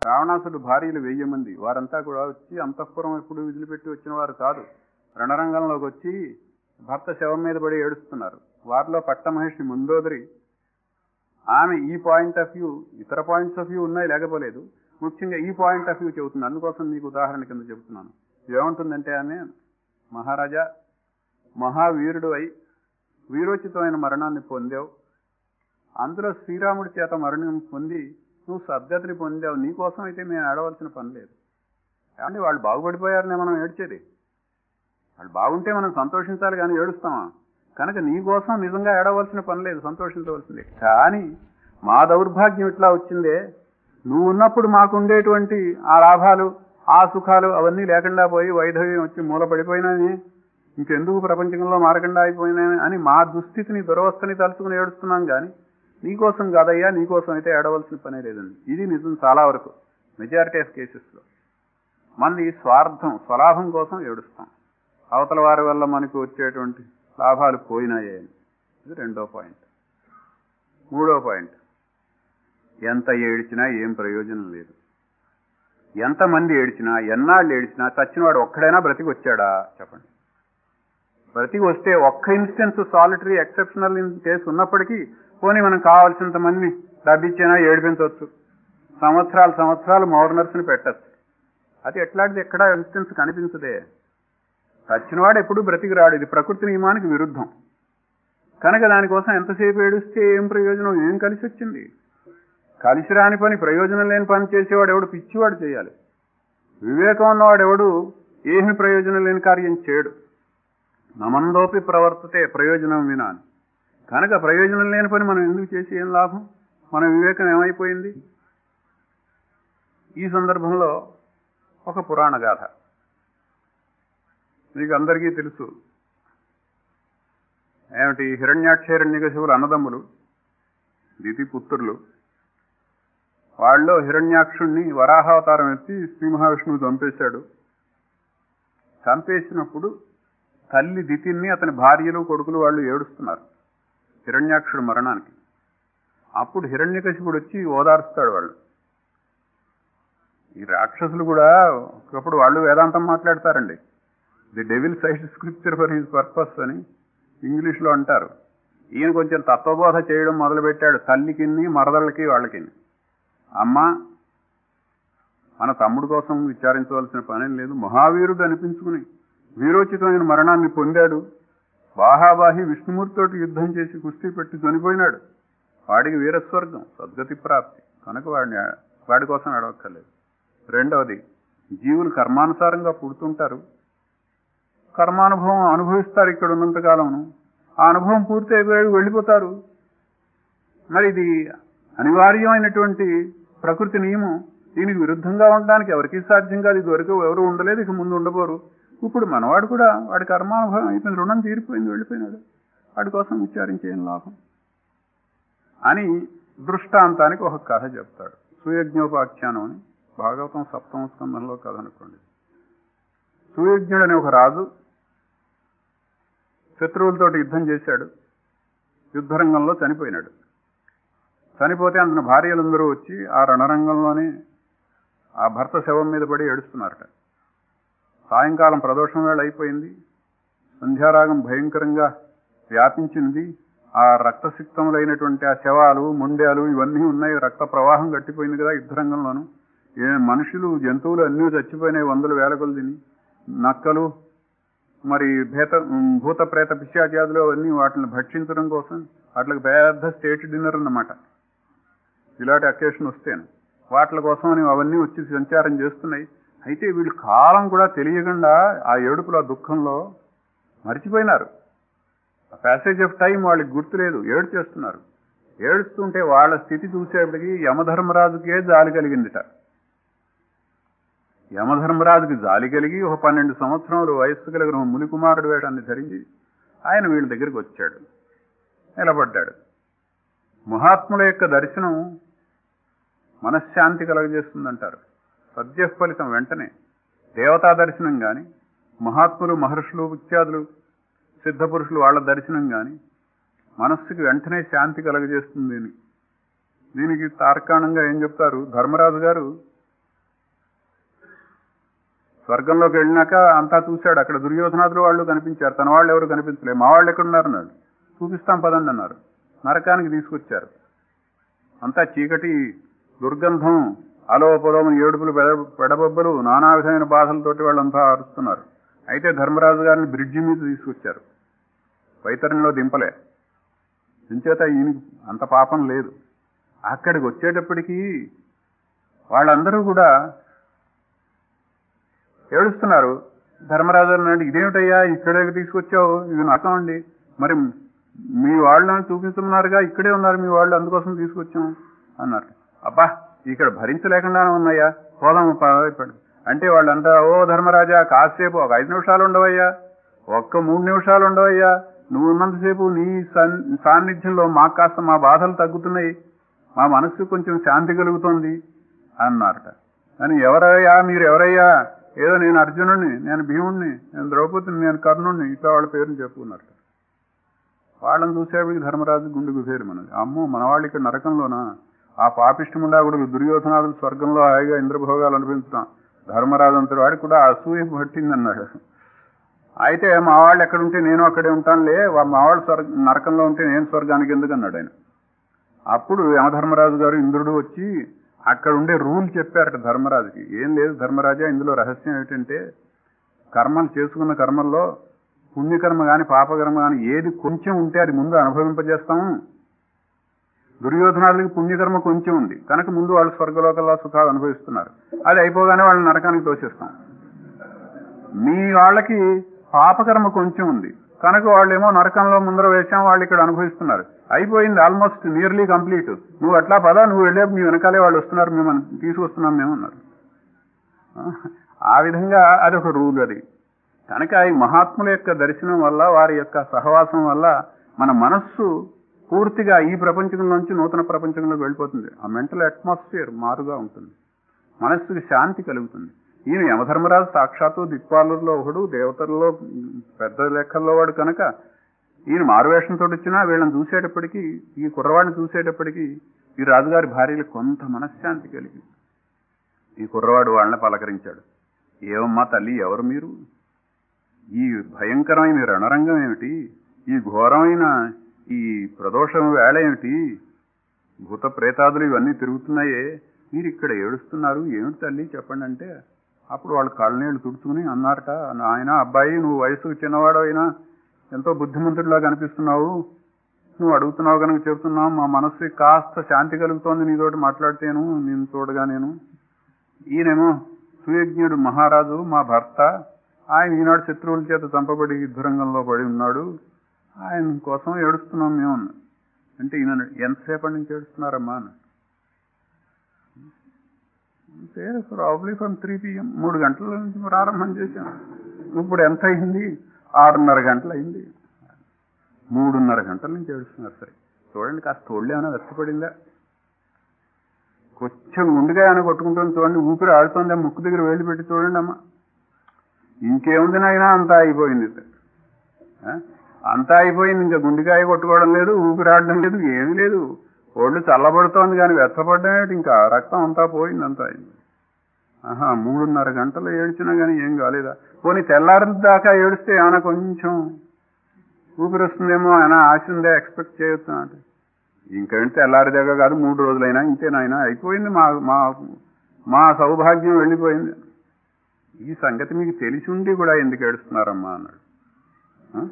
రావణాసుడు భార్యలు వెయ్యి మంది వారంతా కూడా వచ్చి అంతఃపురం ఎప్పుడు విదిలిపెట్టి వచ్చిన వారు కాదు రణరంగంలోకి వచ్చి భర్త శవం మీద పడి ఏడుస్తున్నారు వారిలో పట్టమహర్షి ముందోదరి ఆమె ఈ పాయింట్ ఆఫ్ వ్యూ ఇతర పాయింట్స్ ఆఫ్ వ్యూ ఉన్నాయి లేకపోలేదు ముఖ్యంగా ఈ పాయింట్ ఆఫ్ వ్యూ చెబుతుంది అందుకోసం మీకు ఉదాహరణ కింద చెబుతున్నాను ఏమంటుందంటే ఆమె మహారాజా మహావీరుడు అయి వీరోచితమైన మరణాన్ని పొందావు అందులో శ్రీరాముడి చేత మరణం పొంది నువ్వు సద్గతిని పొందావు నీకోసం అయితే మేము ఏడవలసిన పని లేదు అంటే వాళ్ళు బాగుపడిపోయారనే మనం ఏడ్చేది వాళ్ళు బాగుంటే మనం సంతోషించాలి కానీ ఏడుస్తామా కనుక నీ కోసం నిజంగా ఏడవలసిన పని లేదు సంతోషించవలసిందే కానీ మా దౌర్భాగ్యం ఇట్లా వచ్చిందే నువ్వు ఉన్నప్పుడు మాకు ఉండేటువంటి ఆ లాభాలు ఆ సుఖాలు అవన్నీ లేకుండా పోయి వైధవ్యం వచ్చి మూలపడిపోయినాయి ఇంకెందుకు ప్రపంచంలో మారకుండా అయిపోయినాయి అని మా దుస్థితిని దురవస్థని తలుచుకుని ఏడుస్తున్నాం కానీ నీకోసం కాదయ్యా నీకోసం అయితే ఏడవలసిన పనే లేదండి ఇది నిజం చాలా వరకు మెజారిటీ ఆఫ్ కేసెస్లో మనది స్వార్థం స్వలాభం కోసం ఏడుస్తాం అవతల వారి వల్ల మనకు వచ్చేటువంటి లాభాలు పోయినాయే అని ఇది రెండో పాయింట్ మూడో పాయింట్ ఎంత ఏడ్చినా ఏం ప్రయోజనం లేదు ఎంతమంది ఏడ్చినా ఎన్నాళ్ళు ఏడ్చినా చచ్చినవాడు ఒక్కడైనా బ్రతికి వచ్చాడా చెప్పండి బ్రతికి వస్తే ఒక్క ఇన్స్టెన్స్ సాలిటరీ ఎక్సెప్షనల్ కేసు ఉన్నప్పటికీ పోనీ మనం కావాల్సినంత మందిని డబ్బిచ్చినా ఏడిపించవచ్చు సంవత్సరాలు సంవత్సరాలు మౌర్నర్స్ని పెట్టచ్చు అది ఎట్లాంటిది ఎక్కడా ఇన్స్టెన్స్ కనిపించదే చచ్చినవాడు ఎప్పుడు బ్రతికి రాడు ఇది ప్రకృతి నియమానికి విరుద్ధం కనుక దానికోసం ఎంతసేపు ఏడుస్తే ఏం ప్రయోజనం ఏం కలిసి వచ్చింది కలిసి రాని పని ప్రయోజనం లేని పని చేసేవాడు ఎవడు పిచ్చివాడు చేయాలి వివేకం ఉన్నవాడు ఎవడు ఏమి ప్రయోజనం లేని కార్యం చేయడు నమందోపి ప్రవర్తతే ప్రయోజనం వినా అని. కనుక ప్రయోజనం లేని పని మనం ఎందుకు చేసి ఏం లాభం మన వివేకం ఏమైపోయింది ఈ సందర్భంలో ఒక పురాణ గాథ మీకు అందరికీ తెలుసు ఏమిటి హిరణ్యాక్షహిరణ్యకశివులు అన్నదమ్ములు దితి పుత్రులు వాళ్ళలో హిరణ్యాక్షుణ్ణి వరాహావతారం ఎత్తి శ్రీ మహావిష్ణువు చంపేశాడు చంపేసినప్పుడు తల్లి దితిని అతని భార్యలు కొడుకులు వాళ్ళు ఏడుస్తున్నారు హిరణ్యాక్షుడు మరణానికి అప్పుడు హిరణ్యకశిపుడు వచ్చి ఓదారుస్తాడు వాళ్ళు ఈ రాక్షసులు కూడా ఒకప్పుడు వాళ్ళు వేదాంతం మాట్లాడతారండి the devil cites scripture for his purpose అని ఇంగ్లీష్లో అంటారు ఈయన కొంచెం తత్వబోధ చేయడం మొదలుపెట్టాడు తల్లికిన్ని మరదళ్ళకి వాళ్ళకి అమ్మ మన తమ్ముడు కోసం విచారించవలసిన పనేం లేదు మహావీరుడు అనిపించుకుని వీరోచితమైన మరణాన్ని పొందాడు బాహాబాహి విష్ణుమూర్తితోటి యుద్ధం చేసి కుస్తీ పెట్టి చనిపోయినాడు వాడికి వీరస్వర్గం సద్గతి ప్రాప్తి కనుక వాడిని వాడి కోసం అడవక్కర్లేదు రెండవది జీవులు కర్మానుసారంగా పుడుతుంటారు కర్మానుభవం అనుభవిస్తారు ఇక్కడ ఉన్నంతకాలం ఆ అనుభవం పూర్తి అయిపోయాడు వెళ్ళిపోతారు మరి ఇది అనివార్యమైనటువంటి ప్రకృతి నియమం దీనికి విరుద్ధంగా ఉండడానికి ఎవరికి సాధ్యం కాదు ఇది వరకు ఎవరు ఉండలేదు ఇక ముందు ఉండబోరు ఇప్పుడు మనవాడు కూడా వాడి కర్మానుభవం అయిపోయింది రుణం తీరిపోయింది వెళ్ళిపోయినాడు వాడి కోసం విచారించేం లాభం అని దృష్టాంతానికి ఒక కథ చెప్తాడు సుయజ్ఞోపాఖ్యానం అని భాగవతం సప్తమ స్కంధంలో కథ అనుకోండి సుయజ్ఞుడు అనే ఒక రాజు శత్రువులతోటి యుద్ధం చేశాడు యుద్ధరంగంలో చనిపోయినాడు చనిపోతే అందున భార్యలందరూ వచ్చి ఆ రణరంగంలోనే ఆ భర్త శవం మీద పడి ఏడుస్తున్నారట సాయంకాలం ప్రదోషం వేళ అయిపోయింది సంధ్యారాగం భయంకరంగా వ్యాపించింది ఆ రక్తసిక్తములైనటువంటి ఆ శవాలు మొండ్యాలు ఇవన్నీ ఉన్నాయి రక్త ప్రవాహం గట్టిపోయింది కదా యుద్ధరంగంలోను ఏ మనుషులు జంతువులు అన్నీ చచ్చిపోయినాయి వందల వేల కొలదిని నక్కలు మరి భేత భూత ప్రేత పిశాచాదులు అవన్నీ వాటిని భక్షించడం కోసం వాటికి పెద్ద స్టేట్ డిన్నర్ అన్నమాట ఇలాంటి అకేషన్ వస్తేనే వాటి కోసమని అవన్నీ వచ్చి సంచారం చేస్తున్నాయి అయితే వీళ్ళు కాలం కూడా తెలియకుండా ఆ ఏడుపుల దుఃఖంలో మర్చిపోయినారు ప్యాసేజ్ ఆఫ్ టైం వాళ్ళకి గుర్తులేదు ఏడు చేస్తున్నారు ఏడుస్తుంటే వాళ్ళ స్థితి చూసేప్పటికి యమధర్మరాజుకే జాలి కలిగిందిట యమధర్మరాజుకి జాలి కలిగి ఒక పన్నెండు సంవత్సరములు వయస్సు కలిగిన ముని కుమారుడు వేషాన్ని ధరించి ఆయన వీళ్ళ దగ్గరికి వచ్చాడు నిలబడ్డాడు మహాత్ముల యొక్క దర్శనం మనశ్శాంతి కలగజేస్తుందంటారు సద్య ఫలితం వెంటనే దేవతా దర్శనం కానీ మహాత్ములు మహర్షులు ఇత్యాదులు సిద్ధపురుషులు వాళ్ళ దర్శనం కానీ మనస్సుకి వెంటనే శాంతి కలగజేస్తుంది అని దీనికి తార్కాణంగా ఏం చెప్తారు ధర్మరాజు గారు స్వర్గంలోకి వెళ్ళినాక అంతా చూశాడు అక్కడ దుర్యోధనాదులు వాళ్ళు కనిపించారు తన వాళ్ళు ఎవరు కనిపించలేదు మా వాళ్ళు ఎక్కడున్నారు అన్నాడు చూపిస్తాం పదండి అన్నారు నరకానికి తీసుకొచ్చారు అంతా చీకటి దుర్గంధం అలోపలోమని ఏడుపులు పెడ- పెడబొబ్బలు నానా విధమైన బాధలతోటి వాళ్ళంతా అరుస్తున్నారు అయితే ధర్మరాజు గారిని బ్రిడ్జి మీద తీసుకొచ్చారు వైతరణిలో దింపలే దించేత ఈయన అంత పాపం లేదు అక్కడికి వచ్చేటప్పటికి వాళ్ళందరూ కూడా ఏడుస్తున్నారు ధర్మరాజు అన్నాడు ఇదేమిటయ్యా ఇక్కడికి తీసుకొచ్చావు ఇది నరకం అండి మరి మీ వాళ్ళని చూపిస్తున్నారుగా ఇక్కడే ఉన్నారు మీ వాళ్ళు అందుకోసం తీసుకొచ్చాం అన్నారు అబ్బా ఇక్కడ భరించలేకుండా ఉన్నాయా పోదాం పద- అంటే వాళ్ళంతా ఓ ధర్మరాజా కాసేపు ఒక ఐదు నిమిషాలు ఉండవయ్యా ఒక్క మూడు నిమిషాలు ఉండవయ్యా నువ్వు ఉన్నంతసేపు నీ సన్- సాన్నిధ్యంలో మాకు కాస్త మా బాధలు తగ్గుతున్నాయి మా మనస్సు కొంచెం శాంతి కలుగుతోంది అన్నారట అని ఎవరయ్యా మీరు ఎవరయ్యా ఏదో నేను అర్జునుడిని నేను భీముడిని నేను ద్రౌపదిని నేను కర్ణుడిని ఇట్లా వాళ్ళ పేరుని చెప్పుకున్నారట వాళ్ళని చూసేవాడికి ధర్మరాజు గుండె గుసేరు మనది అమ్మో మన వాళ్ళు ఇక్కడ నరకంలోనా ఆ పాపిష్టముండా కూడా దుర్యోధనాదులు స్వర్గంలో హాయిగా ఇంద్రభోగాలు అనిపించడం ధర్మరాజు అంతటి వాడికి కూడా అసూయ పట్టిందన్నాడు అయితే మా వాళ్ళు ఎక్కడుంటే నేను అక్కడే ఉంటానులే వా- మా వాళ్ళు స్వర్గ నరకంలో ఉంటే నేను స్వర్గానికి ఎందుకు అన్నాడు ఆయన అప్పుడు యమధర్మరాజు గారు ఇంద్రుడు వచ్చి అక్కడ ఉండే రూల్ చెప్పారట ధర్మరాజుకి ఏం లేదు ధర్మరాజా ఇందులో రహస్యం ఏమిటంటే కర్మలు చేసుకున్న కర్మల్లో పుణ్యకర్మ కానీ పాపకర్మ కానీ ఏది కొంచెం ఉంటే అది ముందు అనుభవింపజేస్తాము దుర్యోధనాలకి పుణ్యకర్మ కొంచెం ఉంది కనుక ముందు వాళ్ళు స్వర్గలోకల్లో సుఖాలు అనుభవిస్తున్నారు అది అయిపోగానే వాళ్ళని నరకానికి తోసేస్తాం మీ వాళ్ళకి పాపకర్మ కొంచెం ఉంది కనుక వాళ్ళేమో నరకంలో ముందర వేసాం వాళ్ళు ఇక్కడ అనుభవిస్తున్నారు అయిపోయింది ఆల్మోస్ట్ నియర్లీ కంప్లీట్ నువ్వు అట్లా పదా నువ్వు వెళ్ళే మీ వెనకాలే వాళ్ళు వస్తున్నారు మేము తీసుకొస్తున్నాం మేము అన్నారు ఆ విధంగా అది ఒక రూల్ అది కనుక ఈ మహాత్ముల యొక్క దర్శనం వల్ల వారి యొక్క సహవాసం వల్ల మన మనస్సు పూర్తిగా ఈ ప్రపంచం నుంచి నూతన ప్రపంచంలోకి వెళ్ళిపోతుంది ఆ మెంటల్ అట్మాస్ఫియర్ మారుగా ఉంటుంది మనస్సుకి శాంతి కలుగుతుంది ఈయన యమధర్మరాజు సాక్షాత్తు దిక్పాలులో ఒకడు దేవతల్లో పెద్ద లెక్కల్లో వాడు కనుక ఈయన మారువేషంతో వచ్చినా వీళ్ళని చూసేటప్పటికీ ఈ కుర్రవాడిని చూసేటప్పటికీ ఈ రాజుగారి భార్యలకు కొంత మనశ్శాంతి కలిగింది ఈ కుర్రవాడు వాళ్ళని పలకరించాడు ఏమమ్మా తల్లి ఎవరు మీరు ఈ భయంకరమైన రణరంగం ఏమిటి ఈ ఘోరమైన ఈ ప్రదోషం వేళ ఏమిటి భూత ప్రేతాదులు ఇవన్నీ తిరుగుతున్నాయే మీరు ఇక్కడ ఏడుస్తున్నారు ఏమిటి తల్లి చెప్పండి అంటే అప్పుడు వాళ్ళు కళ్ళనీళ్ళు తుడుచుకుని అన్నారట ఆయన అబ్బాయి నువ్వు వయసుకు చిన్నవాడు అయినా ఎంతో బుద్ధిమంతుడిలా కనిపిస్తున్నావు నువ్వు అడుగుతున్నావు కనుక చెబుతున్నావు మా మనస్సు కాస్త శాంతి కలుగుతోంది నీతోటి మాట్లాడితేను నేను చూడగా నేను ఈయనేమో సుయజ్ఞుడు మహారాజు మా భర్త ఆయన ఈనాడు శత్రువుల చేత చంపబడి యుద్ధరంగంలో పడి ఉన్నాడు ఆయన కోసం ఏడుస్తున్నాం మేము అన్నాడు. అంటే ఈయన ఎంతసేపటి నుంచి ఏడుస్తున్నారమ్మా అన్నాడు ప్రాబ్లీ ఫ్రమ్ త్రీ పిఎం మూడు గంటల నుంచి ప్రారంభం చేశాం ఇప్పుడు ఎంత అయింది ఆరున్నర గంటలు అయింది మూడున్నర గంటల నుంచి ఏడుస్తున్నారు సరే చూడండి కాస్త తోళ్ళు ఏమైనా వెచ్చపడిందా కొంచెం గుండెగా ఏమైనా కొట్టుకుంటుంది చూడండి ఊపిరి ఆడుతుంది ముక్కు దగ్గర వేలు పెట్టి చూడండి అమ్మా ఇంకేముంది నాయనా అంతా అయిపోయింది ఆ? అంతా అయిపోయింది ఇంకా గుండెకాయ కొట్టుకోవడం లేదు ఊపిరాడడం లేదు ఏమీ లేదు ఒళ్ళు చల్లబడుతోంది కానీ వెచ్చపడ్డం ఏంటి ఇంకా రక్తం అంతా పోయింది అంతా అయింది ఆహా మూడున్నర గంటలు ఏడ్చినా కానీ ఏం కాలేదా పోనీ తెల్లారి దాకా ఏడిస్తే ఏమైనా కొంచెం ఊపిరి వస్తుందేమో ఆయన ఆశ ఉందే ఎక్స్పెక్ట్ చేయొచ్చు అంటే ఇంకేంటి తెల్లారి దాకా కాదు మూడు రోజులైనా ఇంతేనాయనా అయిపోయింది మా మా మా సౌభాగ్యం వెళ్ళిపోయింది ఈ సంగతి మీకు తెలిసి ఉండి కూడా ఎందుకు ఏడుస్తున్నారమ్మా అన్నాడు ఆ?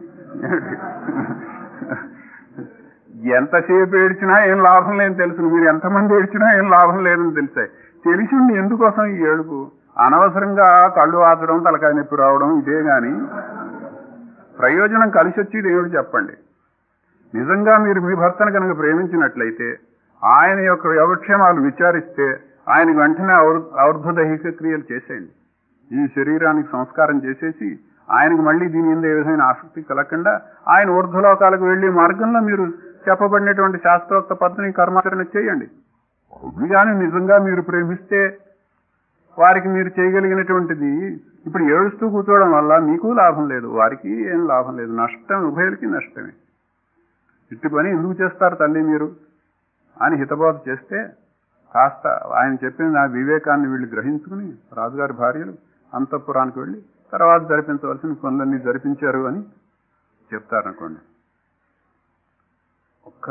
ఎంతసేపు ఏడ్చినా ఏం లాభం లేదని తెలుసు మీరు ఎంతమంది ఏడ్చినా ఏం లాభం లేదని తెలిసాయి తెలిసి ఉండి ఎందుకోసం ఈ ఏడుపు అనవసరంగా కళ్ళు ఆచడం తలకాయ నొప్పి రావడం ఇదే గాని ప్రయోజనం కలిసి వచ్చేది ఏమిటి చెప్పండి నిజంగా మీరు మీ భర్తను కనుక ప్రేమించినట్లయితే ఆయన యొక్క యోగక్షేమాలు విచారిస్తే ఆయనకు వెంటనే ఔర్ధ దైహిక క్రియలు చేసేయండి ఈ శరీరానికి సంస్కారం చేసేసి ఆయనకు మళ్ళీ దీని మీద ఏ విధమైన ఆసక్తి కలగకుండా ఆయన ఊర్ధ్వలోకాలకు వెళ్లే మార్గంలో మీరు చెప్పబడినటువంటి శాస్త్రోక్త పద్ధతిని కర్మాచరణ చేయండి అది కానీ నిజంగా మీరు ప్రేమిస్తే వారికి మీరు చేయగలిగినటువంటిది ఇప్పుడు ఏడుస్తూ కూర్చోవడం వల్ల మీకు లాభం లేదు వారికి ఏం లాభం లేదు నష్టం ఉభయులకి నష్టమే ఇట్టి పని ఎందుకు చేస్తారు తల్లి మీరు అని హితబోధ చేస్తే కాస్త ఆయన చెప్పిన నా వివేకాన్ని వీళ్ళు గ్రహించుకుని రాజుగారి భార్యలు అంతఃపురానికి వెళ్ళి తర్వాత జరిపించవలసిన పనులన్నీ జరిపించారు అని చెప్తారనుకోండి ఒక్క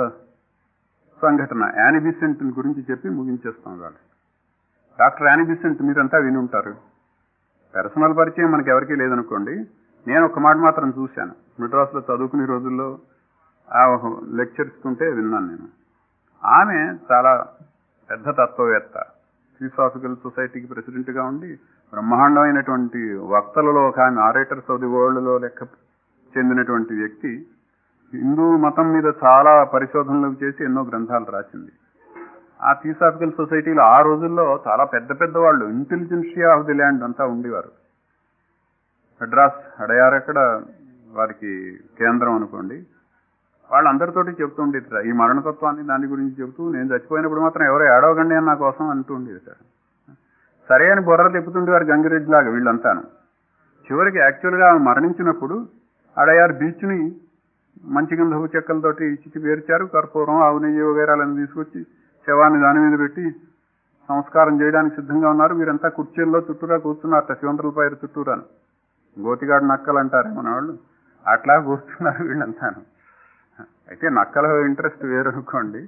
సంఘటన యానీ బిసెంట్ గురించి చెప్పి ముగించేస్తాం వాళ్ళు డాక్టర్ యానీ బిసెంట్ మీరంతా విని ఉంటారు పర్సనల్ పరిచయం మనకి ఎవరికీ లేదనుకోండి నేను ఒక మాట మాత్రం చూశాను మెడ్రాస్లో చదువుకునే రోజుల్లో ఆ లెక్చర్ ఇస్తుంటే విన్నాను నేను ఆమె చాలా పెద్ద తత్వవేత్త ఫిలాసాఫికల్ సొసైటీకి ప్రెసిడెంట్గా ఉండి బ్రహ్మాండమైనటువంటి వక్తలలో ఒక ఆమె ఆరేటర్స్ ఆఫ్ ది వరల్డ్లో లెక్క చెందినటువంటి వ్యక్తి హిందూ మతం మీద చాలా పరిశోధనలు చేసి ఎన్నో గ్రంథాలు రాసింది ఆ థియోసాఫికల్ సొసైటీలో ఆ రోజుల్లో చాలా పెద్ద పెద్ద వాళ్ళు ఇంటెలిజెన్షియా ఆఫ్ ది ల్యాండ్ అంతా ఉండేవారు మెడ్రాస్ అడయార్ ఎక్కడ వారికి కేంద్రం అనుకోండి వాళ్ళందరితోటి చెప్తూ ఉండేది ఈ మరణతత్వాన్ని దాని గురించి చెబుతూ నేను చచ్చిపోయినప్పుడు మాత్రం ఎవరో ఏడవకండి అని నా కోసం అంటూ ఉండేది సార్ సరే అని బొర్ర తిప్పుతుండేవారు గంగిరెడ్డి లాగా వీళ్ళంతాను చివరికి యాక్చువల్గా ఆమె మరణించినప్పుడు అడయార్ బీచ్ని మంచి గంధపు చెక్కలతోటి చిట్టి పేర్చారు కర్పూరం ఆవు నెయ్యి వగైరాలను తీసుకొచ్చి శవాన్ని దాని మీద పెట్టి సంస్కారం చేయడానికి సిద్ధంగా ఉన్నారు వీరంతా కుర్చీల్లో చుట్టూరా కూర్చున్నారు శివంతల పైరు చుట్టూరాను గోతిగాడు నక్కలు అంటారు మన వాళ్ళు అట్లా కూర్చున్నారు వీళ్ళంతాను అయితే నక్కల ఇంట్రెస్ట్ వేరు అనుకోండి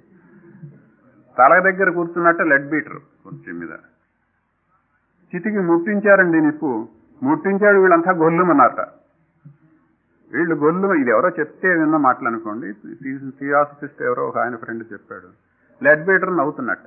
తల దగ్గర కూర్చున్నట్టే లెడ్ బీటర్ కుర్చీ మీద చితికి ముట్టించారండి నిప్పు ముట్టించాడు వీళ్ళంతా గొల్లుమన్నారట వీళ్ళు గొల్లు ఇది ఎవరో చెప్తే విన్న మాటలు అనుకోండి థియాసఫిస్ట్ ఎవరో ఒక ఆయన ఫ్రెండ్ చెప్పాడు లెడ్ బీటర్ నవ్వుతున్నట్ట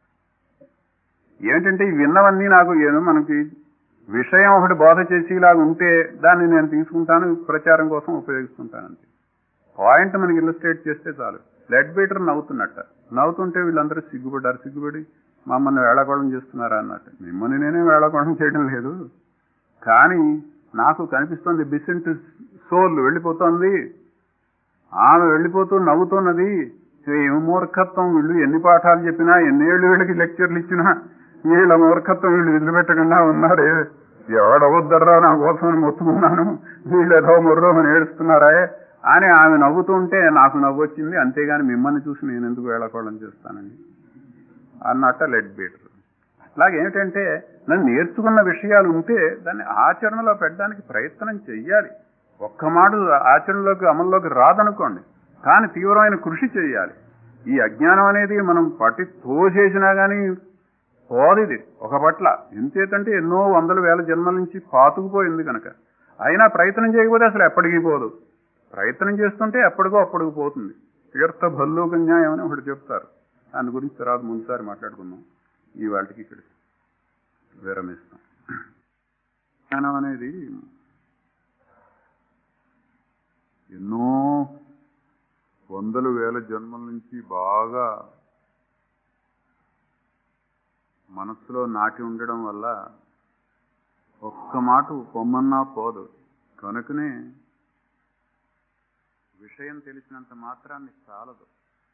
ఏమిటంటే ఈ విన్నవన్నీ నాకు ఏదో మనకి విషయం ఒకటి బోధ చేసేలాగా ఉంటే దాన్ని నేను తీసుకుంటాను ప్రచారం కోసం ఉపయోగిస్తుంటాను అంతే పాయింట్ మనకి ఇల్లస్ట్రేట్ చేస్తే చాలు లెడ్ బీటర్ నవ్వుతున్నట్ట నవ్వుతుంటే వీళ్ళందరూ సిగ్గుపడ్డారు సిగ్గుపడి మమ్మల్ని వేళకోళం చేస్తున్నారా అన్నట్టు మిమ్మల్ని నేనే వేళకోళం చేయడం లేదు కానీ నాకు కనిపిస్తుంది బిసెంట్ సోల్ వెళ్ళిపోతోంది ఆమె వెళ్ళిపోతూ నవ్వుతున్నది ఏం మూర్ఖత్వం వీళ్ళు ఎన్ని పాఠాలు చెప్పినా ఎన్నేళ్ళు వీళ్ళకి లెక్చర్లు ఇచ్చినా వీళ్ళ మూర్ఖత్వం వీళ్ళు వదిలిపెట్టకుండా ఉన్నారే ఎవడవద్దర్రా నా కోసం మొత్తుకున్నాను వీళ్ళు ఏదో మొర్రో అని ఏడుస్తున్నారా అని ఆమె నవ్వుతుంటే నాకు నవ్వొచ్చింది అంతేగాని మిమ్మల్ని చూసి నేను ఎందుకు వేళకోళం చేస్తానని అన్నట్ట లెడ్ బీటర్ అలాగే ఏమిటంటే నన్ను నేర్చుకున్న విషయాలు ఉంటే దాన్ని ఆచరణలో పెట్టడానికి ప్రయత్నం చెయ్యాలి ఒక్క మాట ఆచరణలోకి అమల్లోకి రాదనుకోండి కానీ తీవ్రమైన కృషి చేయాలి ఈ అజ్ఞానం అనేది మనం పట్టి తోసేసినా కానీ పోదిది ఒక పట్ల ఎంతేతంటే ఎన్నో వందల వేల జన్మల నుంచి పాతుకుపోయింది కనుక అయినా ప్రయత్నం చేయకపోతే అసలు ఎప్పటికీ పోదు ప్రయత్నం చేస్తుంటే ఎప్పటికో అప్పటికి పోతుంది తీర్థ భల్లూక న్యాయం అని ఒకటి చెప్తారు దాని గురించి తర్వాత ముందుసారి మాట్లాడుకుందాం ఈ వాటికి ఇక్కడ విరమిస్తాం జ్ఞానం అనేది ఎన్నో వందలు వేల జన్మల నుంచి బాగా మనస్సులో నాటి ఉండడం వల్ల ఒక్క మాట పొమ్మన్నా పోదు కనుకనే విషయం తెలిసినంత మాత్రాన్ని చాలదు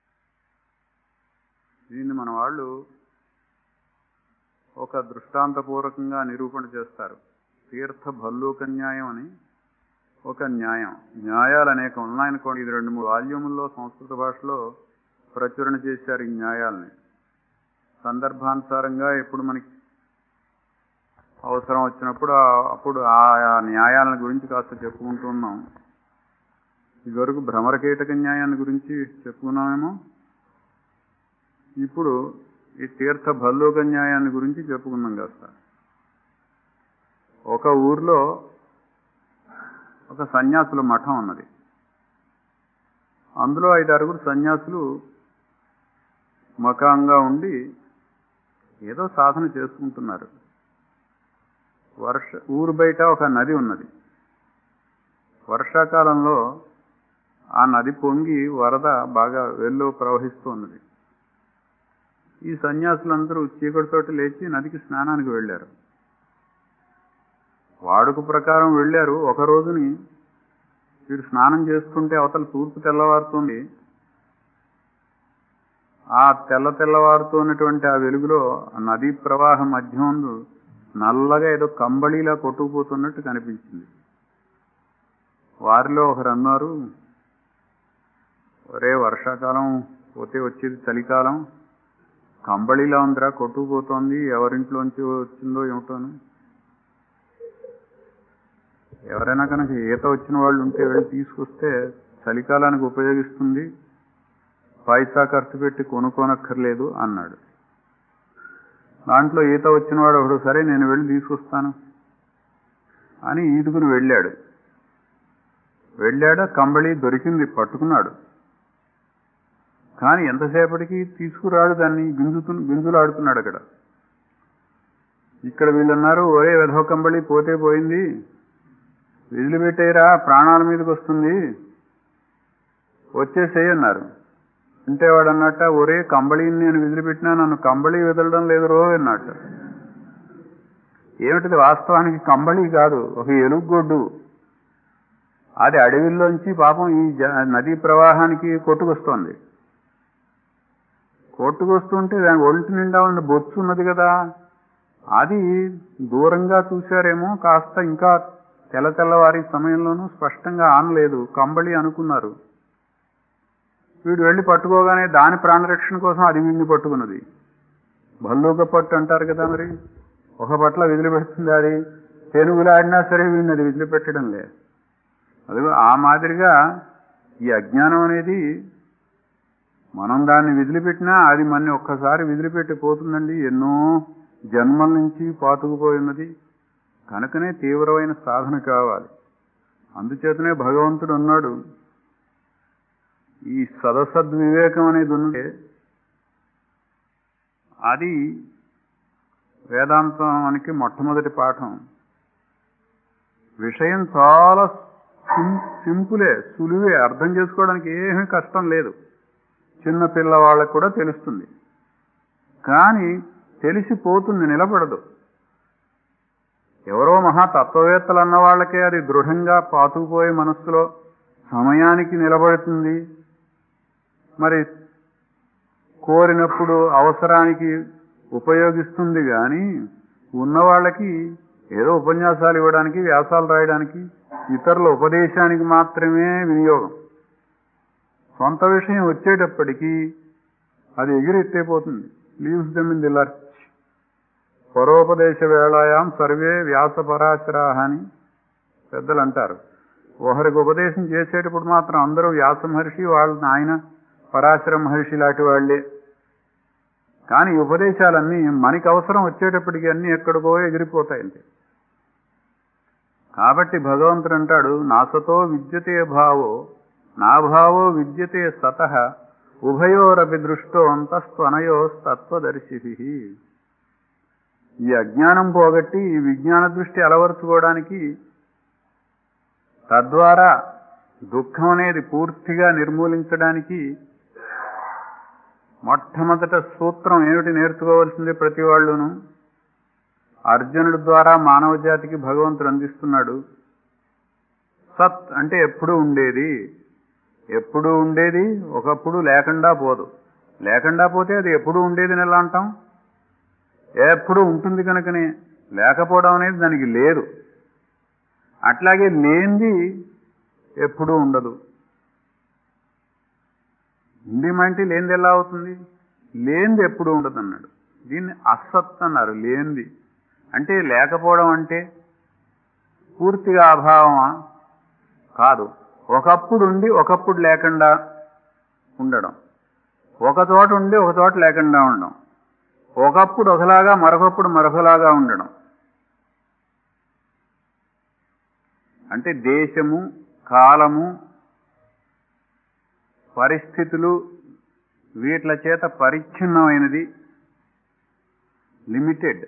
దీన్ని మన వాళ్ళు ఒక దృష్టాంతపూర్వకంగా నిరూపణ చేస్తారు తీర్థ భల్లూక న్యాయం అని ఒక న్యాయం న్యాయాలు అనేక ఉన్నాయనుకోండి ఇది రెండు మూడు వాల్యూముల్లో సంస్కృత భాషలో ప్రచురణ చేశారు ఈ న్యాయాలని సందర్భానుసారంగా ఎప్పుడు మనకి అవసరం వచ్చినప్పుడు అప్పుడు ఆ న్యాయాల గురించి కాస్త చెప్పుకుంటున్నాం ఇదివరకు భ్రమరకీటక న్యాయాన్ని గురించి చెప్పుకున్నామేమో ఇప్పుడు ఈ తీర్థ భల్లూక న్యాయాన్ని గురించి చెప్పుకున్నాం కాస్త ఒక ఊర్లో ఒక సన్యాసుల మఠం ఉన్నది అందులో ఐదు ఆరుగురు సన్యాసులు మకాంగా ఉండి ఏదో సాధన చేసుకుంటున్నారు వర్ష ఊరు బయట ఒక నది ఉన్నది వర్షాకాలంలో ఆ నది పొంగి వరద బాగా వెళ్ళు ప్రవహిస్తూ ఉన్నది ఈ సన్యాసులందరూ చీకటితోటి లేచి నదికి స్నానానికి వెళ్ళారు వాడుక ప్రకారం వెళ్ళారు ఒక రోజుని వీడు స్నానం చేస్తుంటే అవతల తూర్పు తెల్లవారుతుంది ఆ తెల్ల తెల్లవారుతున్నటువంటి ఆ వెలుగులో ఆ నదీ ప్రవాహం మధ్యం నల్లగా ఏదో కంబళిలా కొట్టుకుపోతున్నట్టు కనిపించింది వారిలో ఒకరు అన్నారు ఒరే వర్షాకాలం పోతే వచ్చేది చలికాలం కంబళిలా ఉందిరా కొట్టుకుపోతోంది ఎవరింట్లోంచి వచ్చిందో ఏమిటోను ఎవరైనా కనుక ఈత వచ్చిన వాళ్ళు ఉంటే వెళ్ళి తీసుకొస్తే చలికాలానికి ఉపయోగిస్తుంది పైసా ఖర్చు పెట్టి కొనుక్కోనక్కర్లేదు అన్నాడు దాంట్లో ఈత వచ్చిన వాడు ఒకడు సరే నేను వెళ్ళి తీసుకొస్తాను అని ఈదుకుని వెళ్ళాడు వెళ్ళాడు కంబళి దొరికింది పట్టుకున్నాడు కానీ ఎంతసేపటికి తీసుకురాడు దాన్ని గుంజుతు గుంజులు ఆడుతున్నాడు అక్కడ ఇక్కడ వీళ్ళన్నారు ఒరే వెధవ కంబళి పోతే పోయింది వదిలిపెట్టేరా ప్రాణాల మీదకి వస్తుంది వచ్చేసేయి అన్నారు అంటే వాడు అన్నట్ట ఒరే కంబళిని నేను వదిలిపెట్టినా నన్ను కంబళి వదలడం లేదు రో అన్నట్టు ఏమిటిది వాస్తవానికి కంబళి కాదు ఒక ఎలుగొడ్డు అది అడవిలోంచి పాపం ఈ జ- నదీ ప్రవాహానికి కొట్టుకొస్తోంది కొట్టుకొస్తుంటే దాని ఒంటి నిండా ఉన్న బొచ్చు ఉన్నది కదా అది దూరంగా చూశారేమో కాస్త ఇంకా తెల్ల తెల్లవారి సమయంలోనూ స్పష్టంగా ఆనలేదు కంబళి అనుకున్నారు వీడు వెళ్ళి పట్టుకోగానే దాని ప్రాణరక్షణ కోసం అది వీడిని పట్టుకున్నది భల్లూక పట్టు అంటారు కదా మరి ఒక పట్ల విదిలిపెడుతుంది అది తెనుగులాడినా సరే వీడిని అది విదిలిపెట్టడం లేదు అదిగో ఆ మాదిరిగా ఈ అజ్ఞానం అనేది మనం దాన్ని విదిలిపెట్టినా అది మన ఒక్కసారి విదిలిపెట్టి పోతుందండి ఎన్నో జన్మల నుంచి పాతుకుపోయి ఉన్నది కనుకనే తీవ్రమైన సాధన కావాలి అందుచేతనే భగవంతుడు అన్నాడు ఈ సదసద్వివేకం అనేది ఉంటే అది వేదాంతానికి మొట్టమొదటి పాఠం విషయం చాలా సిం- సింపులే సులువే అర్థం చేసుకోవడానికి ఏమీ కష్టం లేదు చిన్న పిల్లవాళ్ళకు కూడా తెలుస్తుంది కానీ తెలిసిపోతుంది నిలబడదు ఎవరో మహా తత్వవేత్తలు అన్న వాళ్ళకే అది దృఢంగా పాతుకుపోయే మనస్సులో సమయానికి నిలబడుతుంది మరి కోరినప్పుడు అవసరానికి ఉపయోగిస్తుంది కానీ ఉన్నవాళ్ళకి ఏదో ఉపన్యాసాలు ఇవ్వడానికి వ్యాసాలు రాయడానికి ఇతరుల ఉపదేశానికి మాత్రమే వినియోగం సొంత విషయం వచ్చేటప్పటికీ అది ఎగిరెత్తైపోతుంది leaves them in the lurch పరోపదేశ వేళాయాం సర్వే వ్యాసపరాశరాహ అని పెద్దలు అంటారు ఒకరికి ఉపదేశం చేసేటప్పుడు మాత్రం అందరూ వ్యాస మహర్షి వాళ్ళ ఆయన పరాశర మహర్షి లాంటి వాళ్ళే కానీ ఈ ఉపదేశాలన్నీ మనకి అవసరం వచ్చేటప్పటికి అన్నీ ఎక్కడికో ఎగిరిపోతాయి అంతే కాబట్టి భగవంతుడు అంటాడు నాసతో విద్యతే భావో నా భావో విద్యతే సత ఉభయోరపి దృష్టో అంతస్త్వనయోస్తత్వదర్శి ఈ అజ్ఞానం పోగొట్టి ఈ విజ్ఞాన దృష్టి అలవరుచుకోవడానికి తద్వారా దుఃఖం అనేది పూర్తిగా నిర్మూలించడానికి మొట్టమొదట సూత్రం ఏమిటి నేర్చుకోవాల్సింది ప్రతి వాళ్ళును అర్జునుడి ద్వారా మానవ జాతికి భగవంతుడు అందిస్తున్నాడు సత్ అంటే ఎప్పుడు ఉండేది ఎప్పుడు ఉండేది ఒకప్పుడు లేకుండా పోదు లేకుండా పోతే అది ఎప్పుడు ఉండేది అని ఎలా అంటాం ఎప్పుడు ఉంటుంది కనుకనే లేకపోవడం అనేది దానికి లేదు అట్లాగే లేనిది ఎప్పుడూ ఉండదు ఉంది అంటే లేనిది ఎలా అవుతుంది లేనిది ఎప్పుడు ఉండదు అన్నాడు దీన్ని అసత్ అన్నారు లేనిది అంటే లేకపోవడం అంటే పూర్తిగా అభావమా కాదు ఒకప్పుడు ఉండి ఒకప్పుడు లేకుండా ఉండడం ఒక చోట ఉండి ఒక చోట లేకుండా ఉండడం ఒకప్పుడు ఒకలాగా మరొకప్పుడు మరొకలాగా ఉండడం అంటే దేశము కాలము పరిస్థితులు వీట్ల చేత పరిచ్ఛిన్నమైనది లిమిటెడ్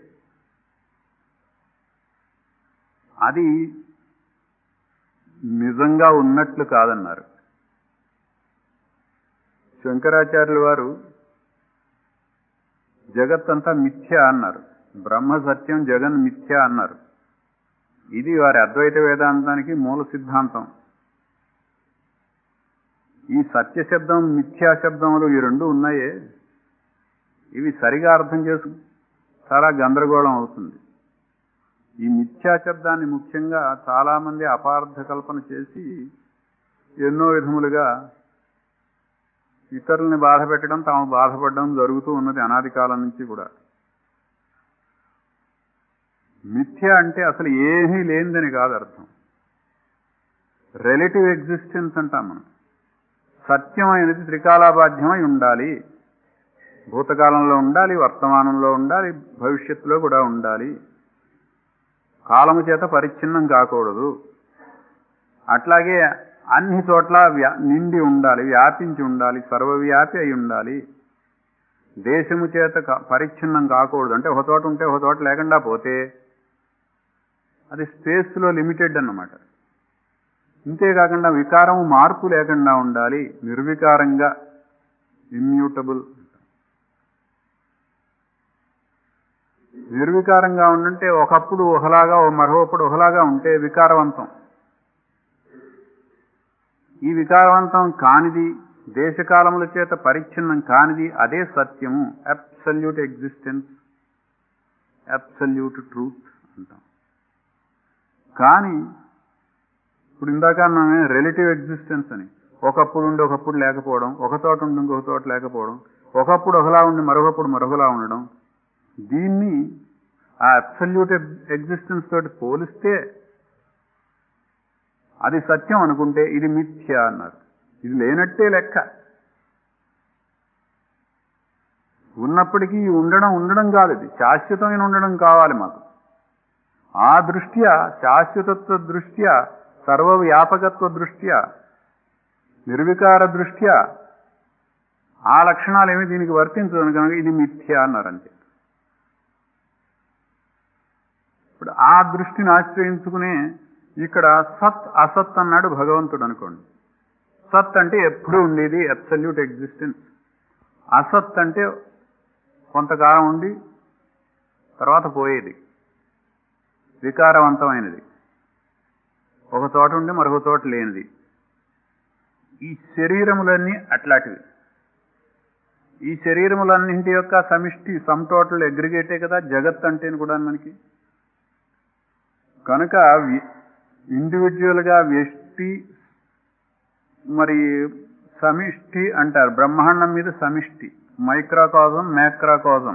అది నిజంగా ఉన్నట్లు కాదన్నారు శంకరాచార్యుల వారు జగత్తంతా మిథ్య అన్నారు బ్రహ్మ సత్యం జగన్ మిథ్య అన్నారు ఇది వారి అద్వైత వేదాంతానికి మూల సిద్ధాంతం ఈ సత్య శబ్దం మిథ్యా శబ్దములు ఈ రెండు ఉన్నాయే ఇవి సరిగా అర్థం చేసు చాలా గందరగోళం అవుతుంది ఈ మిథ్యా శబ్దాన్ని ముఖ్యంగా చాలామంది అపార్థ కల్పన చేసి ఎన్నో విధములుగా ఇతరుల్ని బాధ పెట్టడం తాము బాధపడడం జరుగుతూ ఉన్నది అనాది కాలం నుంచి కూడా మిథ్య అంటే అసలు ఏమీ లేనిదని కాదు అర్థం రిలేటివ్ ఎగ్జిస్టెన్స్ అంటాం మనం సత్యమైనది త్రికాలాబాధ్యమై ఉండాలి భూతకాలంలో ఉండాలి వర్తమానంలో ఉండాలి భవిష్యత్తులో కూడా ఉండాలి కాలము చేత పరిచ్ఛిన్నం కాకూడదు అట్లాగే అన్ని చోట్ల వ్యా నిండి ఉండాలి వ్యాపించి ఉండాలి సర్వవ్యాపి అయి ఉండాలి దేశము చేత క- పరిచ్ఛిన్నం కాకూడదు అంటే ఒక చోట ఉంటే ఒక చోట లేకుండా పోతే అది స్పేస్లో లిమిటెడ్ అన్నమాట ఇంతేకాకుండా వికారం మార్పు లేకుండా ఉండాలి నిర్వికారంగా ఇమ్యూటబుల్ నిర్వికారంగా ఉండంటే ఒకప్పుడు ఒకలాగా ఓ మరొకప్పుడు ఒకలాగా ఉంటే వికారవంతం ఈ వికారవంతం కానిది దేశకాలముల చేత పరిచ్ఛిన్నం కానిది అదే సత్యము అబ్సల్యూట్ ఎగ్జిస్టెన్స్ అబ్సల్యూట్ ట్రూత్ అంటాం కానీ ఇప్పుడు ఇందాక అన్నామే రిలేటివ్ ఎగ్జిస్టెన్స్ అని ఒకప్పుడు ఉండి ఒకప్పుడు లేకపోవడం ఒక చోట ఉండి ఇంకొక చోట లేకపోవడం ఒకప్పుడు ఒకలా ఉండి మరొకప్పుడు మరొకలా ఉండడం దీన్ని ఆ అబ్సల్యూట్ ఎగ్జిస్టెన్స్ తోటి పోలిస్తే అది సత్యం అనుకుంటే ఇది మిథ్య అన్నారు ఇది లేనట్టే లెక్క ఉన్నప్పటికీ ఈ ఉండడం ఉండడం కాదు ఇది శాశ్వతమైన ఉండడం కావాలి మాకు ఆ దృష్ట్యా శాశ్వతత్వ దృష్ట్యా సర్వవ్యాపకత్వ దృష్ట్యా నిర్వికార దృష్ట్యా ఆ లక్షణాలు ఏమి దీనికి వర్తించదు కనుక ఇది మిథ్య అన్నారు అంతే ఇప్పుడు ఆ దృష్టిని ఆశ్రయించుకునే ఇక్కడ సత్ అసత్ అన్నాడు భగవంతుడు అనుకోండి సత్ అంటే ఎప్పుడూ ఉండేది అబ్సల్యూట్ ఎగ్జిస్టెన్స్ అసత్ అంటే కొంతకాలం ఉండి తర్వాత పోయేది వికారవంతమైనది ఒక చోట ఉండి మరొక చోట లేనిది ఈ శరీరములన్నీ అట్లాంటివి ఈ శరీరములన్నింటి యొక్క సమిష్టి సమ్ టోటల్ అగ్రిగేటే కదా జగత్ అంటే కూడా మనకి కనుక ఇండివిజువల్గా వ్యష్టి మరి సమిష్టి అంటారు బ్రహ్మాండం మీద సమిష్టి మైక్రోకాజం మేక్రాకాజం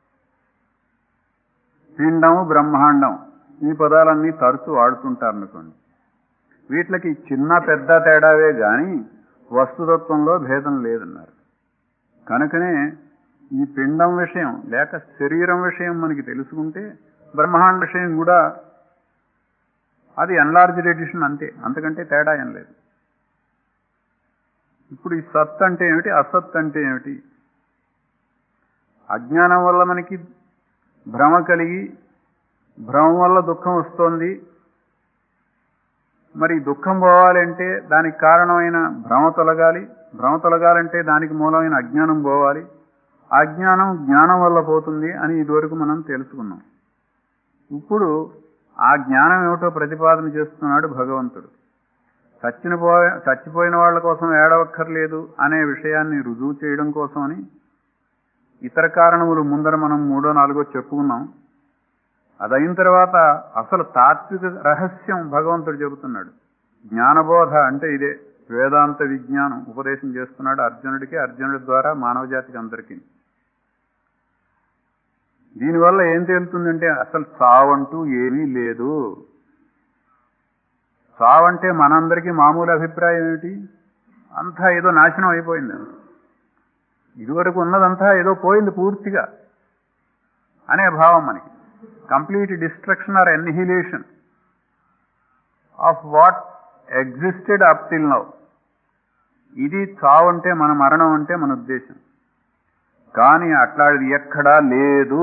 పిండము బ్రహ్మాండం ఈ పదాలన్నీ తరచు వాడుతుంటారు అనుకోండి వీటికి చిన్న పెద్ద తేడావే గాని వస్తుతత్వంలో భేదం లేదన్నారు కనుకనే ఈ పిండం విషయం లేక శరీరం విషయం మనకి తెలుసుకుంటే బ్రహ్మాండ విషయం కూడా అది ఎన్లార్జ్డ్ ఎడిషన్ అంతే అంతకంటే తేడా ఏం లేదు ఇప్పుడు ఈ సత్ అంటే ఏమిటి అసత్ అంటే ఏమిటి అజ్ఞానం వల్ల మనకి భ్రమ కలిగి భ్రమ వల్ల దుఃఖం వస్తోంది మరి దుఃఖం పోవాలంటే దానికి కారణమైన భ్రమ తొలగాలి భ్రమ తొలగాలంటే దానికి మూలమైన అజ్ఞానం పోవాలి అజ్ఞానం జ్ఞానం వల్ల పోతుంది అని ఇదివరకు మనం తెలుసుకున్నాం ఇప్పుడు ఆ జ్ఞానం ఏమిటో ప్రతిపాదన చేస్తున్నాడు భగవంతుడు చచ్చిన పో చచ్చిపోయిన వాళ్ళ కోసం ఏడవక్కర్లేదు అనే విషయాన్ని రుజువు చేయడం కోసమని ఇతర కారణములు ముందర మనం మూడో నాలుగో చెప్పుకున్నాం అదైన తర్వాత అసలు తాత్విక రహస్యం భగవంతుడు చెబుతున్నాడు జ్ఞానబోధ అంటే ఇదే వేదాంత విజ్ఞానం ఉపదేశం చేస్తున్నాడు అర్జునుడికి అర్జునుడి ద్వారా మానవ జాతికి అందరికీ దీనివల్ల ఏం తేలుతుందంటే అసలు చావంటూ ఏమీ లేదు చావంటే మనందరికీ మామూలు అభిప్రాయం ఏమిటి అంతా ఏదో నాశనం అయిపోయింది ఇదివరకు ఉన్నదంతా ఏదో పోయింది పూర్తిగా అనే భావం మనకి complete destruction or annihilation of what existed up till now ఇది చావు అంటే మన మరణం అంటే మన ఉద్దేశం కానీ అట్లాంటిది ఎక్కడా లేదు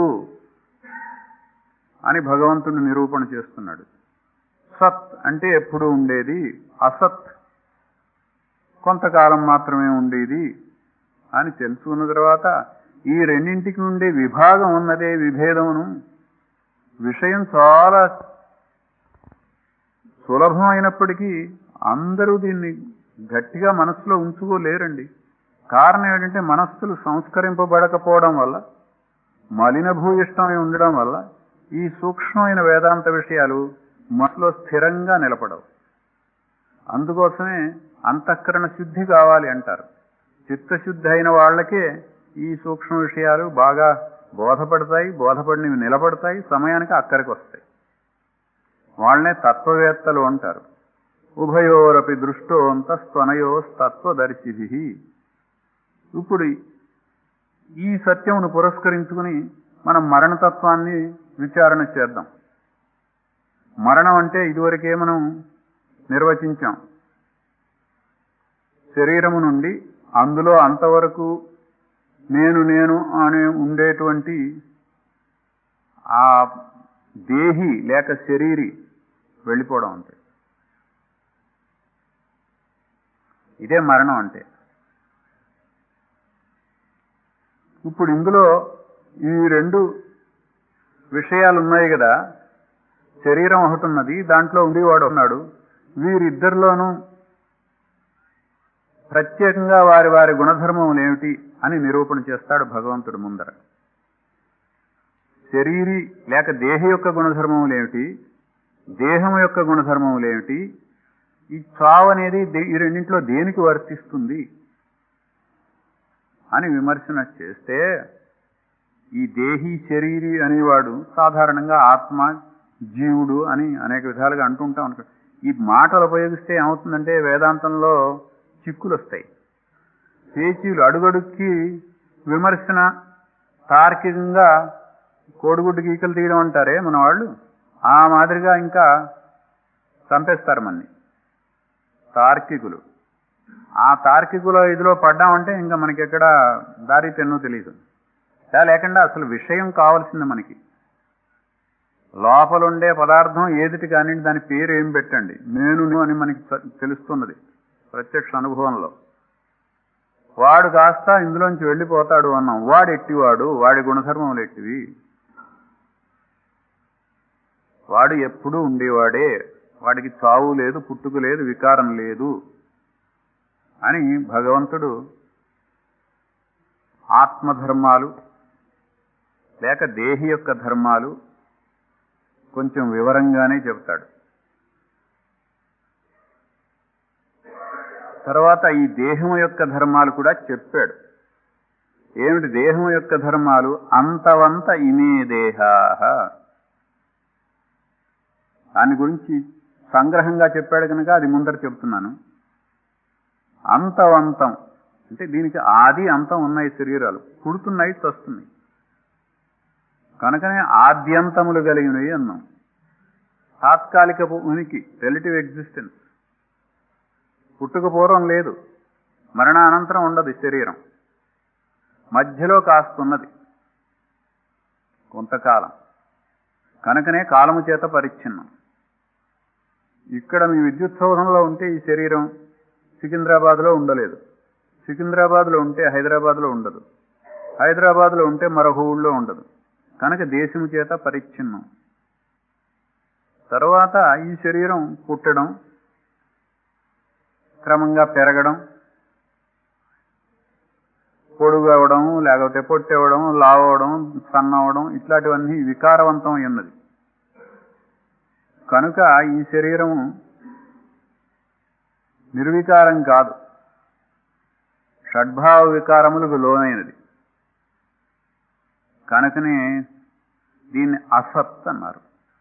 అని భగవంతుడు నిరూపణ చేస్తున్నాడు సత్ అంటే ఎప్పుడు ఉండేది అసత్ కొంతకాలం మాత్రమే ఉండేది అని తెలుసుకున్న తర్వాత ఈ రెండింటికి ఉండే విభాగం ఉన్నదే విభేదమును విషయం చాలా సులభమైనప్పటికీ అందరూ దీన్ని గట్టిగా మనసులో ఉంచుకోలేరండి కారణం ఏంటంటే మనస్సులు సంస్కరింపబడకపోవడం వల్ల మలిన భూయిష్టమై ఉండడం వల్ల ఈ సూక్ష్మమైన వేదాంత విషయాలు మనసులో స్థిరంగా నిలబడవు అందుకోసమే అంతఃకరణ శుద్ధి కావాలి అంటారు చిత్తశుద్ధి అయిన వాళ్ళకే ఈ సూక్ష్మ విషయాలు బాగా బోధపడతాయి బోధపడినవి నిలబడతాయి సమయానికి అక్కడికి వస్తాయి వాళ్ళనే తత్వవేత్తలు అంటారు ఉభయోరపి దృష్టోంతస్త్వనయోస్తత్వదర్శిభి ఇప్పుడు ఈ సత్యమును పురస్కరించుకుని మనం మరణతత్వాన్ని విచారణ చేద్దాం మరణం అంటే ఇదివరకే మనం నిర్వచించాం శరీరము నుండి అందులో అంతవరకు నేను నేను అనే ఉండేటువంటి ఆ దేహి లేక శరీరి వెళ్ళిపోవడం అంతే ఇదే మరణం అంటే ఇప్పుడు ఇందులో ఈ రెండు విషయాలు ఉన్నాయి కదా శరీరం ఒకటి ఉన్నది దాంట్లో ఉండేవాడు ఉన్నాడు వీరిద్దరిలోనూ ప్రత్యేకంగా వారి వారి గుణధర్మములు ఏమిటి అని నిరూపణ చేస్తాడు భగవంతుడు ముందర శరీరి లేక దేహి యొక్క గుణధర్మములు ఏమిటి దేహం యొక్క గుణధర్మములు ఏమిటి ఈ చావు అనేది దే- ఈ రెండింటిలో దేనికి వర్తిస్తుంది అని విమర్శన చేస్తే ఈ దేహి శరీరి అనేవాడు సాధారణంగా ఆత్మ జీవుడు అని అనేక విధాలుగా అంటుంటాం అనుకో ఈ మాటలు ఉపయోగిస్తే ఏమవుతుందంటే వేదాంతంలో చిక్కులు వస్తాయి పేచీలు అడుగడుక్కి విమర్శన తార్కికంగా కోడిగుడ్డు గీకలు తీయడం అంటారే మన వాళ్ళు ఆ మాదిరిగా ఇంకా చంపేస్తారు మన్ని తార్కికులు ఆ తార్కికుల ఇదిలో పడ్డామంటే ఇంకా మనకి ఎక్కడ దారి తెన్ను తెలియదు అలా లేకుండా అసలు విషయం కావాల్సింది మనకి లోపలుండే పదార్థం ఏదిటి కానీ దాని పేరు ఏం పెట్టండి నేను అని మనకి తె- తెలుస్తున్నది ప్రత్యక్ష అనుభవంలో వాడు కాస్త ఇందులోంచి వెళ్ళిపోతాడు అన్నాం వాడు ఎట్టివాడు వాడి గుణధర్మములు ఎట్టివి వాడు ఎప్పుడూ ఉండేవాడే వాడికి చావు లేదు పుట్టుక లేదు వికారం లేదు అని భగవంతుడు ఆత్మధర్మాలు లేక దేహి యొక్క ధర్మాలు కొంచెం వివరంగానే చెబుతాడు తర్వాత ఈ దేహం యొక్క ధర్మాలు కూడా చెప్పాడు ఏమిటి దేహం యొక్క ధర్మాలు అంతవంత ఇమే దేహా దాని గురించి సంగ్రహంగా చెప్పాడు కనుక అది ముందర చెప్తున్నాను అంతవంతం అంటే దీనికి ఆది అంతం ఉన్నాయి శరీరాలు పుడుతున్నాయి చస్తున్నాయి కనుకనే ఆద్యంతములు కలిగినవి అన్నాం తాత్కాలిక ఉనికి రిలేటివ్ ఎగ్జిస్టెన్స్ పుట్టుక పూర్వం లేదు మరణానంతరం ఉండదు ఈ శరీరం మధ్యలో కాస్తున్నది కొంతకాలం కనుకనే కాలము చేత పరిచ్ఛిన్నం ఇక్కడ మీ విద్యుత్ సౌధంలో ఉంటే ఈ శరీరం సికింద్రాబాద్లో ఉండలేదు సికింద్రాబాద్లో ఉంటే హైదరాబాద్లో ఉండదు హైదరాబాద్లో ఉంటే మరొక ఊళ్ళో ఉండదు కనుక దేశము చేత పరిచ్ఛిన్నం తర్వాత ఈ శరీరం పుట్టడం క్రమంగా పెరగడం పొడుగు అవ్వడం లేకపోతే పొట్టవడం లావడం సన్నవడం ఇట్లాంటివన్నీ వికారవంతం అన్నది కనుక ఈ శరీరము నిర్వికారం కాదు షడ్భావ వికారములకు లోనైనది కనుకనే దీన్ని అసత్ అన్నారు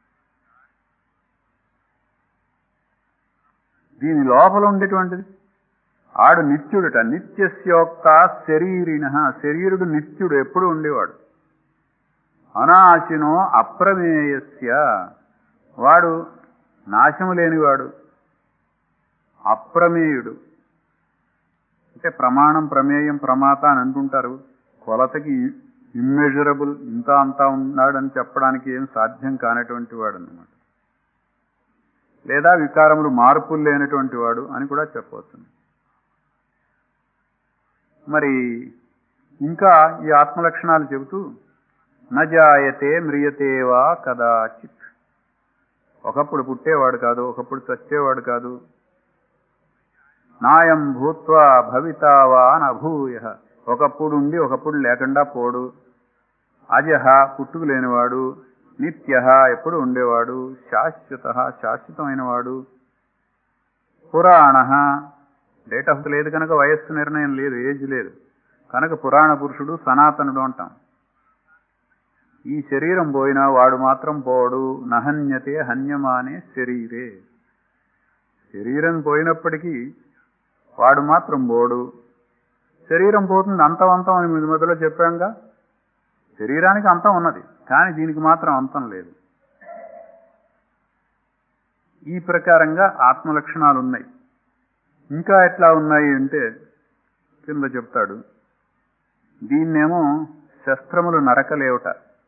దీని లోపల ఉండేటువంటిది ఆడు నిత్యుడట నిత్యస్యోక్త శరీరిణ శరీరుడు నిత్యుడు ఎప్పుడు ఉండేవాడు అనాశినో అప్రమేయస్య వాడు నాశము లేనివాడు అప్రమేయుడు అంటే ప్రమాణం ప్రమేయం ప్రమాత అని అంటుంటారు కొలతకి ఇమ్మెజరబుల్ ఇంత అంతా ఉన్నాడని చెప్పడానికి ఏం సాధ్యం కానటువంటి వాడు అన్నమాట లేదా వికారములు మార్పులు లేనటువంటి వాడు అని కూడా చెప్పవచ్చు మరి ఇంకా ఈ ఆత్మలక్షణాలు చెబుతూ నజాయతే మ్రియతే వా కదాచిత్ ఒకప్పుడు పుట్టేవాడు కాదు ఒకప్పుడు చచ్చేవాడు కాదు నాయం భూత్వా భవితావా నభూయ ఒకప్పుడు ఉండి ఒకప్పుడు లేకుండా పోడు అజహ పుట్టుకు లేనివాడు నిత్య ఎప్పుడు ఉండేవాడు శాశ్వత శాశ్వతమైనవాడు పురాణ డేట్ ఆఫ్ లేదు కనుక వయస్సు నిర్ణయం లేదు ఏజ్ లేదు కనుక పురాణ పురుషుడు సనాతనుడు అంటాం ఈ శరీరం పోయినా వాడు మాత్రం పోడు నహన్యతే హన్యమానే శరీరే శరీరం పోయినప్పటికీ వాడు మాత్రం పోడు శరీరం పోతుంది అంతం అంతం అని మీ మొదలో చెప్పాంగా శరీరానికి అంతం ఉన్నది కానీ దీనికి మాత్రం అంతం లేదు ఈ ప్రకారంగా ఆత్మ లక్షణాలు ఉన్నాయి ఇంకా ఎట్లా ఉన్నాయి అంటే కింద చెప్తాడు దీన్నేమో శస్త్రములు నరకలేవుట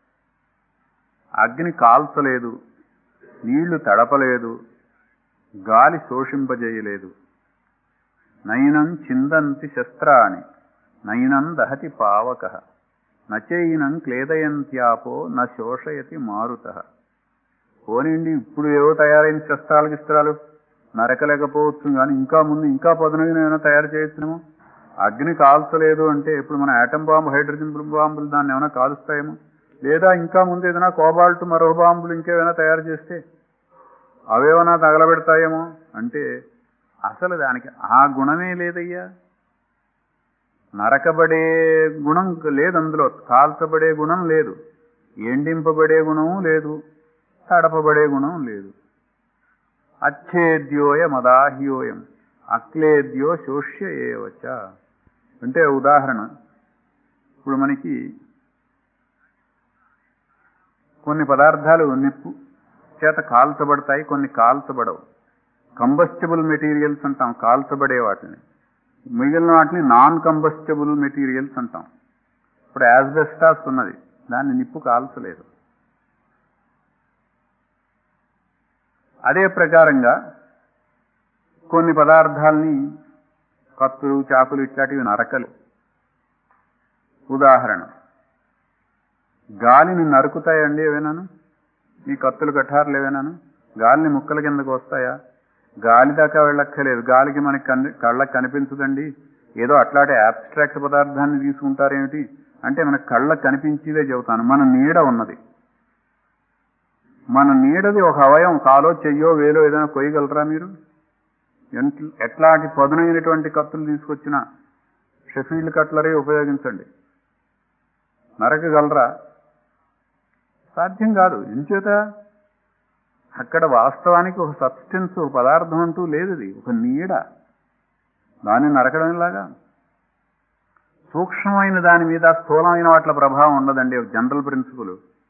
అగ్ని కాల్చలేదు నీళ్లు తడపలేదు గాలి శోషింపజేయలేదు నయనం చిందంతి శస్త్రాని నయనం దహతి పావక నచైనం క్లేదయంత్యాపో న శోషయతి మారుత పోనీండి ఇప్పుడు ఏవో తయారైన శస్త్రాలు గిస్త్రాలు నరకలేకపోవచ్చు కానీ ఇంకా ముందు ఇంకా పదునైన ఏమైనా తయారు చేయొచ్చునేమో అగ్ని కాల్చలేదు అంటే ఇప్పుడు మన ఆటం బాంబు హైడ్రోజన్ బాంబులు దాన్ని ఏమైనా కాలుస్తాయేమో లేదా ఇంకా ముందు ఏదైనా కోబాల్ట్ మరో బాంబులు ఇంకేమైనా తయారు చేస్తే అవేమైనా తగలబెడతాయేమో అంటే అసలు దానికి ఆ గుణమే లేదయ్యా నరకబడే గుణం లేదు అందులో కాల్చబడే గుణం లేదు ఎండింపబడే గుణము లేదు తడపబడే గుణం లేదు అచ్ఛేద్యోయ మదాహ్యోయం అక్లేద్యో శోష్య ఏవచ అంటే ఉదాహరణ ఇప్పుడు మనకి కొన్ని పదార్థాలు నిప్పు చేత కాల్చబడతాయి కొన్ని కాల్చబడవు కంబస్టబుల్ మెటీరియల్స్ అంటాం కాల్చబడే వాటిని మిగిలిన వాటిని నాన్ కంబస్టబుల్ మెటీరియల్స్ అంటాం ఇప్పుడు యాజ్బెస్టాస్ ఉన్నది దాన్ని నిప్పు కాల్చలేదు అదే ప్రకారంగా కొన్ని పదార్థాలని కత్తులు చాకులు ఇట్లాంటివి నరకలు ఉదాహరణ గాలిని నరుకుతాయండి ఏవేనాను ఈ కత్తులు కఠారులు ఏవేనాను గాలిని ముక్కల కిందకు వస్తాయా గాలి దాకా వెళ్ళక్కర్లేదు గాలికి మనకి కన్ కళ్ళకి కనిపించదండి ఏదో అట్లాంటి అబ్స్ట్రాక్ట్ పదార్థాన్ని తీసుకుంటారేమిటి అంటే మన కళ్ళకు కనిపించేదే చెబుతాను మన నీడ ఉన్నది మన నీడది ఒక అవయం కాలో చెయ్యో వేలో ఏదైనా కొయ్యగలరా మీరు ఎంత- ఎట్లాంటి పదునైనటువంటి కత్తులు తీసుకొచ్చిన షెఫీల్డ్ కట్లరీ ఉపయోగించండి నరకగలరా సాధ్యం కాదు ఎంచేత అక్కడ వాస్తవానికి ఒక సబ్స్టెన్స్ ఒక పదార్థం అంటూ లేదు ఇది ఒక నీడ దాన్ని నరకడంలాగా సూక్ష్మమైన దాని మీద స్థూలమైన వాటిల ప్రభావం ఉండదండి జనరల్ ప్రిన్సిపల్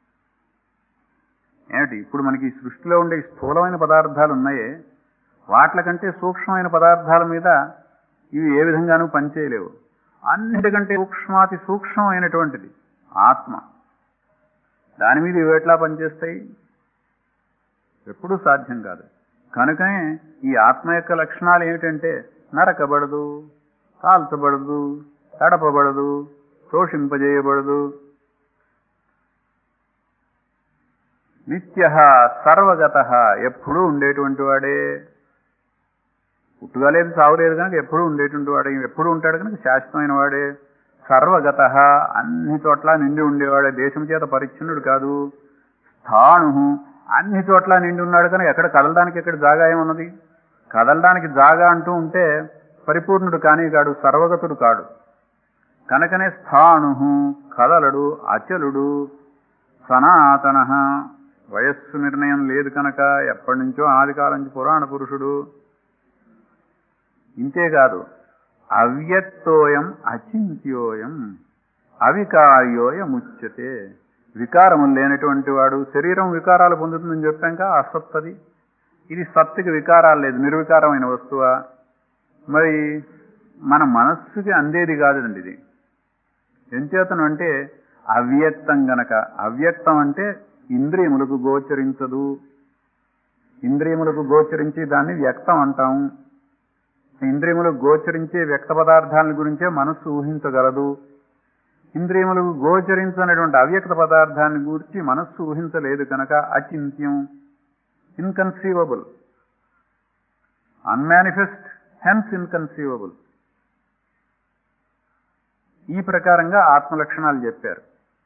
ఏమిటి ఇప్పుడు మనకి ఈ సృష్టిలో ఉండే ఈ స్థూలమైన పదార్థాలు ఉన్నాయే వాట్ల కంటే సూక్ష్మమైన పదార్థాల మీద ఇవి ఏ విధంగానూ పనిచేయలేవు అన్నిటికంటే సూక్ష్మాతి సూక్ష్మమైనటువంటిది ఆత్మ దాని మీద ఇవి ఎట్లా పనిచేస్తాయి ఎప్పుడూ సాధ్యం కాదు కనుకనే ఈ ఆత్మ యొక్క లక్షణాలు ఏమిటంటే నరకబడదు కాల్చబడదు తడపబడదు శోషింపజేయబడదు నిత్య సర్వగత ఎప్పుడూ ఉండేటువంటి వాడే పుట్టుగా లేదు సావు లేదు కనుక ఎప్పుడూ ఉండేటువంటి వాడే ఎప్పుడు ఉంటాడు కనుక శాశ్వతమైన వాడే సర్వగత అన్ని చోట్ల నిండి ఉండేవాడే దేశం చేత పరిచ్ఛిన్నుడు కాదు స్థాణు అన్ని చోట్ల నిండి ఉన్నాడు కనుక ఎక్కడ కదలడానికి ఎక్కడ జాగా ఏమున్నది కదలడానికి జాగా అంటూ ఉంటే పరిపూర్ణుడు కానీ కాడు సర్వగతుడు కాడు కనుకనే స్థాణు కదలడు అచలుడు సనాతన వయస్సు నిర్ణయం లేదు కనుక ఎప్పటి నుంచో ఆది కాలం నుంచి పురాణ పురుషుడు ఇంతేకాదు అవ్యక్తోయం అచింత్యోయం అవికార్యోయముచ్యతే వికారము లేనటువంటి వాడు శరీరం వికారాలు పొందుతుందని చెప్పాక అసత్తది ఇది సత్తుకి వికారాలు లేదు నిర్వికారమైన వస్తువా మరి మన మనస్సుకి అందేది కాదండి ఇది ఎంచేతను అంటే అవ్యక్తం గనక అవ్యక్తం అంటే ఇంద్రియములకు గోచరించదు ఇంద్రియములకు గోచరించి దాన్ని వ్యక్తం అంటాం ఇంద్రియములకు గోచరించే వ్యక్త పదార్థాల గురించే మనస్సు ఊహించగలదు ఇంద్రియములకు గోచరించినటువంటి అవ్యక్త పదార్థాన్ని గురించి మనస్సు ఊహించలేదు కనుక అచింత్యం ఇన్కన్సీవబుల్ అన్మానిఫెస్ట్ హెన్స్ ఇన్కన్సీవబుల్ ఈ ప్రకారంగా ఆత్మ లక్షణాలు చెప్పారు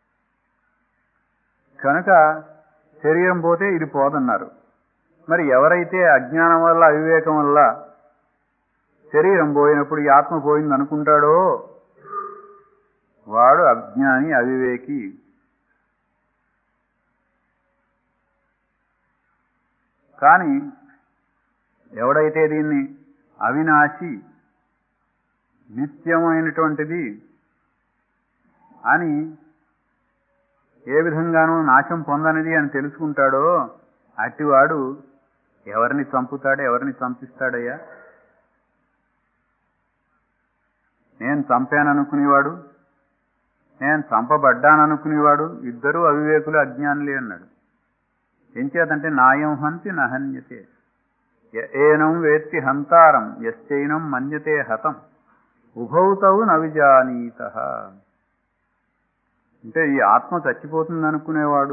కనుక శరీరం పోతే ఇది పోదన్నారు మరి ఎవరైతే అజ్ఞానం వల్ల అవివేకం వల్ల శరీరం పోయినప్పుడు ఈ ఆత్మ పోయింది అనుకుంటాడో వాడు అజ్ఞాని అవివేకి కానీ ఎవడైతే దీన్ని అవినాశి నిత్యమైనటువంటిది అని ఏ విధంగానూ నాశం పొందనిది అని తెలుసుకుంటాడో అట్టివాడు ఎవరిని చంపుతాడు ఎవరిని చంపిస్తాడయ్యా నేను చంపాననుకునేవాడు నేను చంపబడ్డాననుకునేవాడు ఇద్దరూ అవివేకులు అజ్ఞానులే అన్నాడు ఏం చేతంటే నాయం హంతి నహన్యతే య- ఏనం వేత్తి హంతారం యశ్చైనం మన్యతే హతం ఉభౌతౌ నవిజానీత అంటే ఈ ఆత్మ చచ్చిపోతుంది అనుకునేవాడు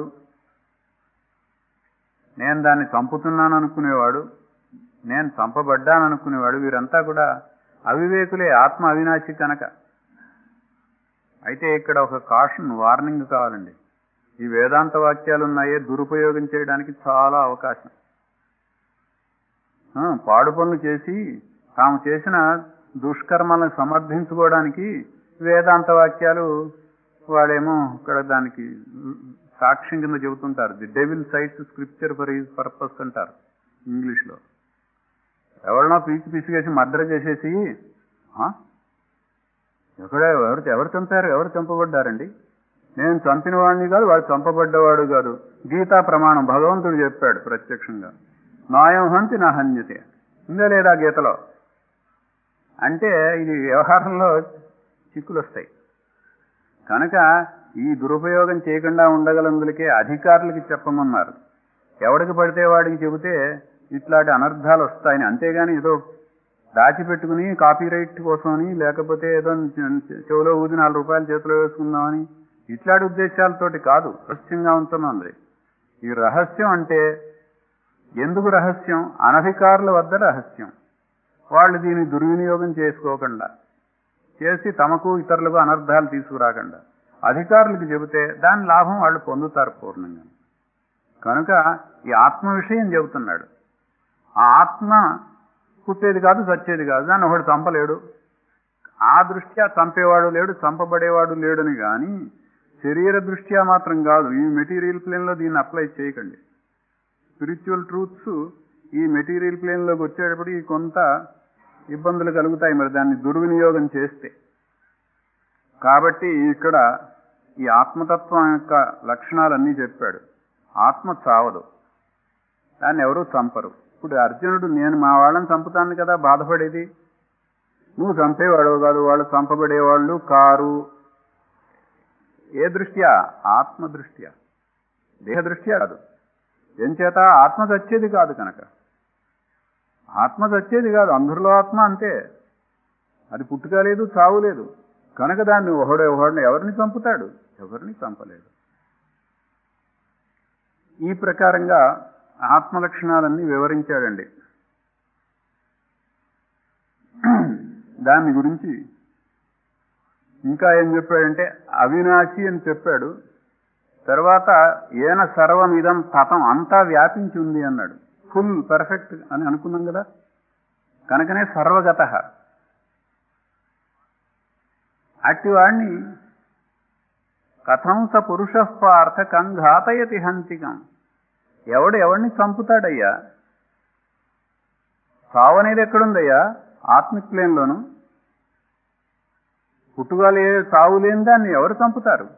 నేను దాన్ని చంపుతున్నాను అనుకునేవాడు నేను చంపబడ్డాను అనుకునేవాడు వీరంతా కూడా అవివేకులే ఆత్మ అవినాశి కనుక అయితే ఇక్కడ ఒక కాషన్ వార్నింగ్ కావాలండి ఈ వేదాంత వాక్యాలు ఉన్నాయే దురుపయోగం చేయడానికి చాలా అవకాశం ఆ, పాడు పనులు చేసి తాము చేసిన దుష్కర్మలను సమర్థించుకోవడానికి వేదాంత వాక్యాలు వాడేమో ఇక్కడ దానికి సాక్ష్యం కింద చెబుతుంటారు the devil cites scripture for his purpose అంటారు ఇంగ్లీష్లో ఎవరినో పీకి పిసిగేసి మర్డర్ చేసేసి ఆ? ఎక్కడ ఎవరు ఎవరు చంపారు ఎవరు చంపబడ్డారండి నేను చంపిన వాడిని కాదు వాడు చంపబడ్డవాడు కాదు గీతా ప్రమాణం భగవంతుడు చెప్పాడు ప్రత్యక్షంగా నాయం హంతి నా హన్యతే ఉందా లేదా గీతలో అంటే ఇది వ్యవహారంలో చిక్కులు వస్తాయి కనుక ఈ దురుపయోగం చేయకుండా ఉండగలందులకే అధికారులకి చెప్పమన్నారు ఎవడికి పడితే వాడికి చెబితే ఇట్లాంటి అనర్థాలు వస్తాయని అంతేగాని ఏదో దాచిపెట్టుకుని కాపీరైట్ కోసమని లేకపోతే ఏదో చెవిలో ఊది నాలుగు రూపాయలు చేతిలో వేసుకుందామని ఇట్లాంటి ఉద్దేశాలతోటి కాదు రహస్యంగా ఉంటున్నది ఈ రహస్యం అంటే ఎందుకు రహస్యం అనధికారుల వద్ద రహస్యం వాళ్ళు దీన్ని దుర్వినియోగం చేసుకోకుండా చేసి తమకు ఇతరులకు అనర్థాలు తీసుకురాకుండా అధికారులకు చెబితే దాని లాభం వాళ్ళు పొందుతారు పూర్ణంగా కనుక ఈ ఆత్మ విషయం చెబుతున్నాడు ఆ ఆత్మ పుట్టేది కాదు చచ్చేది కాదు దాన్ని ఒకడు చంపలేడు ఆ దృష్ట్యా చంపేవాడు లేడు చంపబడేవాడు లేడని కానీ శరీర దృష్ట్యా మాత్రం కాదు ఈ మెటీరియల్ ప్లేన్లో దీన్ని అప్లై చేయకండి స్పిరిచువల్ ట్రూత్స్ ఈ మెటీరియల్ ప్లేన్లోకి వచ్చేటప్పటికి కొంత ఇబ్బందులు కలుగుతాయి మరి దాన్ని దుర్వినియోగం చేస్తే కాబట్టి ఇక్కడ ఈ ఆత్మతత్వం యొక్క లక్షణాలన్నీ చెప్పాడు ఆత్మ చావదు దాన్ని ఎవరూ చంపరు ఇప్పుడు అర్జునుడు నేను మా వాళ్ళని చంపుతాను కదా బాధపడేది నువ్వు చంపేవాడు కాదు వాళ్ళు చంపబడేవాళ్ళు కారు ఏ దృష్ట్యా ఆత్మ దృష్ట్యా దేహ దృష్ట్యా కాదు ఏం చేత ఆత్మ చచ్చేది కాదు కనుక ఆత్మ చచ్చేది కాదు అందరిలో ఆత్మ అంతే అది పుట్టుక లేదు చావు లేదు కనుక దాన్ని ఒకడు ఒకడిని ఎవరిని చంపుతాడు ఎవరిని చంపలేడు ఈ ప్రకారంగా ఆత్మ లక్షణాలన్నీ వివరించాడండి దాని గురించి ఇంకా ఏం చెప్పాడంటే అవినాశి అని చెప్పాడు తర్వాత ఏన సర్వం ఇదం తతం అంతా వ్యాపించి ఉంది అన్నాడు ఫుల్ పర్ఫెక్ట్ అని అనుకున్నాం కదా కనుకనే సర్వగత అట్టి వాడిని కథం స పురుష పార్థ కంఘాతయతి హంతికం ఎవడు ఎవడిని చంపుతాడయ్యా చావు అనేది ఎక్కడుందయ్యా ఆత్మిక్ ప్లేన్లోను పుట్టుగా లే చావు లేని దాన్ని ఎవరు చంపుతారు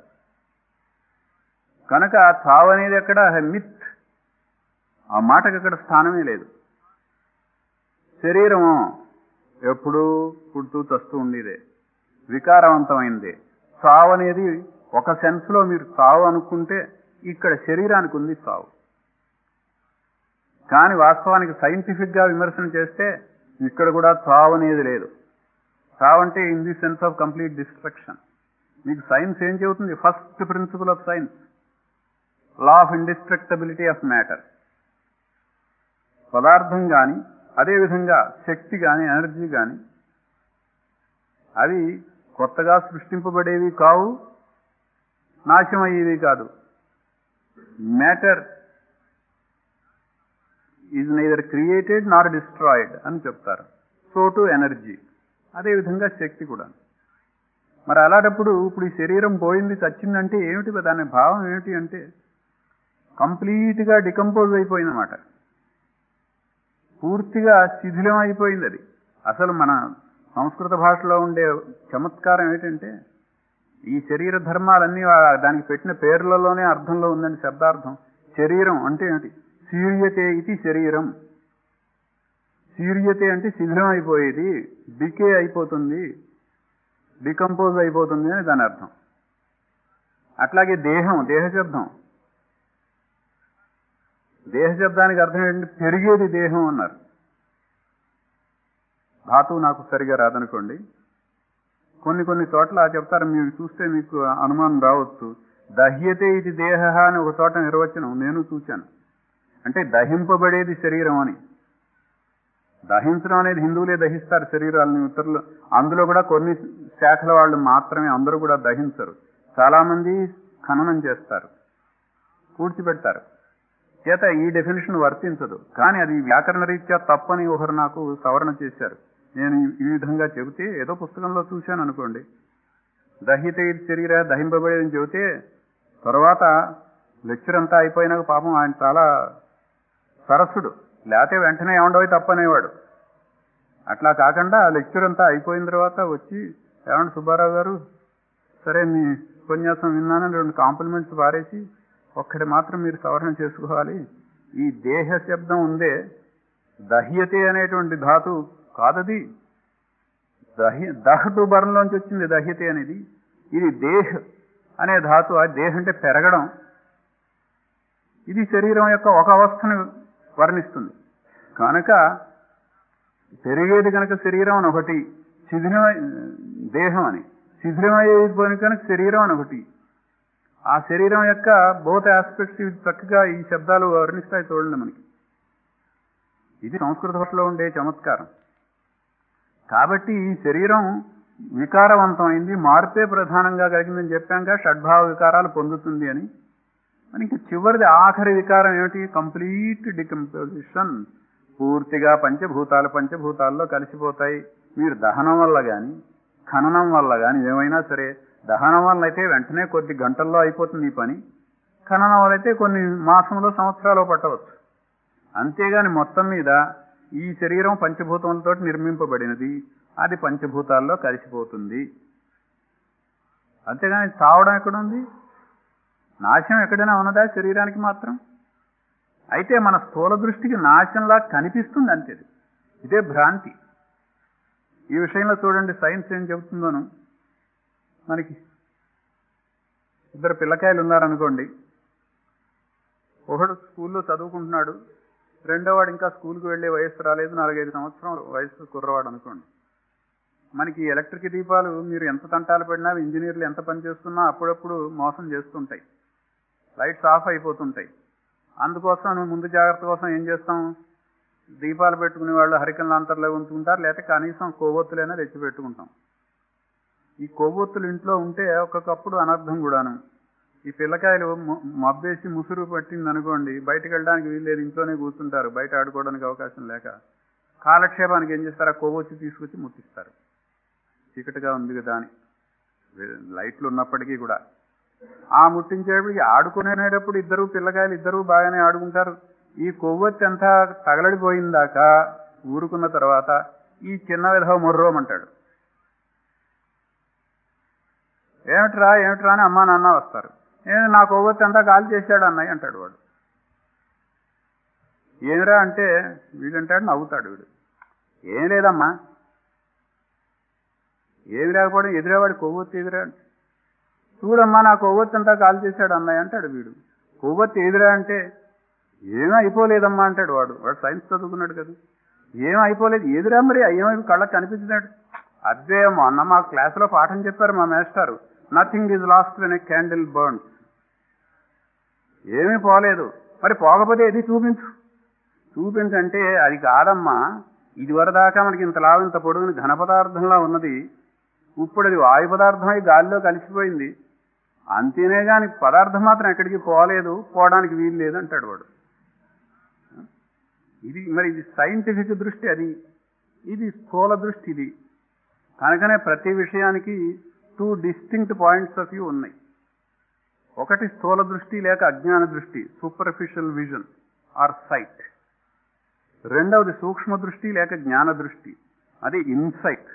కనుక చావు అనేది ఎక్కడ మిత్ ఆ మాటకి అక్కడ స్థానమే లేదు శరీరము ఎప్పుడూ పుడుతూ చస్తూ ఉండేదే వికారవంతమైంది చావు అనేది ఒక సెన్స్లో మీరు చావు అనుకుంటే ఇక్కడ శరీరానికి ఉంది చావు కానీ వాస్తవానికి సైంటిఫిక్గా విమర్శన చేస్తే ఇక్కడ కూడా చావు అనేది లేదు చావు అంటే in the sense of complete destruction మీకు సైన్స్ ఏం చెబుతుంది first principle of science law of indestructibility of matter పదార్థం కానీ అదేవిధంగా శక్తి కానీ ఎనర్జీ కానీ అవి కొత్తగా సృష్టింపబడేవి కావు నాశమయ్యేవి కాదు matter is neither created nor destroyed అని చెప్తారు సో టు ఎనర్జీ అదేవిధంగా శక్తి కూడా మరి అలాంటప్పుడు ఇప్పుడు ఈ శరీరం పోయింది చచ్చిందంటే ఏమిటి దాని భావం ఏమిటి అంటే కంప్లీట్గా డికంపోజ్ అయిపోయిందన్నమాట పూర్తిగా శిథిలం అయిపోయింది అది అసలు మన సంస్కృత భాషలో ఉండే చమత్కారం ఏంటంటే ఈ శరీర ధర్మాలన్నీ ఆ- దానికి పెట్టిన పేర్లలోనే అర్థంలో ఉందండి శబ్దార్థం శరీరం అంటే ఏంటి శీర్యతే ఇది శరీరం శీర్యతే అంటే శిథిలం అయిపోయేది డికే అయిపోతుంది డికంపోజ్ అయిపోతుంది అని దాని అర్థం అట్లాగే దేహం దేహ శబ్దం దేహ శబ్దానికి అర్థం ఏంటంటే పెరిగేది దేహం అన్నారు ధాతువు నాకు సరిగా రాదనుకోండి కొన్ని కొన్ని చోట్ల చెప్తారు మీరు చూస్తే మీకు అనుమానం రావచ్చు దహ్యతే ఇది దేహ అని ఒక చోట నిర్వచనం నేను చూశాను అంటే దహింపబడేది శరీరం అని దహించడం అనేది హిందువులే దహిస్తారు శరీరాలను ఇతరులు అందులో కూడా కొన్ని శాఖల వాళ్ళు మాత్రమే అందరూ కూడా దహించరు చాలా మంది ఖననం చేస్తారు పూడ్చిపెడతారు చేత ఈ డెఫినేషన్ వర్తించదు కానీ అది వ్యాకరణ రీత్యా తప్పని ఒకరు నాకు సవరణ చేశారు నేను ఈ- ఈ విధంగా చెబితే ఏదో పుస్తకంలో చూశాను అనుకోండి దహిత ఇది శరీర దహింపబడేదని చెబితే తర్వాత లెక్చర్ అంతా అయిపోయినాక పాపం ఆయన చాలా సరస్సుడు లేకపోతే వెంటనే ఏమండవి తప్పనేవాడు అట్లా కాకుండా లెక్చర్ అంతా అయిపోయిన తర్వాత వచ్చి ఏమండి సుబ్బారావు గారు సరే మీ ఉపన్యాసం విన్నానని రెండు కాంప్లిమెంట్స్ పారేసి ఒక్కటి మాత్రం మీరు సవరణ చేసుకోవాలి ఈ దేహ శబ్దం ఉందే దహ్యతే అనేటువంటి ధాతు కాదది దహ్య దహటు బరంలోంచి వచ్చింది దహ్యతే అనేది ఇది దేహ్ అనే ధాతు ఆ దేహ్ అంటే పెరగడం ఇది శరీరం యొక్క ఒక అవస్థను వర్ణిస్తుంది కనుక పెరిగేది కనుక శరీరం అని ఒకటి శిథిలమై దేహం అని శిథిలమయ్యేది కనుక శరీరం అని ఒకటి ఆ శరీరం యొక్క బోత్ ఆస్పెక్ట్స్ ఇవి చక్కగా ఈ శబ్దాలు వర్ణిస్తాయి చూడండి మనకి ఇది సంస్కృత భాషలో ఉండే చమత్కారం కాబట్టి ఈ శరీరం వికారవంతమైంది మార్పే ప్రధానంగా కలిగిందని చెప్పాక షడ్భావ వికారాలు పొందుతుంది అని మనకి చివరిది ఆఖరి వికారం ఏమిటి కంప్లీట్ డికంపోజిషన్ పూర్తిగా పంచభూతాలు పంచభూతాల్లో కలిసిపోతాయి మీరు దహనం వల్ల కానీ ఖననం వల్ల కానీ ఏమైనా సరే దహనం వల్ల అయితే వెంటనే కొద్ది గంటల్లో అయిపోతుంది ఈ పని ఖననం వల్ల అయితే కొన్ని మాసంలో సంవత్సరాలు పట్టవచ్చు అంతేగాని మొత్తం మీద ఈ శరీరం పంచభూతములతో నిర్మింపబడినది అది పంచభూతాల్లో కలిసిపోతుంది అంతేగాని చావడం ఎక్కడుంది నాశనం ఎక్కడైనా ఉన్నదా శరీరానికి మాత్రం అయితే మన స్థూల దృష్టికి నాశంలా కనిపిస్తుంది అంతే ఇది. ఇదే భ్రాంతి ఈ విషయంలో చూడండి సైన్స్ ఏం చెబుతుందోను మనకి ఇద్దరు పిల్లకాయలు ఉన్నారనుకోండి ఒకడు స్కూల్లో చదువుకుంటున్నాడు రెండోవాడు ఇంకా స్కూల్కి వెళ్ళే వయసు రాలేదు నాలుగైదు సంవత్సరం వయసు కుర్రవాడు అనుకోండి మనకి ఈ ఎలక్ట్రిక్ దీపాలు మీరు ఎంత తంటాలు పడినా ఇంజనీర్లు ఎంత పని చేస్తున్నా అప్పుడప్పుడు మోసం చేస్తుంటాయి లైట్స్ ఆఫ్ అయిపోతుంటాయి అందుకోసం నువ్వు ముందు జాగ్రత్త కోసం ఏం చేస్తాం దీపాలు పెట్టుకునే వాళ్ళు హరికన్ లాంతర్లో ఉంచుకుంటారు లేకపోతే కనీసం కొవ్వొత్తులైనా తెచ్చి పెట్టుకుంటాం ఈ కొవ్వొత్తులు ఇంట్లో ఉంటే ఒక్కొక్కప్పుడు అనర్థం కూడాను ఈ పిల్లకాయలు మ- మబ్బేసి ముసురు పట్టింది అనుకోండి బయటకు వెళ్ళడానికి వీల్లేదు ఇంట్లోనే కూర్చుంటారు బయట ఆడుకోవడానికి అవకాశం లేక కాలక్షేపానికి ఏం చేస్తారు ఆ కొవ్వొచ్చి తీసుకొచ్చి ముట్టిస్తారు చీకటిగా ఉంది కదా అని వే- లైట్లు ఉన్నప్పటికీ కూడా ఆ ముట్టించేటప్పటికి ఆడుకునేటప్పుడు ఇద్దరు పిల్లకాయలు ఇద్దరు బాగానే ఆడుకుంటారు ఈ కొవ్వొత్తి అంతా తగలడిపోయిందాక ఊరుకున్న తర్వాత ఈ చిన్న విధవ మొర్రోమంటాడు ఏమిట్రా ఏమిట్రా అని అమ్మా నాన్న వస్తారు ఏ నా కొవ్వొత్తి అంతా గాలి చేశాడు అన్నయ్య అంటాడు వాడు ఏమిరా అంటే వీడంటాడు నవ్వుతాడు వీడు ఏం లేదమ్మా ఏమి లేకపోవడం ఎదురేవాడు కొవ్వొత్తి ఎదురా అంటే చూడమ్మా నా కొవ్వొత్తి అంతా కాల్ చేశాడు అన్నయ్య అంటాడు వీడు కొవ్వొత్తి ఎదురా అంటే ఏమీ అయిపోలేదమ్మా అంటాడు వాడు వాడు సైన్స్ చదువుకున్నాడు కదా ఏం అయిపోలేదు ఎదురా మరి ఏమై కళ్ళకి కనిపించినాడు అదే మొన్న మా క్లాసులో పాఠం చెప్పారు మా మేస్టారు nothing is lost when a candle burns ఏమీ పోలేదు మరి పోకపోతే ఏది చూపించు చూపించంటే అది కాదమ్మా ఇది వరదాకా మనకి ఇంత లావు ఇంత పొడుగుని ఘన పదార్థంలా ఉన్నది ఇప్పుడు అది వాయు పదార్థమై గాలిలో కలిసిపోయింది అంతేనే కానీ పదార్థం మాత్రం ఎక్కడికి పోలేదు పోవడానికి వీలు లేదు అంటాడు వాడు ఇది మరి ఇది సైంటిఫిక్ దృష్టి అది ఇది స్థూల దృష్టి ఇది కనుకనే ప్రతి విషయానికి two distinct points of view ఉన్నాయి ఒకటి స్థూల దృష్టి లేక అజ్ఞాన దృష్టి సూపర్ఫిషియల్ విజన్ ఆర్ సైట్ రెండవది సూక్ష్మ దృష్టి లేక జ్ఞాన దృష్టి అది ఇన్సైట్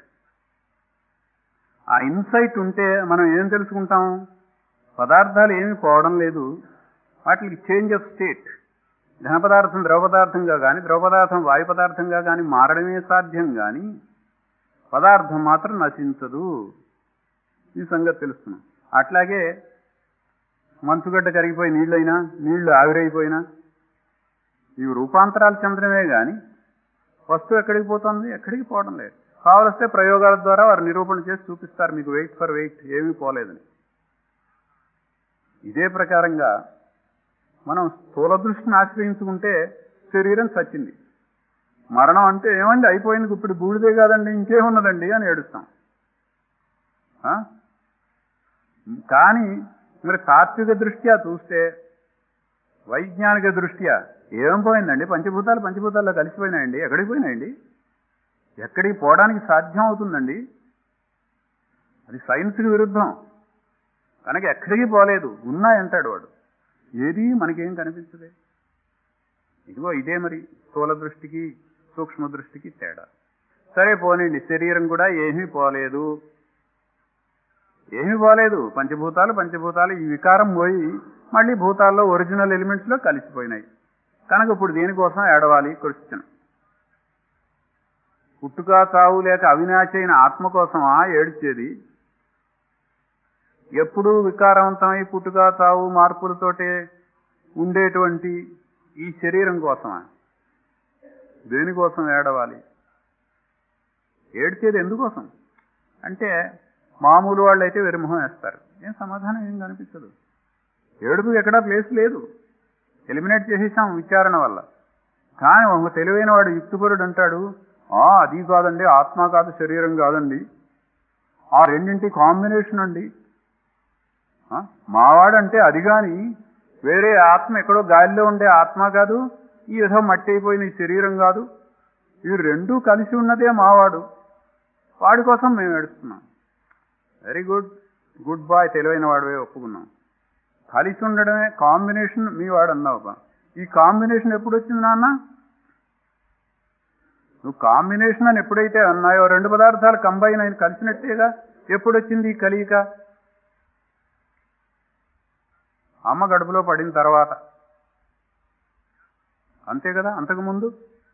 ఆ ఇన్సైట్ ఉంటే మనం ఏం తెలుసుకుంటాం పదార్థాలు ఏమీ పోవడం లేదు వాటికి చేంజ్ ఆఫ్ స్టేట్ ఘన పదార్థం ద్రవ పదార్థంగా కానీ ద్రవ పదార్థం వాయు పదార్థంగా కానీ మారడమే సాధ్యం కానీ పదార్థం మాత్రం నశించదు ఈ సంగతి తెలుస్తున్నాం అట్లాగే మంచుగడ్డ కరిగిపోయి నీళ్ళైనా నీళ్లు ఆవిరైపోయినా ఇవి రూపాంతరాలు చెందడమే కానీ వస్తువు ఎక్కడికి పోతుంది ఎక్కడికి పోవడం లేదు కావలిస్తే ప్రయోగాల ద్వారా వారు నిరూపణ చేసి చూపిస్తారు మీకు వెయిట్ ఫర్ వెయిట్ ఏమీ పోలేదని ఇదే ప్రకారంగా మనం స్థూల దృష్టిని ఆశ్రయించుకుంటే శరీరం చచ్చింది మరణం అంటే ఏమండి అయిపోయింది ఇప్పుడు బూడిదే కాదండి ఇంకేమున్నదండి అని ఏడుస్తాం ఆ? కానీ మరి తాత్విక దృష్ట్యా చూస్తే వైజ్ఞానిక దృష్ట్యా ఏం పోయిందండి పంచభూతాలు పంచభూతాల్లో కలిసిపోయినాయండి ఎక్కడికి పోయినాయండి ఎక్కడికి పోవడానికి సాధ్యం అవుతుందండి అది సైన్స్కి విరుద్ధం కనుక ఎక్కడికి పోలేదు ఉన్నాయంటాడు వాడు ఏది మనకేం కనిపించదే ఇదిగో ఇదే మరి స్థూల దృష్టికి సూక్ష్మ దృష్టికి తేడా సరే పోనండి శరీరం కూడా ఏమీ పోలేదు ఏమీ పోలేదు పంచభూతాలు పంచభూతాలు ఈ వికారం పోయి మళ్ళీ భూతాల్లో ఒరిజినల్ ఎలిమెంట్స్లో కలిసిపోయినాయి కనుక ఇప్పుడు దేనికోసం ఏడవాలి క్వశ్చన్ పుట్టుక చావు లేక అవినాశి అయిన ఆత్మ కోసమా ఏడ్చేది ఎప్పుడూ వికారవంతమై పుట్టుక చావు మార్పులతోటే ఉండేటువంటి ఈ శరీరం కోసమా దేనికోసం ఏడవాలి ఏడ్చేది ఎందుకోసం అంటే మామూలు వాళ్ళు అయితే విరమహం వేస్తారు ఏం సమాధానం ఏం కనిపించదు ఏడుపు ఎక్కడా ప్లేస్ లేదు ఎలిమినేట్ చేసేసాం విచారణ వల్ల కానీ ఒక తెలివైన వాడు యుక్తిపరుడు అంటాడు "ఆ, అది కాదండి ఆత్మ కాదు శరీరం కాదండి ఆ రెండింటి కాంబినేషన్ అండి ఆ, మావాడంటే అది కానీ వేరే ఆత్మ ఎక్కడో గాలిలో ఉండే ఆత్మ కాదు ఈ ఏదో మట్టి అయిపోయిన ఈ శరీరం కాదు ఈ రెండూ కలిసి ఉన్నదే మావాడు వాడి కోసం మేము ఏడుస్తున్నాం వెరీ గుడ్ గుడ్ బాయ్ తెలివైన వాడివే ఒప్పుకున్నాం కలిసి ఉండడమే కాంబినేషన్ మీ వాడు అన్నావు బా. ఈ కాంబినేషన్ ఎప్పుడు వచ్చింది నాన్న నువ్వు కాంబినేషన్ అని ఎప్పుడైతే అన్నాయో రెండు పదార్థాలు కంబైన్ అయిన కలిసినట్టేగా ఎప్పుడు వచ్చింది ఈ కలియిక అమ్మ గడుపులో పడిన తర్వాత అంతే కదా అంతకుముందు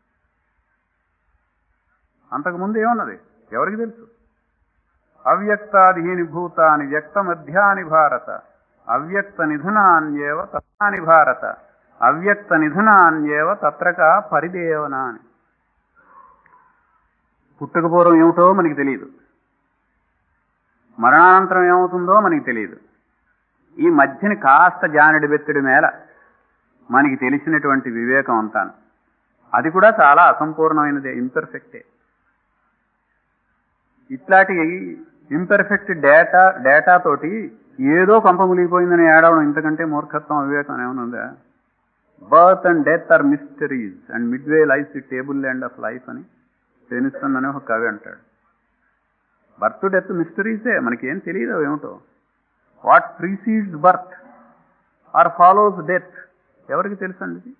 అంతకుముందు ఏమన్నది ఎవరికి తెలుసు అవ్యక్తాధీని భూతాని వ్యక్త మధ్యాని భారత అవ్యక్త నిధునాన్యేవ తత్రాని భారత అవ్యక్త నిధునాన్యేవ తత్రక పరిదేవనా అని పుట్టకపూర్వం ఏమిటో మనకి తెలియదు మరణానంతరం ఏమవుతుందో మనకి తెలియదు ఈ మధ్యని కాస్త జానడి బెత్తుడి మేల మనకి తెలిసినటువంటి వివేకం అంతాను అది కూడా చాలా అసంపూర్ణమైనదే ఇంపర్ఫెక్టే ఇట్లాంటి ఇంపర్ఫెక్ట్ డేటా డేటా తోటి ఏదో కంప మునిగిపోయిందని ఏడవడం ఇంతకంటే మూర్ఖత్వం అవివేకం ఏమైనా ఉందా birth and death are mysteries and midway life the table land of life అని టెనిసన్ అనే ఒక కవి అంటాడు బర్త్ డెత్ మిస్టరీసే మనకేం తెలియదు ఏమిటో what precedes birth or follows death ఎవరికి తెలుసండి ఇది?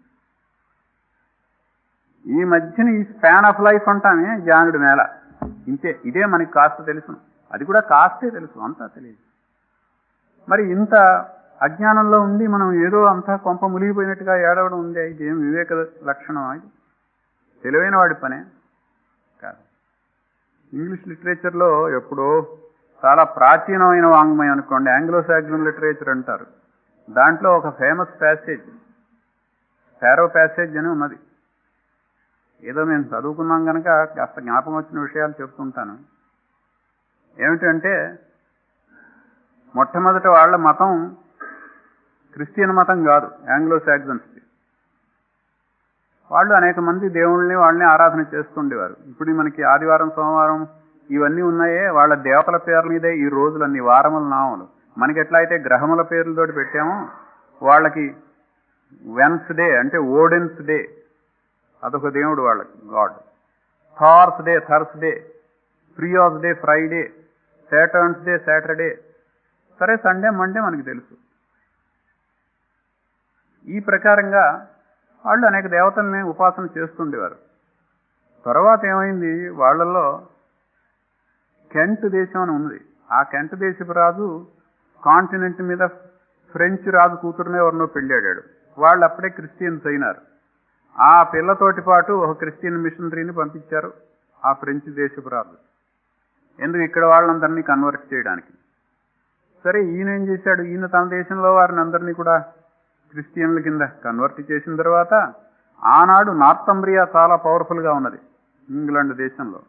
ఈ మధ్యన ఈ స్పాన్ ఆఫ్ లైఫ్ అంటామే జానుడి మేళ ఇంతే ఇదే మనకి కాస్త తెలుసు అది కూడా కాస్తే తెలుసు అంతా తెలియదు మరి ఇంత అజ్ఞానంలో ఉండి మనం ఏదో అంతా కొంప మునిగిపోయినట్టుగా ఏడవడం ఉంది ఇది ఏం వివేక లక్షణం ఇది తెలివైన వాడి పనే కాదు ఇంగ్లీష్ లిటరేచర్లో ఎప్పుడో చాలా ప్రాచీనమైన వాంగ్మయం అనుకోండి ఆంగ్లో సాగ్రన్ లిటరేచర్ అంటారు దాంట్లో ఒక ఫేమస్ ప్యాసేజ్ ఫారో ప్యాసేజ్ అని ఉన్నది ఏదో మేము చదువుకున్నాం కనుక కాస్త జ్ఞాపకం వచ్చిన విషయాలు చెప్తుంటాను ఏమిటంటే మొట్టమొదట వాళ్ళ మతం క్రిస్టియన్ మతం కాదు ఆంగ్లో సాగ్జన్స్ది వాళ్ళు అనేక మంది దేవుళ్ళని వాళ్ళని ఆరాధన చేస్తుండేవారు ఇప్పుడు మనకి ఆదివారం సోమవారం ఇవన్నీ ఉన్నాయే వాళ్ళ దేవతల పేర్ల మీదే ఈ రోజులన్నీ వారముల నామములు మనకి ఎట్లా అయితే గ్రహముల పేర్లతోటి పెట్టామో వాళ్ళకి వెన్స్ డే అంటే ఓడెన్స్ డే అదొక దేవుడు వాళ్ళకి god Thor's day Thursday Freya's day Friday Saturn's day Saturday సరే సండే మండే మనకి తెలుసు ఈ ప్రకారంగా వాళ్ళు అనేక దేవతల్ని ఉపాసన చేస్తుండేవారు తర్వాత ఏమైంది వాళ్ళల్లో కెంట్ దేశం అని ఉంది ఆ కెంట్ దేశపు రాజు కాంటినెంట్ మీద ఫ్రెంచ్ రాజు కూతురునే ఎవరినో పెళ్ళాడాడు వాళ్ళు అప్పుడే క్రిస్టియన్స్ అయినారు ఆ పిల్లతోటి పాటు ఒక క్రిస్టియన్ మిషనరీని పంపించారు ఆ ఫ్రెంచ్ దేశపు రాజు ఎందుకు ఇక్కడ వాళ్ళందరినీ కన్వర్ట్ చేయడానికి సరే ఈయన ఏం చేశాడు ఈయన తన దేశంలో వారిని అందరినీ కూడా క్రిస్టియన్ల కింద కన్వర్ట్ చేసిన తర్వాత ఆనాడు నార్థంబ్రియా చాలా పవర్ఫుల్గా ఉన్నది ఇంగ్లాండ్ దేశంలో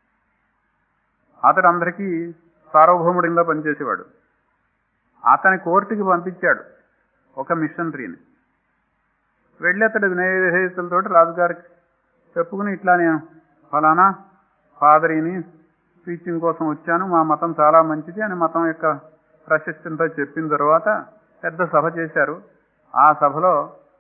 అతడు అందరికీ సార్వభౌముడి కింద పనిచేసేవాడు అతని కోర్టుకి పంపించాడు ఒక మిషనరీని వెళ్ళి అతడు వినయతలతో రాజుగారికి చెప్పుకుని ఇట్లా నేను ఫలానా ఫాదరీని టీచింగ్ కోసం వచ్చాను మా మతం చాలా మంచిది అని మతం యొక్క ప్రశస్తితో చెప్పిన తర్వాత పెద్ద సభ చేశారు ఆ సభలో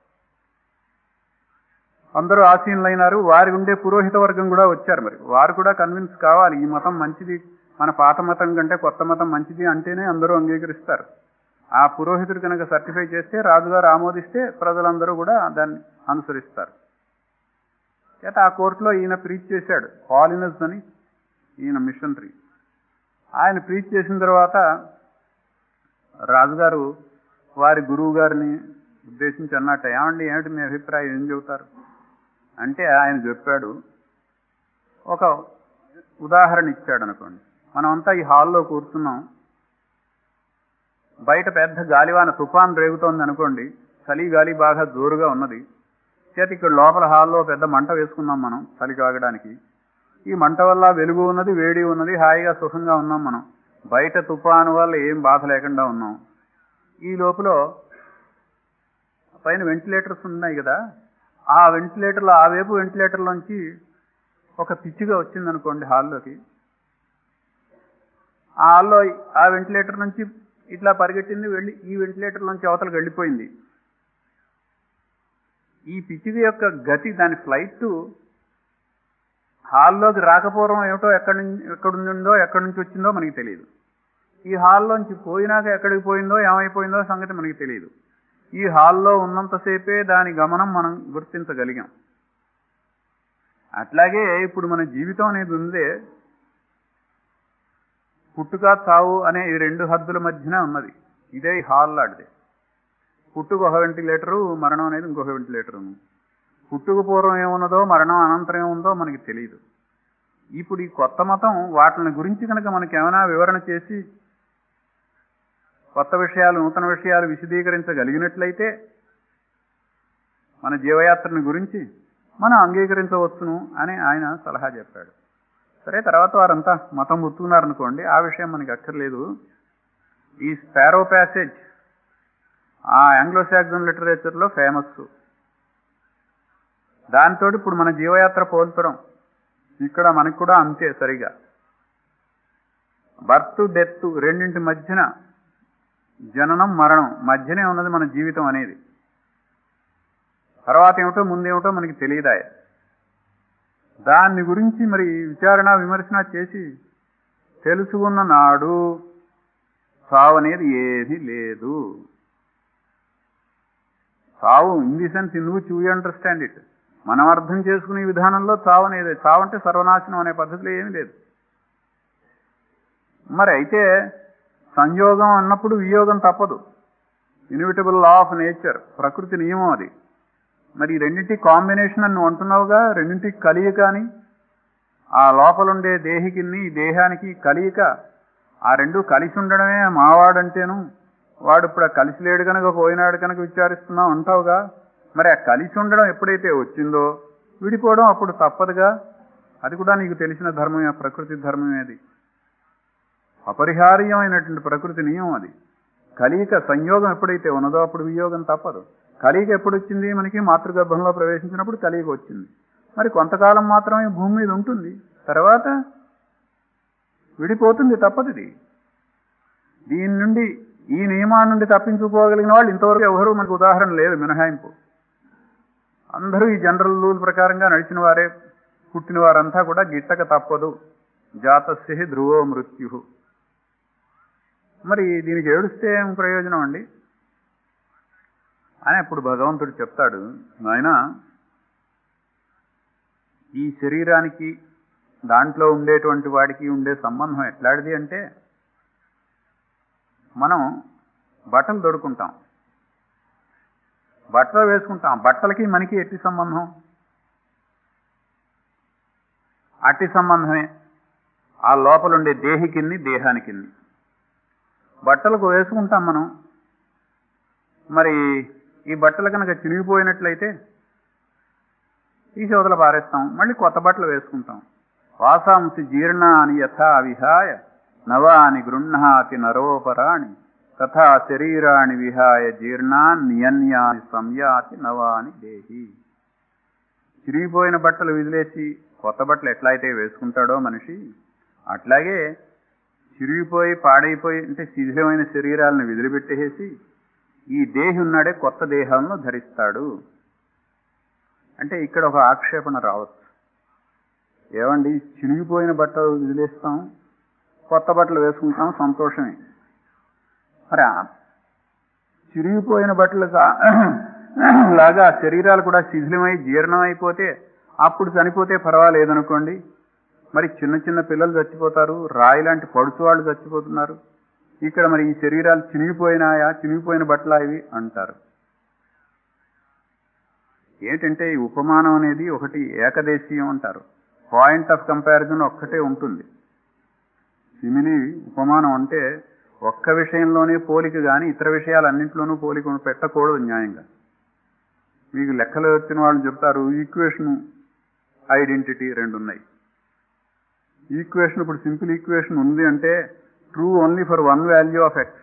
అందరూ ఆసీనులైనారు వారి ఉండే పురోహిత వర్గం కూడా వచ్చారు మరి వారు కూడా కన్విన్స్ కావాలి ఈ మతం మంచిది మన పాత మతం కంటే కొత్త మతం మంచిది అంటేనే అందరూ అంగీకరిస్తారు ఆ పురోహితుడు కనుక సర్టిఫై చేస్తే రాజుగారు ఆమోదిస్తే ప్రజలందరూ కూడా దాన్ని అనుసరిస్తారు చేత ఆ కోర్టులో ఈయన ప్రీచ్ చేశాడు పాలినస్ అని ఈయన మిషనరీ ఆయన ప్రీచ్ చేసిన తర్వాత రాజుగారు వారి గురువు గారిని ఉద్దేశించి అన్నట్ట ఏమండి ఏమిటి మీ అభిప్రాయం ఏం చెబుతారు అంటే ఆయన చెప్పాడు ఒక ఉదాహరణ ఇచ్చాడు అనుకోండి మనమంతా ఈ హాల్లో కూర్చున్నాం బయట పెద్ద గాలివాన తుఫాన్ రేగుతోంది అనుకోండి చలి గాలి బాగా జోరుగా ఉన్నది చేతి ఇక్కడ లోపల హాల్లో పెద్ద మంట వేసుకున్నాం మనం చలి కాగడానికి ఈ మంట వల్ల వెలుగు ఉన్నది వేడి ఉన్నది హాయిగా సుఖంగా ఉన్నాం మనం బయట తుఫాను వల్ల ఏం బాధ లేకుండా ఉన్నాం ఈ లోపల పైన వెంటిలేటర్స్ ఉన్నాయి కదా ఆ వెంటిలేటర్లో ఆ వైపు వెంటిలేటర్లోంచి ఒక పిచ్చిగా వచ్చిందనుకోండి హాల్లోకి ఆ హాల్లో ఆ వెంటిలేటర్ నుంచి ఇట్లా పరిగెట్టింది వెళ్ళి ఈ వెంటిలేటర్ నుంచి అవతలకు వెళ్ళిపోయింది ఈ పిచ్చిది యొక్క గతి దాని ఫ్లైట్ హాల్లోకి రాకపోవడం ఏమిటో ఎక్కడి నుంచి ఎక్కడి ఉందో ఎక్కడి నుంచి వచ్చిందో మనకి తెలియదు ఈ హాల్లోంచి పోయినాక ఎక్కడికి పోయిందో ఏమైపోయిందో సంగతి మనకి తెలియదు ఈ హాల్లో ఉన్నంతసేపే దాని గమనం మనం గుర్తించగలిగాం అట్లాగే ఇప్పుడు మన జీవితం అనేది ఉందే పుట్టుక చావు అనే ఈ రెండు హద్దుల మధ్యన ఉన్నది ఇదే ఈ హాల్ లాంటిది పుట్టుక ఒక వెంటిలేటరు మరణం అనేది ఇంకొక వెంటిలేటరు పుట్టుక పూర్వం ఏమున్నదో మరణం అనంతరం ఏముందో మనకి తెలియదు ఇప్పుడు ఈ కొత్త మతం వాటిని గురించి కనుక మనకి ఏమైనా వివరణ చేసి కొత్త విషయాలు నూతన విషయాలు విశదీకరించగలిగినట్లయితే మన జీవయాత్రని గురించి మనం అంగీకరించవచ్చును అని ఆయన సలహా చెప్పాడు సరే తర్వాత వారంతా మతం ముత్తుకున్నారనుకోండి ఆ విషయం మనకి అక్కర్లేదు ఈ స్పారో ప్యాసేజ్ ఆ ఆంగ్లో సాక్సన్ లిటరేచర్లో ఫేమస్ దాంతో ఇప్పుడు మన జీవయాత్ర పోల్చడం ఇక్కడ మనకు కూడా అంతే సరిగా బర్త్ డెత్ రెండింటి మధ్యన జననం మరణం మధ్యనే ఉన్నది మన జీవితం అనేది తర్వాత ఏమిటో ముందేమిటో మనకి తెలియదాయ దాన్ని గురించి మరి విచారణ విమర్శన చేసి తెలుసుకున్న నాడు సావు అనేది ఏమీ లేదు సావు ఇన్ ది సెన్స్ నువ్వు చూ అండర్స్టాండ్ ఇట్ మనం అర్థం చేసుకునే విధానంలో చావు అనేది చావు అంటే సర్వనాశనం అనే పద్ధతిలో ఏమీ లేదు మరి అయితే సంయోగం అన్నప్పుడు వియోగం తప్పదు ఇన్విటబుల్ లా ఆఫ్ నేచర్ ప్రకృతి నియమం అది మరి ఈ రెండింటి కాంబినేషన్ అని నువ్వు అంటున్నావుగా రెండింటికి కలియక అని ఆ లోపలుండే దేహికిని ఈ దేహానికి కలియక ఆ రెండు కలిసి ఉండడమే మావాడంటేను వాడు ఇప్పుడు ఆ కలిసి లేడు కనుక పోయినాడు కనుక విచారిస్తున్నావు అంటావుగా మరి ఆ కలిసి ఉండడం ఎప్పుడైతే వచ్చిందో విడిపోవడం అప్పుడు తప్పదుగా అది కూడా నీకు తెలిసిన ధర్మమే ప్రకృతి ధర్మమే అది అపరిహార్యమైనటువంటి ప్రకృతి నియమం అది కలియిక సంయోగం ఎప్పుడైతే ఉన్నదో అప్పుడు వియోగం తప్పదు కలియిక ఎప్పుడు వచ్చింది మనకి మాతృగర్భంలో ప్రవేశించినప్పుడు కలియిక వచ్చింది మరి కొంతకాలం మాత్రమే భూమి మీద ఉంటుంది తర్వాత విడిపోతుంది తప్పదు ఇది దీని నుండి ఈ నియమాన్ని నుండి తప్పించుకోగలిగిన వాళ్ళు ఇంతవరకు ఎవరు మనకు ఉదాహరణ లేదు మినహాయింపు అందరూ ఈ జనరల్ రూల్ ప్రకారంగా నడిచిన వారే పుట్టిన వారంతా కూడా గిట్టక తప్పదు జాతస్య ధ్రువో మృత్యు మరి దీనికి ఏడుస్తే ఏం ప్రయోజనం అండి అని అప్పుడు భగవంతుడు చెప్తాడు నాయన ఈ శరీరానికి దాంట్లో ఉండేటువంటి వాడికి ఉండే సంబంధం ఎట్లాంటిది అంటే మనం బట్టలు దొడుకుంటాం బట్టలు వేసుకుంటాం బట్టలకి మనకి ఎట్టి సంబంధం అట్టి సంబంధమే ఆ లోపల ఉండే దేహికిన్ని దేహానికిన్ని బట్టలకు వేసుకుంటాం మనం మరి ఈ బట్టలు కనుక చినిగిపోయినట్లయితే ఈ చోదల పారేస్తాం మళ్ళీ కొత్త బట్టలు వేసుకుంటాం వాసాంసి జీర్ణాని యథా విహాయ నవాని గృహ్ణాతి నరోపరాణి తథా శరీరాణి విహాయ జీర్ణాన్ నియన్యాని సంయాతి నవాని దేహి చిరిగిపోయిన బట్టలు విదిలేసి కొత్త బట్టలు ఎట్లా అయితే వేసుకుంటాడో మనిషి అట్లాగే చిరిగిపోయి పాడైపోయి అంటే శిథిలమైన శరీరాలను విదిలిపెట్టేసి ఈ దేహి ఉన్నాడే కొత్త దేహాలను ధరిస్తాడు అంటే ఇక్కడ ఒక ఆక్షేపణ రావచ్చు ఏమండి చినిగిపోయిన బట్టలు వదిలేస్తాం కొత్త బట్టలు వేసుకుంటాం సంతోషమే మరి ఆ చిరిగిపోయిన బట్టలు కా- లాగా శరీరాలు కూడా శిథిలమై జీర్ణమైపోతే అప్పుడు చనిపోతే పర్వాలేదనుకోండి మరి చిన్న చిన్న పిల్లలు చచ్చిపోతారు రాయి లాంటి పడుచు వాళ్ళు చచ్చిపోతున్నారు ఇక్కడ మరి ఈ శరీరాలు చినిగిపోయినాయా చినిగిపోయిన బట్టలా ఇవి అంటారు ఏంటంటే ఈ ఉపమానం అనేది ఒకటి ఏకదేశీయం అంటారు పాయింట్ ఆఫ్ కంపారిజన్ ఒక్కటే ఉంటుంది సిమిలి ఉపమానం అంటే ఒక్క విషయంలోనే పోలిక కానీ ఇతర విషయాలన్నింటిలోనూ పోలిక పెట్టకూడదు న్యాయంగా మీకు లెక్కలు వచ్చిన వాళ్ళు చెప్తారు ఈక్వేషన్ ఐడెంటిటీ రెండు ఉన్నాయి ఈక్వేషన్ ఇప్పుడు సింపుల్ ఈక్వేషన్ ఉంది అంటే true only for one value of x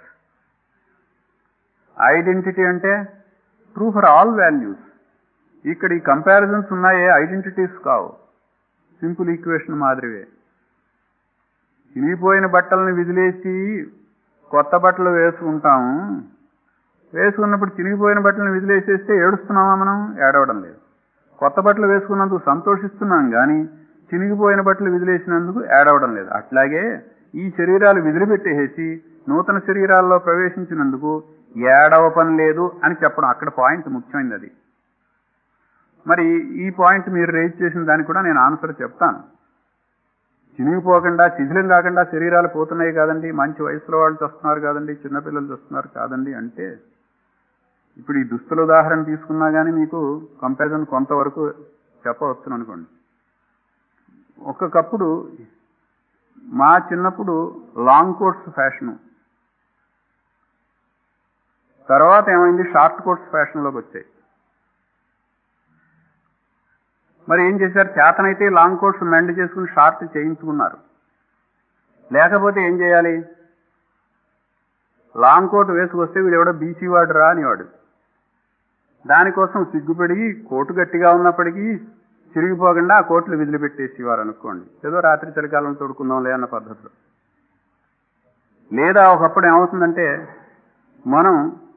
identity అంటే ట్రూ ఫర్ ఆల్ వాల్యూస్ ఇక్కడ ఈ కంపారిజన్స్ ఉన్నాయే ఐడెంటిటీస్ కావు సింపుల్ ఈక్వేషన్ మాదిరివే చినిగిపోయిన బట్టలను విదిలేసి కొత్త బట్టలు వేసుకుంటాము వేసుకున్నప్పుడు చినిగిపోయిన బట్టలను విదిలేసేస్తే ఏడుస్తున్నామా మనం ఏడవడం లేదు కొత్త బట్టలు వేసుకున్నందుకు సంతోషిస్తున్నాం కానీ చినిగిపోయిన బట్టలు విదిలేసినందుకు ఏడవడం లేదు అట్లాగే ఈ శరీరాలు విదిలిపెట్టేసి నూతన శరీరాల్లో ప్రవేశించినందుకు ఏడవ పని లేదు అని చెప్పడం అక్కడ పాయింట్ ముఖ్యమైనది అది మరి ఈ పాయింట్ మీరు రేజ్ చేసిన దానికి కూడా నేను ఆన్సర్ చెప్తాను చినిగిపోకుండా శిథిలం కాకుండా శరీరాలు పోతున్నాయి కాదండి మంచి వయసులో వాళ్ళు వస్తున్నారు కాదండి చిన్నపిల్లలు వస్తున్నారు కాదండి అంటే ఇప్పుడు ఈ దుస్తుల ఉదాహరణ తీసుకున్నా కానీ మీకు కంపారిజన్ కొంతవరకు చెప్పవచ్చు అనుకోండి ఒక్కొక్కప్పుడు మా చిన్నప్పుడు లాంగ్ కోట్స్ ఫ్యాషను తర్వాత ఏమైంది షార్ట్ కోట్స్ ఫ్యాషన్లోకి వచ్చాయి మరి ఏం చేశారు చేతనైతే లాంగ్ కోట్స్ మెండ్ చేసుకుని షార్ట్ చేయించుకున్నారు లేకపోతే ఏం చేయాలి లాంగ్ కోట్ వేసుకొస్తే వీడు ఎవడో బీసీ వాడు రా అనేవాడు దానికోసం సిగ్గుపడి కోటు గట్టిగా ఉన్నప్పటికీ చిరిగిపోకుండా ఆ కోట్లు విదిలిపెట్టేసేవారు అనుకోండి ఏదో రాత్రి చలికాలం తోడుకుందాంలే అన్న పద్ధతిలో లేదా ఒకప్పుడు ఏమవుతుందంటే మనం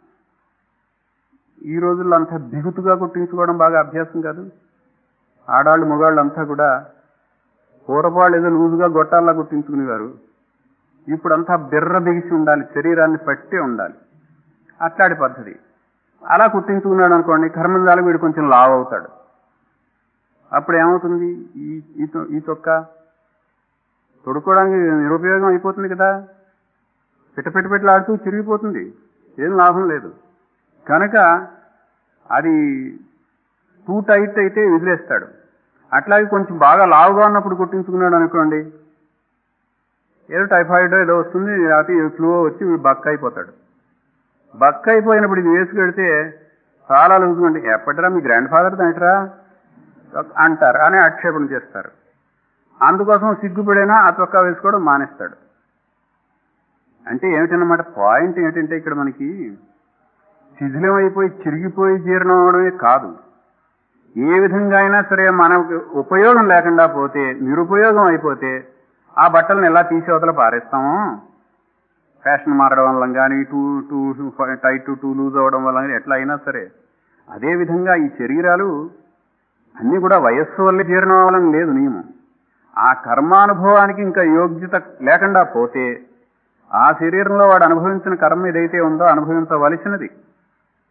ఈ రోజుల్లో అంతా బిగుతుగా కుట్టించుకోవడం బాగా అభ్యాసం కాదు ఆడాళ్ళు మగాళ్ళు అంతా కూడా పూర్వపాళ్ళు ఏదో లూజుగా గొట్టాల్లా కుట్టించుకునేవారు ఇప్పుడు అంతా బిర్ర బిగిసి ఉండాలి శరీరాన్ని పట్టే ఉండాలి అట్లాంటి పద్ధతి అలా కుట్టించుకున్నాడు అనుకోండి కర్మంజాలు వీడు కొంచెం లావ్ అవుతాడు అప్పుడు ఏమవుతుంది ఈ ఈ తొ- ఈ తొక్క తొడుక్కోవడానికి నిరుపయోగం అయిపోతుంది కదా పిట్ట పిట్ట పిట్టలాడుతూ చిరిగిపోతుంది ఏం లాభం లేదు కనుక అది టూ టైట్ అయితే విదిలేస్తాడు అట్లాగే కొంచెం బాగా లావుగా ఉన్నప్పుడు కుట్టించుకున్నాడు అనుకోండి ఏదో టైఫాయిడ్ ఏదో వస్తుంది లేకపోతే ఫ్లూ వచ్చి వీడు బక్క అయిపోతాడు బక్క అయిపోయినప్పుడు ఇది వేసుకెడితే చాలా లూజుకోండి ఎప్పటిరా మీ గ్రాండ్ ఫాదర్ తంటరా అంటారు అని ఆక్షేపణ చేస్తారు అందుకోసం సిగ్గుపడైనా ఆ చొక్కా వేసుకోవడం మానేస్తాడు అంటే ఏమిటన్నమాట పాయింట్ ఏమిటంటే ఇక్కడ మనకి శిథిలం అయిపోయి చిరిగిపోయి జీర్ణం అవడమే కాదు ఏ విధంగా అయినా సరే మనకు ఉపయోగం లేకుండా పోతే నిరుపయోగం అయిపోతే ఆ బట్టలను ఎలా తీసేవతల పారేస్తామో ఫ్యాషన్ మారడం వల్ల కానీ too too tight too loose అవ్వడం వల్ల కానీ ఎట్లా అయినా సరే అదే విధంగా ఈ శరీరాలు అన్నీ కూడా వయస్సు వల్ల జీర్ణం అవ్వాలని లేదు నియమం ఆ కర్మానుభవానికి ఇంకా యోగ్యత లేకుండా పోతే ఆ శరీరంలో వాడు అనుభవించిన కర్మ ఏదైతే ఉందో అనుభవించవలసినది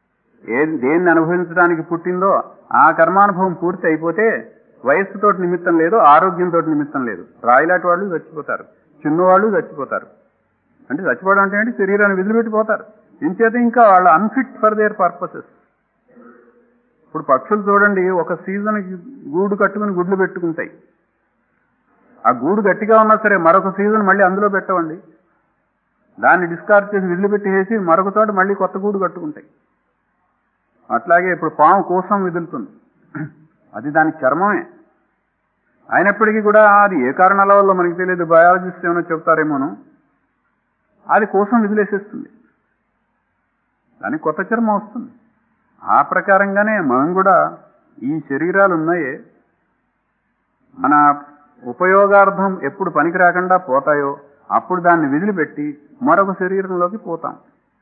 ఏ దేన్ని అనుభవించడానికి పుట్టిందో ఆ కర్మానుభవం పూర్తి అయిపోతే వయస్సుతో నిమిత్తం లేదు ఆరోగ్యంతో నిమిత్తం లేదు రాయిలాంటి వాళ్ళు చచ్చిపోతారు చిన్నవాళ్ళు చచ్చిపోతారు అంటే చచ్చిపోవడం అంటే ఏంటి శరీరాన్ని విదిలిపెట్టిపోతారు ఇంచేత ఇంకా వాళ్ళు అన్ఫిట్ ఫర్ దేర్ పర్పసెస్ ఇప్పుడు పక్షులు చూడండి ఒక సీజన్ గూడు కట్టుకుని గుడ్లు పెట్టుకుంటాయి ఆ గూడు గట్టిగా ఉన్నా సరే మరొక సీజన్ మళ్ళీ అందులో పెట్టవండి దాన్ని డిస్కార్డ్ చేసి విదిలిపెట్టి వేసి మరొక చోట మళ్ళీ కొత్త గూడు కట్టుకుంటాయి అట్లాగే ఇప్పుడు పాము కోసం విదులుతుంది అది దాని చర్మమే అయినప్పటికీ కూడా అది ఏ కారణాల వల్ల మనకి తెలియదు బయాలజిస్ట్ ఏమైనా చెప్తారేమోను అది కోసం విదిలేసేస్తుంది దానికి కొత్త చర్మం వస్తుంది ఆ ప్రకారంగానే మనం కూడా ఈ శరీరాలు ఉన్నాయే మన ఉపయోగార్థం ఎప్పుడు పనికి రాకుండా పోతాయో అప్పుడు దాన్ని విదిలిపెట్టి మరొక శరీరంలోకి పోతాం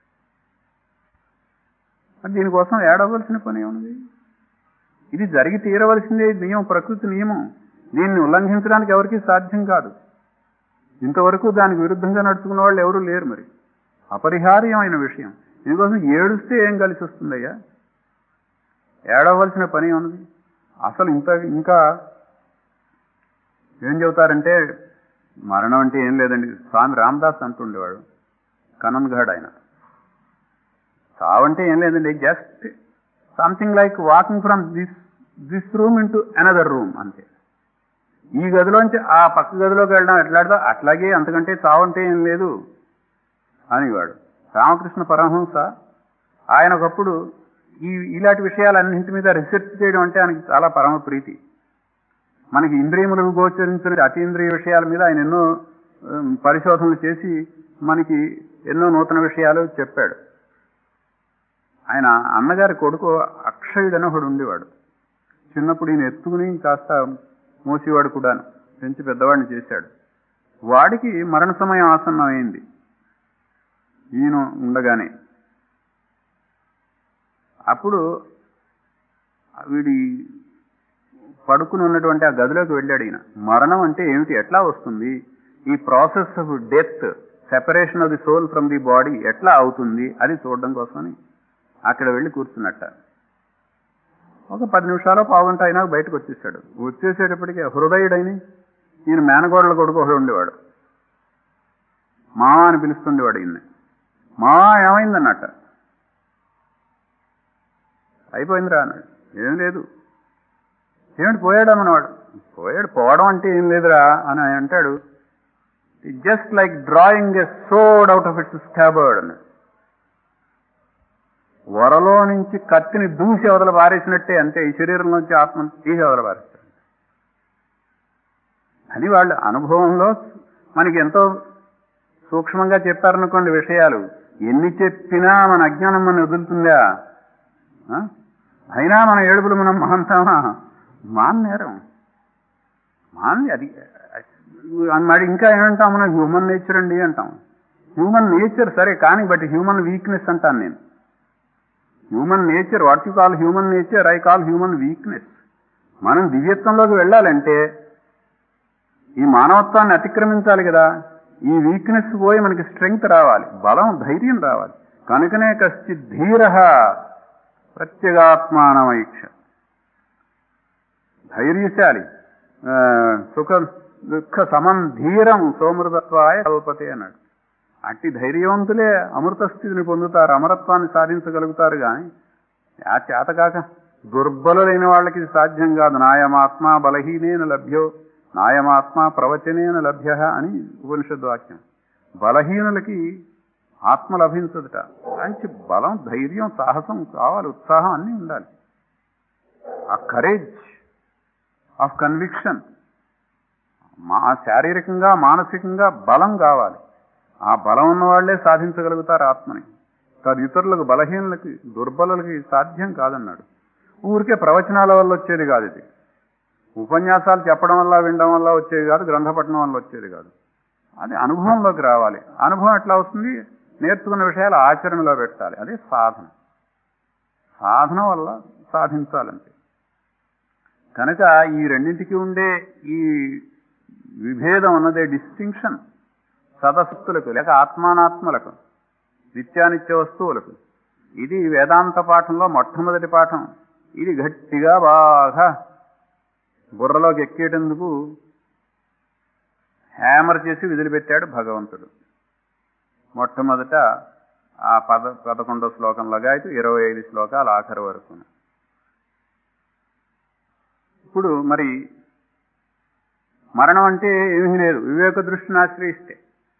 మరి దీనికోసం ఏడవలసిన పని ఏముంది ఇది జరిగి తీరవలసిందే ఇది నియమం ప్రకృతి నియమం దీన్ని ఉల్లంఘించడానికి ఎవరికీ సాధ్యం కాదు ఇంతవరకు దానికి విరుద్ధంగా నడుచుకున్న వాళ్ళు ఎవరూ లేరు మరి అపరిహార్యమైన విషయం దీనికోసం ఏడుస్తే ఏం కలిసి వస్తుందయ్యా ఏడవలసిన పని ఉన్నది అసలు ఇంత ఇంకా ఏం చెబుతారంటే మరణం అంటే ఏం లేదండి స్వామి రామదాస్ అంటుండేవాడు కనన్ఘడ్ ఆయన చావంటే ఏం లేదండి just something like walking from this this room into another room అంతే ఈ గదిలోంచి ఆ పక్క గదిలోకి వెళ్ళడం ఎట్లాడదో అట్లాగే అంతకంటే చావంటే ఏం లేదు అనేవాడు రామకృష్ణ పరమహంస ఆయన ఒకప్పుడు ఈ ఇలాంటి విషయాలన్నింటి మీద రీసెర్చ్ చేయడం అంటే ఆయనకి చాలా పరమ ప్రీతి మనకి ఇంద్రియములకు గోచరించిన అతీంద్రియ విషయాల మీద ఆయన ఎన్నో ఉమ్, పరిశోధనలు చేసి మనకి ఎన్నో నూతన విషయాలు చెప్పాడు ఆయన అన్నగారి కొడుకు అక్షయుడని ఒకడు ఉండేవాడు చిన్నప్పుడు ఈయన ఎత్తుకుని కాస్త మోసేవాడు కూడా పెంచి పెద్దవాడిని చేశాడు వాడికి మరణ సమయం ఆసన్నమైంది ఈయన ఉండగానే అప్పుడు వీడి పడుకుని ఉన్నటువంటి ఆ గదిలోకి వెళ్ళాడు ఈయన మరణం అంటే ఏమిటి ఎట్లా వస్తుంది ఈ process of death separation of the soul from the body ఎట్లా అవుతుంది అది చూడడం కోసమని అక్కడ వెళ్ళి కూర్చున్నట్ట ఒక పది నిమిషాలు పావుగంట అయినా బయటకు వచ్చేసాడు వచ్చేసేటప్పటికి హృదయుడైన ఈయన మేనగోడల కొడుకు ఒకడు ఉండేవాడు మామ అని పిలుస్తుండేవాడు ఈయన్ని మామ ఏమైందన్నట్ట అయిపోయిందిరా అన్నాడు ఏం లేదు ఏమిటి పోయాడు అన్నవాడు పోయాడు పోవడం అంటే ఏం లేదురా అని ఆయన అంటాడు just like drawing a sword out of its scabbard అన్నాడు వరలో నుంచి కత్తిని దూసి అవతల పారేసినట్టే అంతే ఈ శరీరంలోంచి ఆత్మను తీసి అవతల పారేస్తాడు అది వాళ్ళ అనుభవంలో మనకి ఎంతో సూక్ష్మంగా చెప్పారనుకోండి విషయాలు ఎన్ని చెప్పినా మన అజ్ఞానం మన వదులుతుందా ఆ? అయినా మన ఏడుపులు మనం మాంతామా మాన్నేరం మాన్ అది మరి ఇంకా ఏమంటాం మనం హ్యూమన్ నేచర్ అండి అంటాం హ్యూమన్ నేచర్ సరే కానీ బట్ హ్యూమన్ వీక్నెస్ అంటాను నేను human nature what you call human nature I call human weakness మనం దివ్యత్వంలోకి వెళ్ళాలంటే ఈ మానవత్వాన్ని అతిక్రమించాలి కదా ఈ వీక్నెస్ పోయి మనకి స్ట్రెంగ్త్ రావాలి బలం ధైర్యం రావాలి కనుకనే కశ్చిత్ ధీర ప్రత్యేగాత్మానమైక్ష ధైర్యశాలి ఆ, సుఖ దుఃఖ సమం ధీరం సోమృతత్వాయ కల్పతే అన్నాడు అట్టి ధైర్యవంతులే అమృత స్థితిని పొందుతారు అమరత్వాన్ని సాధించగలుగుతారు కానీ ఆ చేతకాక దుర్బలులైన వాళ్ళకి ఇది సాధ్యం కాదు నాయమాత్మ బలహీనేన లభ్యో నాయమాత్మ ప్రవచనేన లభ్య అని ఉపనిషద్ వాక్యం బలహీనులకి ఆత్మ లభించదుట మంచి బలం ధైర్యం సాహసం కావాలి ఉత్సాహం అన్నీ ఉండాలి ఆ కరేజ్ ఆఫ్ కన్విక్షన్ మా శారీరకంగా మానసికంగా బలం కావాలి ఆ బలం ఉన్న వాళ్లే సాధించగలుగుతారు ఆత్మని కాదు ఇతరులకు బలహీనులకి దుర్బలులకి సాధ్యం కాదన్నాడు ఊరికే ప్రవచనాల వల్ల వచ్చేది కాదు ఇది ఉపన్యాసాలు చెప్పడం వల్ల వినడం వల్ల వచ్చేది కాదు గ్రంథపట్టణం వల్ల వచ్చేది కాదు అది అనుభవంలోకి రావాలి అనుభవం ఎట్లా వస్తుంది నేర్చుకున్న విషయాలు ఆచరణలో పెట్టాలి అదే సాధన సాధన వల్ల సాధించాలంతే కనుక ఈ రెండింటికి ఉండే ఈ విభేదం అన్నదే డిస్టింక్షన్ సదశక్తులకు లేక ఆత్మానాత్మలకు నిత్యానిత్య వస్తువులకు ఇది వేదాంత పాఠంలో మొట్టమొదటి పాఠం ఇది గట్టిగా బాగా బుర్రలోకి ఎక్కేటందుకు హ్యామర్ చేసి విదిలిపెట్టాడు భగవంతుడు మొట్టమొదట ఆ పద పదకొండో శ్లోకంలోగా అయితే ఇరవై ఐదు శ్లోకాలు ఆఖరి వరకు ఇప్పుడు మరి మరణం అంటే ఏమీ లేదు వివేక దృష్టిని ఆశ్రయిస్తే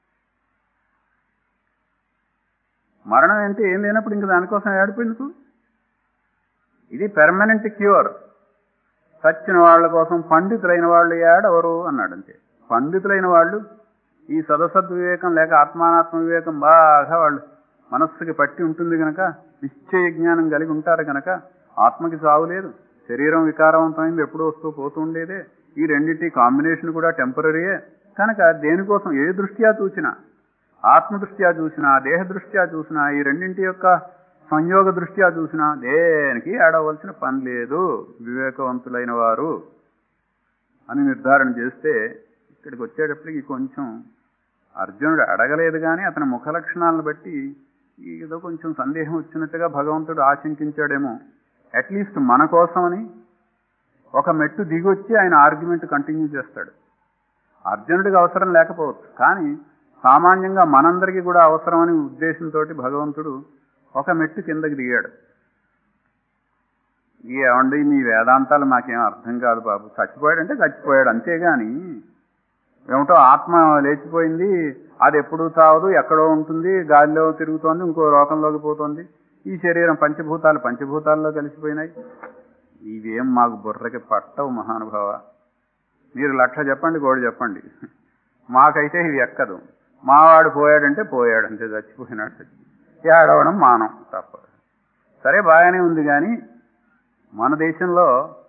మరణం అంటే ఏం లేనప్పుడు ఇంక దానికోసం ఏడిపోయిందుకు ఇది పెర్మనెంట్ క్యూర్ చచ్చిన వాళ్ళ కోసం పండితులైన వాళ్ళు ఏడవరు అన్నాడు అంతే పండితులైన వాళ్ళు ఈ సదసద్వివేకం లేక ఆత్మానాత్మ వివేకం బాగా వాళ్ళు మనస్సుకి పట్టి ఉంటుంది గనక నిశ్చయ జ్ఞానం కలిగి ఉంటారు గనక ఆత్మకి సావు లేదు శరీరం వికారవంతమైంది ఎప్పుడు వస్తూ పోతూ ఉండేదే ఈ రెండింటి కాంబినేషన్ కూడా టెంపరీయే కనుక దేనికోసం ఏ దృష్ట్యా చూసినా ఆత్మ దృష్ట్యా చూసినా దేహ దృష్ట్యా చూసినా ఈ రెండింటి యొక్క సంయోగ దృష్ట్యా చూసినా దేనికి ఆడవలసిన పని లేదు వివేకవంతులైన వారు అని నిర్ధారణ చేస్తే ఇక్కడికి వచ్చేటప్పటికి కొంచెం అర్జునుడు అడగలేదు కానీ అతని ముఖ లక్షణాలను బట్టి ఏదో కొంచెం సందేహం వచ్చినట్టుగా భగవంతుడు ఆశంకించాడేమో అట్లీస్ట్ మన కోసమని ఒక మెట్టు దిగొచ్చి ఆయన ఆర్గ్యుమెంట్ కంటిన్యూ చేస్తాడు అర్జునుడికి అవసరం లేకపోవచ్చు కానీ సామాన్యంగా మనందరికీ కూడా అవసరమని ఉద్దేశంతో భగవంతుడు ఒక మెట్టు కిందకి దిగాడు ఏమండి మీ వేదాంతాలు మాకేం అర్థం కాదు బాబు చచ్చిపోయాడు అంటే చచ్చిపోయాడు అంతేగాని ఏమిటో ఆత్మ లేచిపోయింది అది ఎప్పుడు తావదు ఎక్కడో ఉంటుంది గాలిలో తిరుగుతోంది ఇంకో లోకంలోకి పోతోంది ఈ శరీరం పంచభూతాలు పంచభూతాల్లో కలిసిపోయినాయి ఇవేం మాకు బుర్రకి పట్టవు మహానుభావ మీరు లక్ష చెప్పండి గోడు చెప్పండి మాకైతే ఇది ఎక్కదు మావాడు పోయాడంటే పోయాడు అంతే చచ్చిపోయినాడు చచ్చి ఏడవడం మానం తప్ప సరే బాగానే ఉంది కానీ మన దేశంలో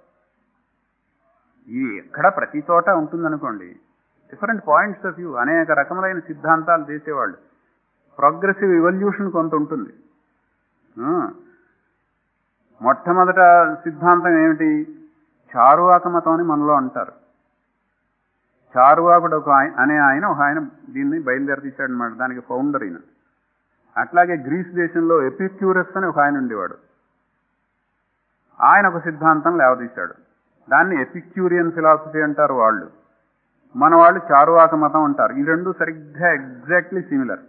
ఇది ఎక్కడ ప్రతి చోట ఉంటుందనుకోండి డిఫరెంట్ పాయింట్స్ ఆఫ్ వ్యూ అనేక రకములైన సిద్ధాంతాలు చేసేవాళ్ళు ప్రోగ్రెసివ్ ఇవల్యూషన్ కొంత ఉంటుంది ఆ, మొట్టమొదట సిద్ధాంతం ఏమిటి చారువాక మతం అని మనలో అంటారు చారువాకుడు ఒక ఆయ- అనే ఆయన ఒక ఆయన దీన్ని బయలుదేరి తీశాడు అనమాట దానికి ఫౌండర్ ఈయన అట్లాగే గ్రీస్ దేశంలో ఎపిక్యూరస్ అని ఒక ఆయన ఉండేవాడు ఆయన ఒక సిద్ధాంతం లేవదీశాడు దాన్ని ఎపిక్యూరియన్ ఫిలాసఫీ అంటారు వాళ్ళు మన వాళ్ళు చారువాక మతం అంటారు ఈ రెండు సరిగ్గా ఎగ్జాక్ట్లీ సిమిలర్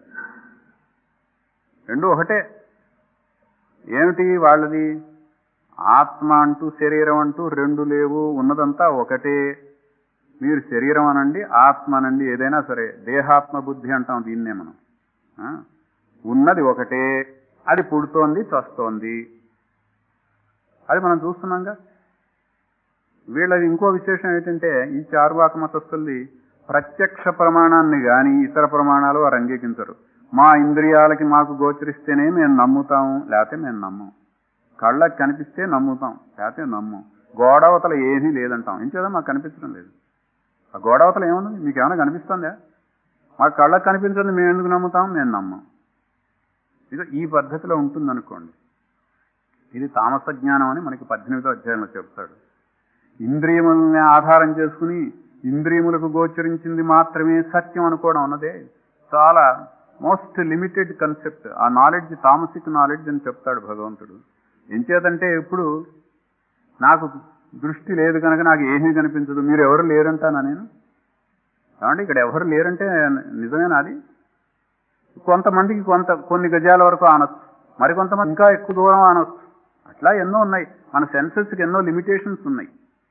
రెండు ఒకటే ఏమిటి వాళ్ళది ఆత్మ అంటూ శరీరం అంటూ రెండు లేవు ఉన్నదంతా ఒకటే మీరు శరీరం అనండి ఆత్మ అనండి ఏదైనా సరే దేహాత్మ బుద్ధి అంటాం దీన్నే మనం ఆ? ఉన్నది ఒకటే అది పుడుతోంది చస్తోంది అది మనం చూస్తున్నాంగా వీళ్ళది ఇంకో విశేషం ఏంటంటే ఈ చారువాక మతస్థుల్ది ప్రత్యక్ష ప్రమాణాన్ని గాని ఇతర ప్రమాణాలు వారు అంగీకరించరు మా ఇంద్రియాలకి మాకు గోచరిస్తేనే మేము నమ్ముతాము లేకపోతే మేము నమ్మం కళ్ళకి కనిపిస్తే నమ్ముతాం లేకపోతే నమ్మం గోడవతల ఏమీ లేదంటాం ఏం చేద్దాం మాకు కనిపించడం లేదు ఆ గోడవతల ఏముంది మీకు ఏమైనా కనిపిస్తుందా మాకు కళ్ళకి కనిపించదు మేము ఎందుకు నమ్ముతాం మేము నమ్మం ఇది ఈ పద్ధతిలో ఉంటుందనుకోండి ఇది తామస జ్ఞానం అని మనకి పద్దెనిమిదో అధ్యాయంలో చెప్తాడు ఇంద్రియములని ఆధారం చేసుకుని ఇంద్రియములకు గోచరించింది మాత్రమే సత్యం అనుకోవడం అన్నదే చాలా మోస్ట్ లిమిటెడ్ కన్సెప్ట్ ఆ నాలెడ్జ్ తామసిక్ నాలెడ్జ్ అని చెప్తాడు భగవంతుడు ఎంచేతంటే ఇప్పుడు నాకు దృష్టి లేదు కనుక నాకు ఏమీ కనిపించదు మీరు ఎవరు లేరంటానా నేను ఏమంటే ఇక్కడ ఎవరు లేరంటే నిజమేనా అది కొంతమందికి కొంత కొన్ని గజాల వరకు ఆనొచ్చు మరికొంతమంది ఇంకా ఎక్కువ దూరం ఆనొచ్చు అట్లా ఎన్నో ఉన్నాయి మన సెన్సెస్కి ఎన్నో లిమిటేషన్స్ ఉన్నాయి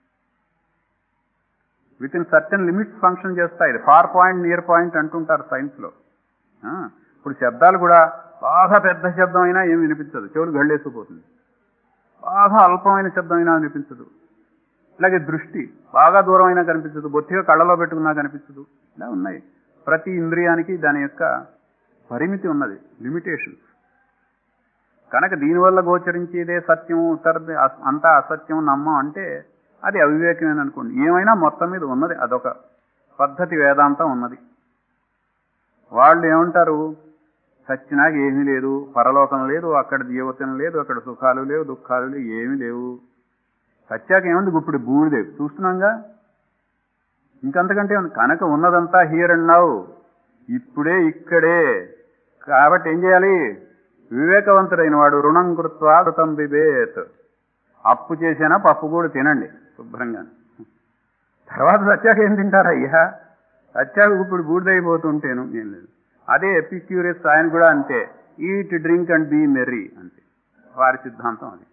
within certain limits function చేస్తాయి ఫార్ పాయింట్ నియర్ పాయింట్ అంటుంటారు సైన్స్లో ఇప్పుడు శబ్దాలు కూడా బాగా పెద్ద శబ్దం అయినా ఏమి వినిపించదు చెవులు గళ్ళేసిపోతుంది బాగా అల్పమైన శబ్దం అయినా వినిపించదు అలాగే దృష్టి బాగా దూరం అయినా కనిపించదు బొత్తిగా కళ్ళలో పెట్టుకున్నా కనిపించదు ఇలా ఉన్నాయి ప్రతి ఇంద్రియానికి దాని యొక్క పరిమితి ఉన్నది లిమిటేషన్స్ కనుక దీనివల్ల గోచరించేదే సత్యం ఉత్తరది అస- అంతా అసత్యం నమ్మం అంటే అది అవివేకమేన అనుకోండి ఏమైనా మొత్తం మీద ఉన్నది అదొక పద్ధతి వేదాంతం ఉన్నది వాళ్ళు ఏమంటారు సచ్చినాక ఏమీ లేదు పరలోకం లేదు అక్కడ జీవతం లేదు అక్కడ సుఖాలు లేవు దుఃఖాలు లేవు ఏమీ లేవు సత్యాక ఏముంది ఇప్పుడు బూడిదే చూస్తున్నాంగా ఇంకంతకంటే ఉంది కనుక ఉన్నదంతా హియర్ అండ్ నౌ ఇప్పుడే ఇక్కడే కాబట్టి ఏం చేయాలి వివేకవంతుడైన వాడు రుణం కృత్వా కృతం బిబేత్ అప్పు చేసినా పప్పు కూడా తినండి శుభ్రంగా తర్వాత సత్యాక ఏం తింటారా అయ్యా సత్యాక ఇప్పుడు బూడిదైపోతుంటేను ఏం లేదు అదే ఎపిక్యూరియస్ ఆయన కూడా అంతే eat drink and be merry అంతే వారి సిద్ధాంతం అది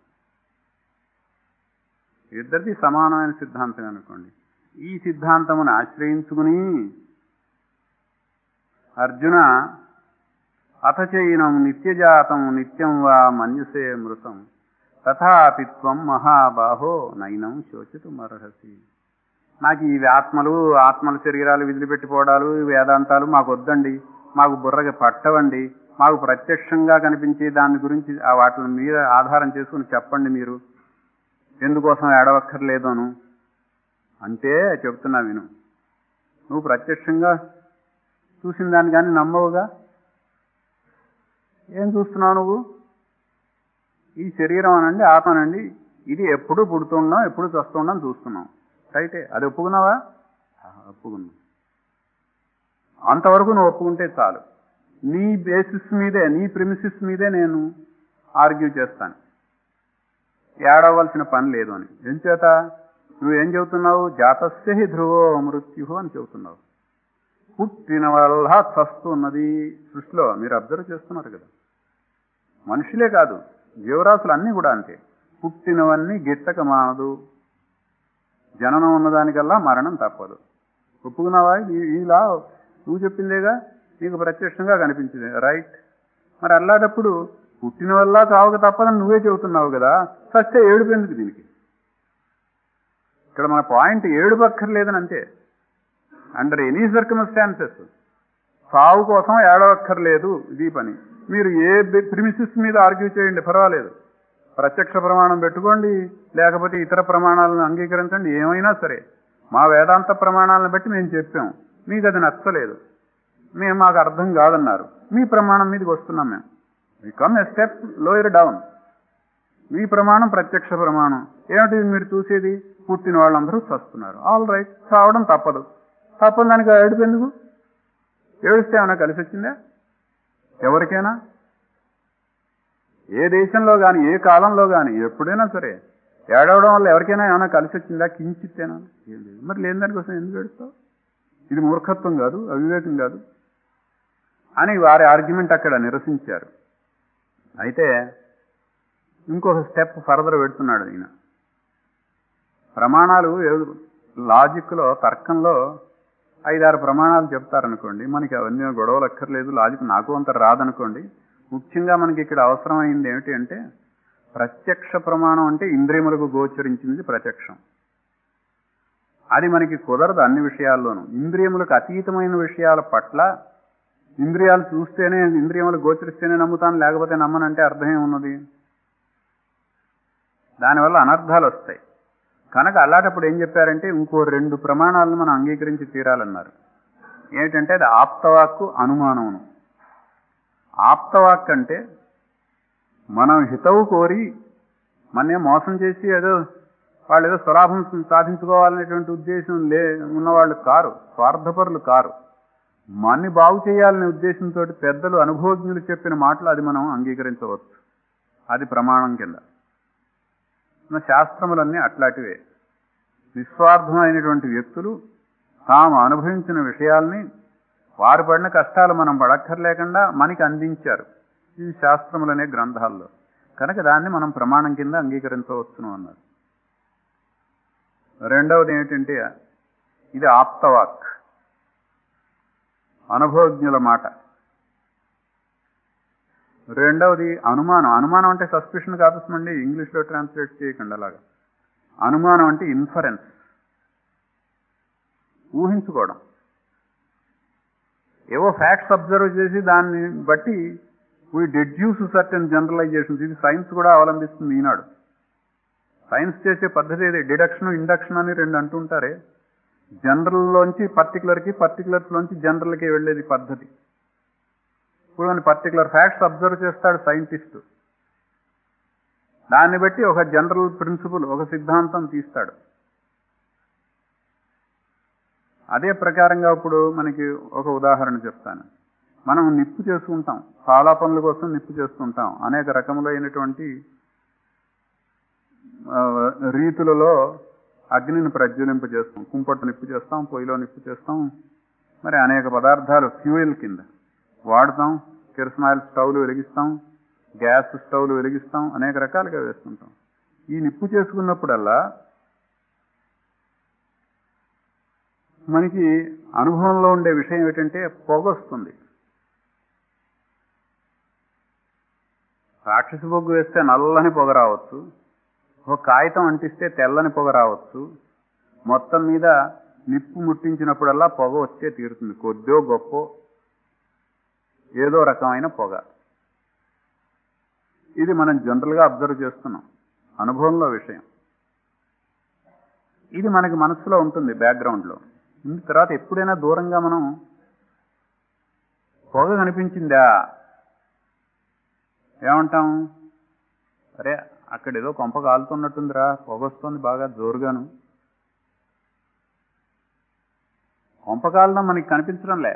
ఇద్దరిది సమానమైన సిద్ధాంతం అనుకోండి ఈ సిద్ధాంతమును ఆశ్రయించుకుని అర్జున అథచైనం నిత్యజాతం నిత్యం వా మన్యుసే మృతం తథాపి త్వం మహాబాహో నైనం శోచితుమర్హసి నాకు ఈ ఆత్మలు ఆత్మల శరీరాలు విదిలిపెట్టిపోవడాలు ఈ వేదాంతాలు మాకు వద్దండి మాకు బుర్రకి పట్టవండి మాకు ప్రత్యక్షంగా కనిపించే దాని గురించి ఆ వాటిని మీద ఆధారం చేసుకుని చెప్పండి మీరు ఎందుకోసం ఏడవక్కర్లేదోను అంటే చెప్తున్నా విను నువ్వు ప్రత్యక్షంగా చూసిన దాన్ని కానీ నమ్మవుగా ఏం చూస్తున్నావు నువ్వు ఈ శరీరం అనండి ఆత్మనండి ఇది ఎప్పుడు పుడుతున్నాం ఎప్పుడు చస్తున్నాం చూస్తున్నాం రైటే అది ఒప్పుకున్నావా ఆ, ఒప్పుకున్నా అంతవరకు నువ్వు ఒప్పుకుంటే చాలు నీ బేసిస్ మీదే నీ ప్రిమిసిస్ మీదే నేను ఆర్గ్యూ చేస్తాను ఏడవలసిన పని లేదు అని ఎంచేత నువ్వేం చెబుతున్నావు జాతస్య హి ధ్రువో మృత్యు అని చెబుతున్నావు పుట్టిన వల్ల చస్తున్నది సృష్టిలో మీరు అబ్జర్వ్ చేస్తున్నారు కదా మనుషులే కాదు జీవరాశులు అన్నీ కూడా అంతే పుట్టినవన్నీ గిట్టక మానదు జననం ఉన్నదానికల్లా మరణం తప్పదు ఒప్పుకున్నావా ఈ- ఇలా నువ్వు చెప్పిందేగా నీకు ప్రత్యక్షంగా కనిపించింది రైట్ మరి అల్లాటప్పుడు పుట్టిన వల్ల చావక తప్పదని నువ్వే చెబుతున్నావు కదా సత్య ఏడుపు ఎందుకు దీనికి ఇక్కడ మన పాయింట్ ఏడుపు అక్కర్లేదని అంతే అండర్ ఎనీ సర్కమ్స్టాన్సెస్ సావు కోసం ఏడవక్కర్లేదు ఇది పని మీరు ఏ ప్రిమిసిస్ మీద ఆర్గ్యూ చేయండి పర్వాలేదు ప్రత్యక్ష ప్రమాణం పెట్టుకోండి లేకపోతే ఇతర ప్రమాణాలను అంగీకరించండి ఏమైనా సరే మా వేదాంత ప్రమాణాలను బట్టి మేము చెప్పాం మీకు అది నచ్చలేదు మేము మాకు అర్థం కాదన్నారు మీ ప్రమాణం మీదకి వస్తున్నాం మేము we come a step lower down మీ ప్రమాణం ప్రత్యక్ష ప్రమాణం ఏమిటి మీరు చూసేది పుట్టిన వాళ్ళందరూ చస్తున్నారు ఆల్ రైట్ చావడం తప్పదు తప్పని దానికి ఏడుపు ఎందుకు ఏడిస్తే ఏమైనా కలిసి వచ్చిందా ఎవరికైనా ఏ దేశంలో కానీ ఏ కాలంలో కానీ ఎప్పుడైనా సరే ఏడవడం వల్ల ఎవరికైనా ఏమైనా కలిసి వచ్చిందా కించిత్తేనా ఏం లేదు మరి లేని దానికోసం ఎందుకు ఏడుస్తావు ఇది మూర్ఖత్వం కాదు అవివేకం కాదు అని వారి ఆర్గ్యుమెంట్ అక్కడ నిరసించారు అయితే ఇంకొక స్టెప్ ఫర్దర్ పెడుతున్నాడు ఈయన ప్రమాణాలు లాజిక్లో తర్కంలో ఐదారు ప్రమాణాలు చెప్తారనుకోండి మనకి అవన్నీ గొడవలు అక్కర్లేదు లాజిక్ నాకు అంత రాదనుకోండి ముఖ్యంగా మనకి ఇక్కడ అవసరమైంది ఏమిటి అంటే ప్రత్యక్ష ప్రమాణం అంటే ఇంద్రియములకు గోచరించింది ప్రత్యక్షం అది మనకి కుదరదు అన్ని విషయాల్లోనూ ఇంద్రియములకు అతీతమైన విషయాల పట్ల ఇంద్రియాలు చూస్తేనే ఇంద్రియములు గోచరిస్తేనే నమ్ముతాను లేకపోతే నమ్మనంటే అర్థం ఏమున్నది దానివల్ల అనర్థాలు వస్తాయి కనుక అలాంటప్పుడు ఏం చెప్పారంటే ఇంకో రెండు ప్రమాణాలను మనం అంగీకరించి తీరాలన్నారు ఏంటంటే అది ఆప్తవాక్కు అనుమానమును ఆప్తవాక్ అంటే మనం హితవు కోరి మనే మోసం చేసి ఏదో వాళ్ళు ఏదో స్వలాభం సాధించుకోవాలనేటువంటి ఉద్దేశం లే ఉన్నవాళ్ళు కారు స్వార్థపరులు కారు మన్ని బాగు చేయాలనే ఉద్దేశంతో పెద్దలు అనుభవజ్ఞులు చెప్పిన మాటలు అది మనం అంగీకరించవచ్చు అది ప్రమాణం కింద మన శాస్త్రములన్నీ అట్లాంటివే నిస్వార్థమైనటువంటి వ్యక్తులు తాము అనుభవించిన విషయాల్ని వారు పడిన కష్టాలు మనం పడక్కర్లేకుండా మనకి అందించారు ఈ శాస్త్రములనే గ్రంథాల్లో కనుక దాన్ని మనం ప్రమాణం కింద అంగీకరించవచ్చును అన్నారు రెండవది ఏమిటంటే ఇది ఆప్తవాక్ అనుభవజ్ఞుల మాట రెండవది అనుమానం అనుమానం అంటే సస్పిషన్ కాపిస్తుందండి ఇంగ్లీష్లో ట్రాన్స్లేట్ చేయకండి అలాగా అనుమానం అంటే ఇన్ఫరెన్స్ ఊహించుకోవడం ఏవో ఫ్యాక్ట్స్ అబ్జర్వ్ చేసి దాన్ని బట్టి వీ డెడ్యూస్ సర్టన్ జనరలైజేషన్స్ ఇది సైన్స్ కూడా అవలంబిస్తుంది ఈనాడు సైన్స్ చేసే పద్ధతి ఏది డిడక్షన్ ఇండక్షన్ అని రెండు అంటుంటారే జనరల్లోంచి పర్టికులర్కి పర్టికులర్స్లోంచి జనరల్కి వెళ్ళేది పద్ధతి ఇప్పుడు మన పర్టికులర్ ఫ్యాక్ట్స్ అబ్జర్వ్ చేస్తాడు సైంటిస్ట్ దాన్ని బట్టి ఒక జనరల్ ప్రిన్సిపల్ ఒక సిద్ధాంతం తీస్తాడు అదే ప్రకారంగా ఇప్పుడు మనకి ఒక ఉదాహరణ చెప్తాను మనం నిప్పు చేసుకుంటాం చాలా పనుల కోసం నిప్పు చేస్తుంటాం అనేక రకములైనటువంటి ఆ, రీతులలో అగ్నిని ప్రజ్వలింప చేస్తాం కుంపట్టు నిప్పు చేస్తాం పొయ్యిలో నిప్పు చేస్తాం మరి అనేక పదార్థాలు ఫ్యూయల్ కింద వాడతాం కిరసనాయిల్ స్టవ్లు వెలిగిస్తాం గ్యాస్ స్టవ్లు వెలిగిస్తాం అనేక రకాలుగా వేస్తుంటాం ఈ నిప్పు చేసుకున్నప్పుడల్లా మనకి అనుభవంలో ఉండే విషయం ఏంటంటే పొగ వస్తుంది రాక్షసి బొగ్గు వేస్తే నల్లని పొగ రావచ్చు ఒక కాగితం అంటిస్తే తెల్లని పొగ రావచ్చు మొత్తం మీద నిప్పు ముట్టించినప్పుడల్లా పొగ వచ్చే తీరుతుంది కొద్దో గొప్ప ఏదో రకమైన పొగ ఇది మనం జనరల్గా అబ్జర్వ్ చేస్తున్నాం అనుభవంలో విషయం ఇది మనకి మనసులో ఉంటుంది బ్యాక్గ్రౌండ్లో ఇందు తర్వాత ఎప్పుడైనా దూరంగా మనం పొగ కనిపించిందా ఏమంటాం అరే అక్కడ ఏదో కొంప కాలుతున్నట్టుందిరా పొగ వస్తుంది బాగా జోరుగాను కొంప కాలడం మనకి కనిపించడంలే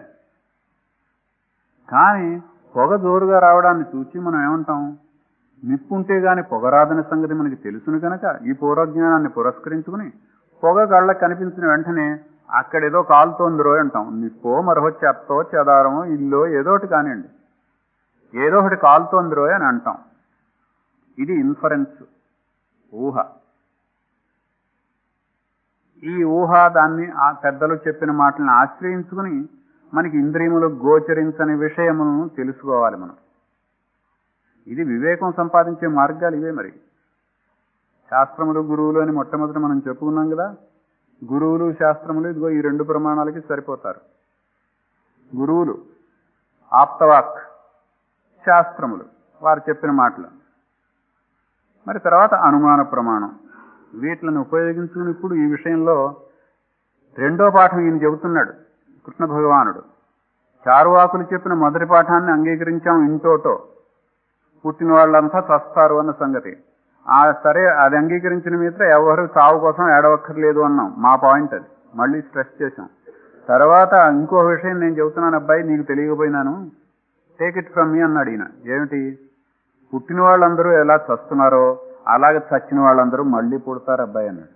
కానీ పొగ జోరుగా రావడాన్ని చూచి మనం ఏమంటాం నిప్పుంటే గాని పొగ రాదనే సంగతి మనకి తెలుసును కనుక ఈ పూర్వజ్ఞానాన్ని పురస్కరించుకుని పొగ కళ్ళకి కనిపించిన వెంటనే అక్కడేదో కాలుతోంది రో అంటాం నిప్పో మరో చెత్తో చెదారమో ఇల్లో ఏదో ఒకటి కానివ్వండి ఏదో ఒకటి కాలుతోంది రోయ్ అని అంటాం ఇది ఇన్ఫరెన్స్ ఊహ ఈ ఊహ దాన్ని ఆ పెద్దలు చెప్పిన మాటలను ఆశ్రయించుకుని మనకి ఇంద్రియములు గోచరించని విషయములను తెలుసుకోవాలి మనం ఇది వివేకం సంపాదించే మార్గాలు ఇవే మరి శాస్త్రములు గురువులు అని మొట్టమొదటి మనం చెప్పుకున్నాం కదా గురువులు శాస్త్రములు ఇదిగో ఈ రెండు ప్రమాణాలకి సరిపోతారు గురువులు ఆప్తవాక్ శాస్త్రములు వారు చెప్పిన మాటలు మరి తర్వాత అనుమాన ప్రమాణం వీటిని ఉపయోగించుకుని ఇప్పుడు ఈ విషయంలో రెండో పాఠం ఈయన చెబుతున్నాడు కృష్ణ భగవానుడు చారువాకులు చెప్పిన మొదటి పాఠాన్ని అంగీకరించాం ఇంటోటో పుట్టిన వాళ్ళంతా చస్తారు అన్న సంగతి ఆ సరే అది అంగీకరించిన మీద ఎవరు చావు కోసం ఏడవక్కర్లేదు అన్నాం మా పాయింట్ అది మళ్ళీ స్ట్రెస్ చేశాం తర్వాత ఇంకో విషయం నేను చెబుతున్నాను అబ్బాయి నీకు తెలియకపోయినాను టేక్ ఇట్ ఫ్రమ్ మీ అన్నాడు ఈయన ఏమిటి పుట్టిన వాళ్ళందరూ ఎలా చస్తున్నారో అలాగే చచ్చిన వాళ్ళందరూ మళ్ళీ పుడతారు అబ్బాయి అన్నాడు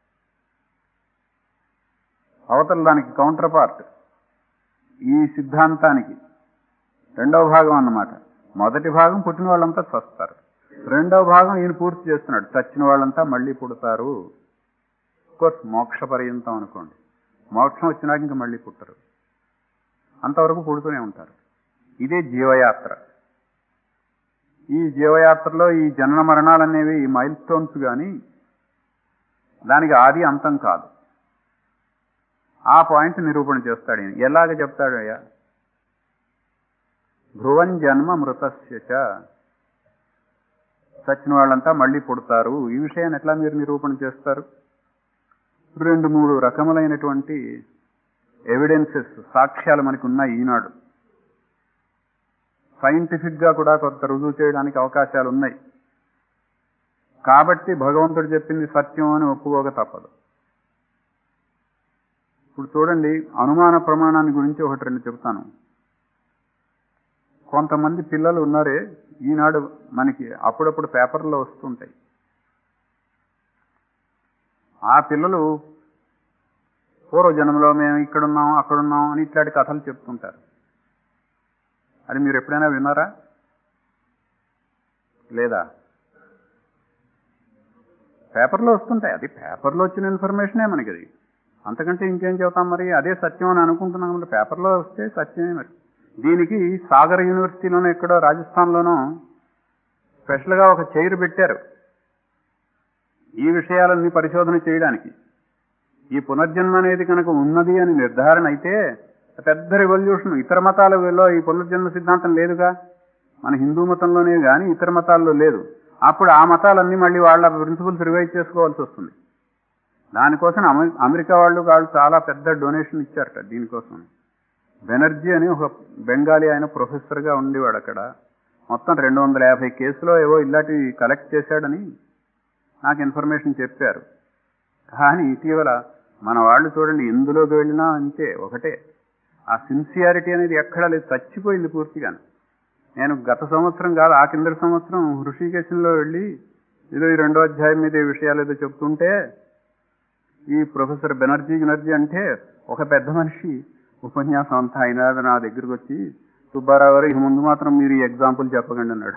అవతల దానికి కౌంటర్ పార్ట్ ఈ సిద్ధాంతానికి రెండవ భాగం అన్నమాట మొదటి భాగం పుట్టిన వాళ్ళంతా చస్తారు రెండవ భాగం ఈయన పూర్తి చేస్తున్నాడు చచ్చిన వాళ్ళంతా మళ్ళీ పుడతారు కోర్స్ మోక్ష పర్యంతం అనుకోండి మోక్షం వచ్చినాక ఇంకా మళ్ళీ పుట్టరు అంతవరకు పుడుతూనే ఉంటారు ఇదే జీవయాత్ర ఈ జీవయాత్రలో ఈ జనన మరణాలు అనేవి మైల్ స్టోన్స్ కానీ దానికి ఆది అంతం కాదు ఆ పాయింట్ నిరూపణ చేస్తాడు ఈయన ఎలాగ చెప్తాడు అయ్యా ధ్రువం జన్మ మృతస్య చ. చచ్చిన వాళ్ళంతా మళ్ళీ పుడతారు ఈ విషయాన్ని ఎట్లా మీరు నిరూపణ చేస్తారు రెండు మూడు రకములైనటువంటి ఎవిడెన్సెస్ సాక్ష్యాలు మనకు ఉన్నాయి ఈనాడు సైంటిఫిక్ గా కూడా కొంత రుజువు చేయడానికి అవకాశాలు ఉన్నాయి కాబట్టి భగవంతుడు చెప్పింది సత్యం అని ఒప్పుకోక తప్పదు ఇప్పుడు చూడండి అనుమాన ప్రమాణాన్ని గురించి ఒకటి రెండు చెప్తాను కొంతమంది పిల్లలు ఉన్నారే ఈనాడు మనకి అప్పుడప్పుడు పేపర్లో వస్తుంటాయి ఆ పిల్లలు పూర్వజన్మలో మేము ఇక్కడున్నాం అక్కడున్నాం అని ఇట్లాంటి కథలు చెప్తుంటారు అది మీరు ఎప్పుడైనా విన్నారా లేదా పేపర్లో వస్తుంటాయి అది పేపర్లో వచ్చిన ఇన్ఫర్మేషనే మనకి అది అంతకంటే ఇంకేం చెబుతాం మరి అదే సత్యం అని అనుకుంటున్నాం మరి పేపర్లో వస్తే సత్యమే మరి దీనికి సాగర్ యూనివర్సిటీలోనో ఎక్కడో రాజస్థాన్లోనో స్పెషల్గా ఒక చైర్ పెట్టారు ఈ విషయాలన్నీ పరిశోధన చేయడానికి ఈ పునర్జన్మ అనేది కనుక ఉన్నది అని నిర్ధారణ అయితే పెద్ద రెవల్యూషన్ ఇతర మతాలలో ఈ పునర్జన్మ సిద్ధాంతం లేదుగా మన హిందూ మతంలోనే కానీ ఇతర మతాల్లో లేదు అప్పుడు ఆ మతాలన్నీ మళ్ళీ వాళ్ళ ప్రిన్సిపల్స్ రివైజ్ చేసుకోవాల్సి వస్తుంది దానికోసం అమె- అమెరికా వాళ్ళు వాళ్ళు చాలా పెద్ద డొనేషన్ ఇచ్చారట దీనికోసం బెనర్జీ అని ఒక బెంగాలీ ఆయన ప్రొఫెసర్గా ఉండేవాడు అక్కడ మొత్తం రెండు వందల యాభై కేసులో ఏవో ఇలాంటివి కలెక్ట్ చేశాడని నాకు ఇన్ఫర్మేషన్ చెప్పారు కానీ ఇటీవల మన వాళ్ళు చూడండి ఎందులోకి వెళ్ళినా అంతే ఒకటే ఆ సిన్సియారిటీ అనేది ఎక్కడా లేదు చచ్చిపోయింది పూర్తిగా నేను గత సంవత్సరం కాదు ఆ కిందటి సంవత్సరం హృషికేశంలో వెళ్ళి ఏదో ఈ రెండో అధ్యాయం మీద ఈ విషయాలు ఏదో చెప్తుంటే ఈ ప్రొఫెసర్ బెనర్జీ గినర్జీ అంటే ఒక పెద్ద మనిషి ఉపన్యాసం అంతా అయినా నా దగ్గరికి వచ్చి సుబ్బారావు గారు ఇక ముందు మాత్రం మీరు ఈ ఎగ్జాంపుల్ చెప్పకండి అన్నాడు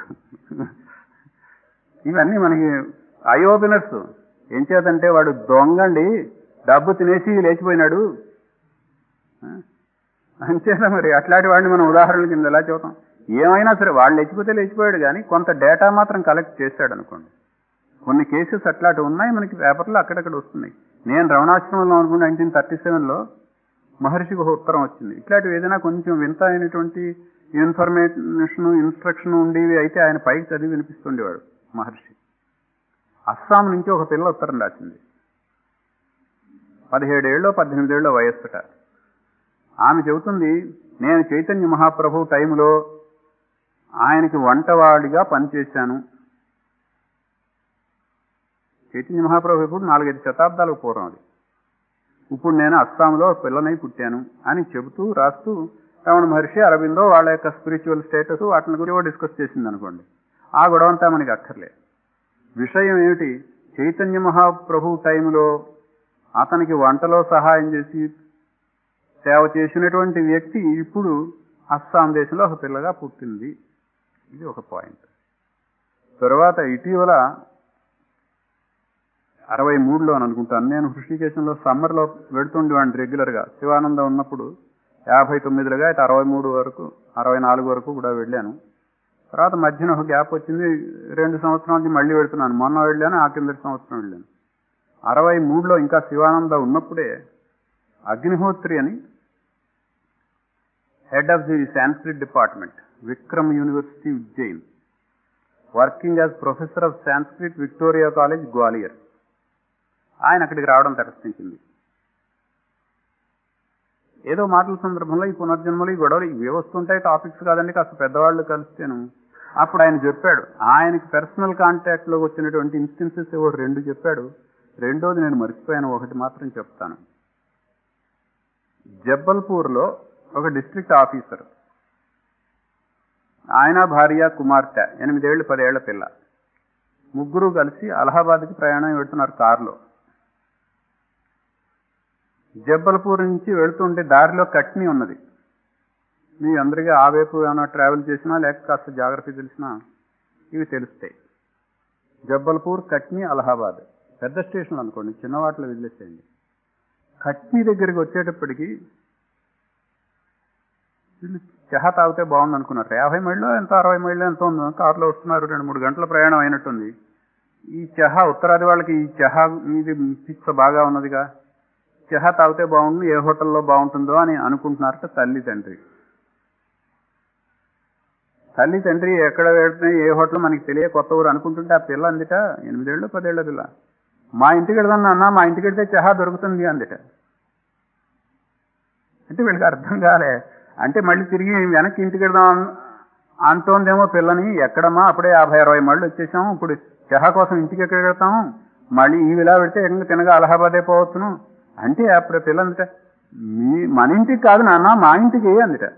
ఇవన్నీ మనకి ఐ ఓపెనర్స్ ఏం చేతంటే వాడు దొంగండి డబ్బు తినేసి లేచిపోయినాడు ఆ? అంచేత మరి అట్లాంటి వాడిని మనం ఉదాహరణల కింద ఎలా చూద్దాం ఏమైనా సరే వాళ్ళు లేచిపోతే లేచిపోయాడు కానీ కొంత డేటా మాత్రం కలెక్ట్ చేశాడు అనుకోండి కొన్ని కేసెస్ అట్లాంటి ఉన్నాయి మనకి పేపర్లో అక్కడక్కడ వస్తున్నాయి నేను రమణాశ్రమంలో అనుకున్న నైన్టీన్ థర్టీ సెవెన్లో మహర్షికి ఒక ఉత్తరం వచ్చింది ఇట్లాంటివి ఏదైనా కొంచెం వింత అయినటువంటి ఇన్ఫర్మేషన్ ఇన్స్ట్రక్షన్ ఉండేవి అయితే ఆయన పైకి చదివి వినిపిస్తుండేవాడు మహర్షి అస్సాం నుంచి ఒక పిల్ల ఉత్తరం రాసింది పదిహేడేళ్ళలో పద్దెనిమిదేళ్ళలో వయస్సుట ఆమె చెబుతుంది నేను చైతన్య మహాప్రభు టైంలో ఆయనకి వంటవాడిగా పనిచేశాను చైతన్య మహాప్రభు ఇప్పుడు నాలుగైదు శతాబ్దాలకు పూర్వం అది ఇప్పుడు నేను అస్సాంలో పిల్లనై పుట్టాను అని చెబుతూ రాస్తూ రమణ మహర్షి అరవిందో వాళ్ళ యొక్క స్పిరిచువల్ స్టేటస్ వాటిని గురించి డిస్కస్ చేసింది అనుకోండి ఆ గొడవ అంతా మనకి అక్కర్లే విషయం ఏమిటి చైతన్య మహాప్రభు టైంలో అతనికి వంటలో సహాయం చేసి సేవ చేసినటువంటి వ్యక్తి ఇప్పుడు అస్సాం దేశంలో ఒక పిల్లగా పుట్టింది ఇది ఒక పాయింట్ తర్వాత ఇటీవల అరవై మూడులో అని అనుకుంటాను నేను హృషికేశంలో సమ్మర్లో వెడుతుండేవాడిని రెగ్యులర్గా శివానందం ఉన్నప్పుడు యాభై తొమ్మిదిలుగా అయితే అరవై మూడు వరకు అరవై నాలుగు వరకు కూడా వెళ్ళాను తర్వాత మధ్యన ఒక గ్యాప్ వచ్చింది రెండు సంవత్సరాల నుంచి మళ్ళీ వెళ్తున్నాను మొన్న వెళ్ళాను ఆ కిందటి సంవత్సరం వెళ్ళాను అరవై మూడులో ఇంకా శివానంద ఉన్నప్పుడే అగ్నిహోత్రి అని head of the Sanskrit department Vikram university Ujjain working as professor of Sanskrit Victoria college Gwalior ఆయన అక్కడికి రావడం తటస్థించింది ఏదో మాటల సందర్భంలో ఈ పునర్జన్మలు ఈ గొడవలు ఇవి వస్తుంటాయి టాపిక్స్ కాదండి కాస్త పెద్దవాళ్ళు కలిస్తేను అప్పుడు ఆయన చెప్పాడు ఆయనకి పర్సనల్ కాంటాక్ట్ లో వచ్చినటువంటి ఇన్స్టెన్సెస్ ఏవో రెండు చెప్పాడు రెండోది నేను మర్చిపోయాను ఒకటి మాత్రం చెప్తాను జబ్బల్పూర్లో ఒక డిస్ట్రిక్ట్ ఆఫీసర్ ఆయన భార్య కుమార్తె ఎనిమిదేళ్లు పదేళ్ల పిల్ల ముగ్గురు కలిసి అలహాబాద్కి ప్రయాణం పెడుతున్నారు కారులో జబ్బల్పూర్ నుంచి వెళుతుంటే దారిలో కట్నీ ఉన్నది మీ అందరికీ ఆ వైపు ఏమైనా ట్రావెల్ చేసినా లేక కాస్త జాగ్రత్త తెలిసినా ఇవి తెలుస్తాయి జబ్బల్పూర్ కట్నీ అలహాబాద్ పెద్ద స్టేషన్ అనుకోండి చిన్న వాటిలో వదిలేసేయండి కట్నీ దగ్గరికి వచ్చేటప్పటికి వీళ్ళు చహా తాగితే బాగుంది అనుకున్నారు యాభై మైళ్ళు ఎంత అరవై మైళ్ళు ఎంత ఉందో కారులో వస్తున్నారు రెండు మూడు గంటల ప్రయాణం అయినట్టుంది ఈ చహా ఉత్తరాది వాళ్ళకి ఈ చహా ఇది పిచ్చ బాగా ఉన్నదిగా చహా తాగితే బాగుంది ఏ హోటల్లో బాగుంటుందో అని అనుకుంటున్నారట తల్లి తండ్రి తల్లి తండ్రి ఎక్కడ వెళ్తున్నాయి ఏ హోటల్ మనకి తెలియ కొత్త ఊరు అనుకుంటుంటే ఆ పిల్ల అందిట ఎనిమిదేళ్ళు పదేళ్ల పిల్ల మా ఇంటికి వెళ్దాం నాన్న మా ఇంటికి వెళ్తే చహా దొరుకుతుంది అందిట అంటే వీళ్ళకి అర్థం కాలే అంటే మళ్ళీ తిరిగి వెనక్కి ఇంటికి వెళ్దాం అంటోందేమో పిల్లని ఎక్కడమ్మా అప్పుడే యాభై అరవై మళ్ళు వచ్చేసాము ఇప్పుడు చహా కోసం ఇంటికి ఎక్కడ వెళ్తాం మళ్ళీ ఈ విలా పెడితే ఎక్కడ తినగా అలహాబాదే పోవచ్చును అంటే అప్పుడు పిల్ల అందుట మీ మన ఇంటికి కాదు నాన్న మా ఇంటికి అందుట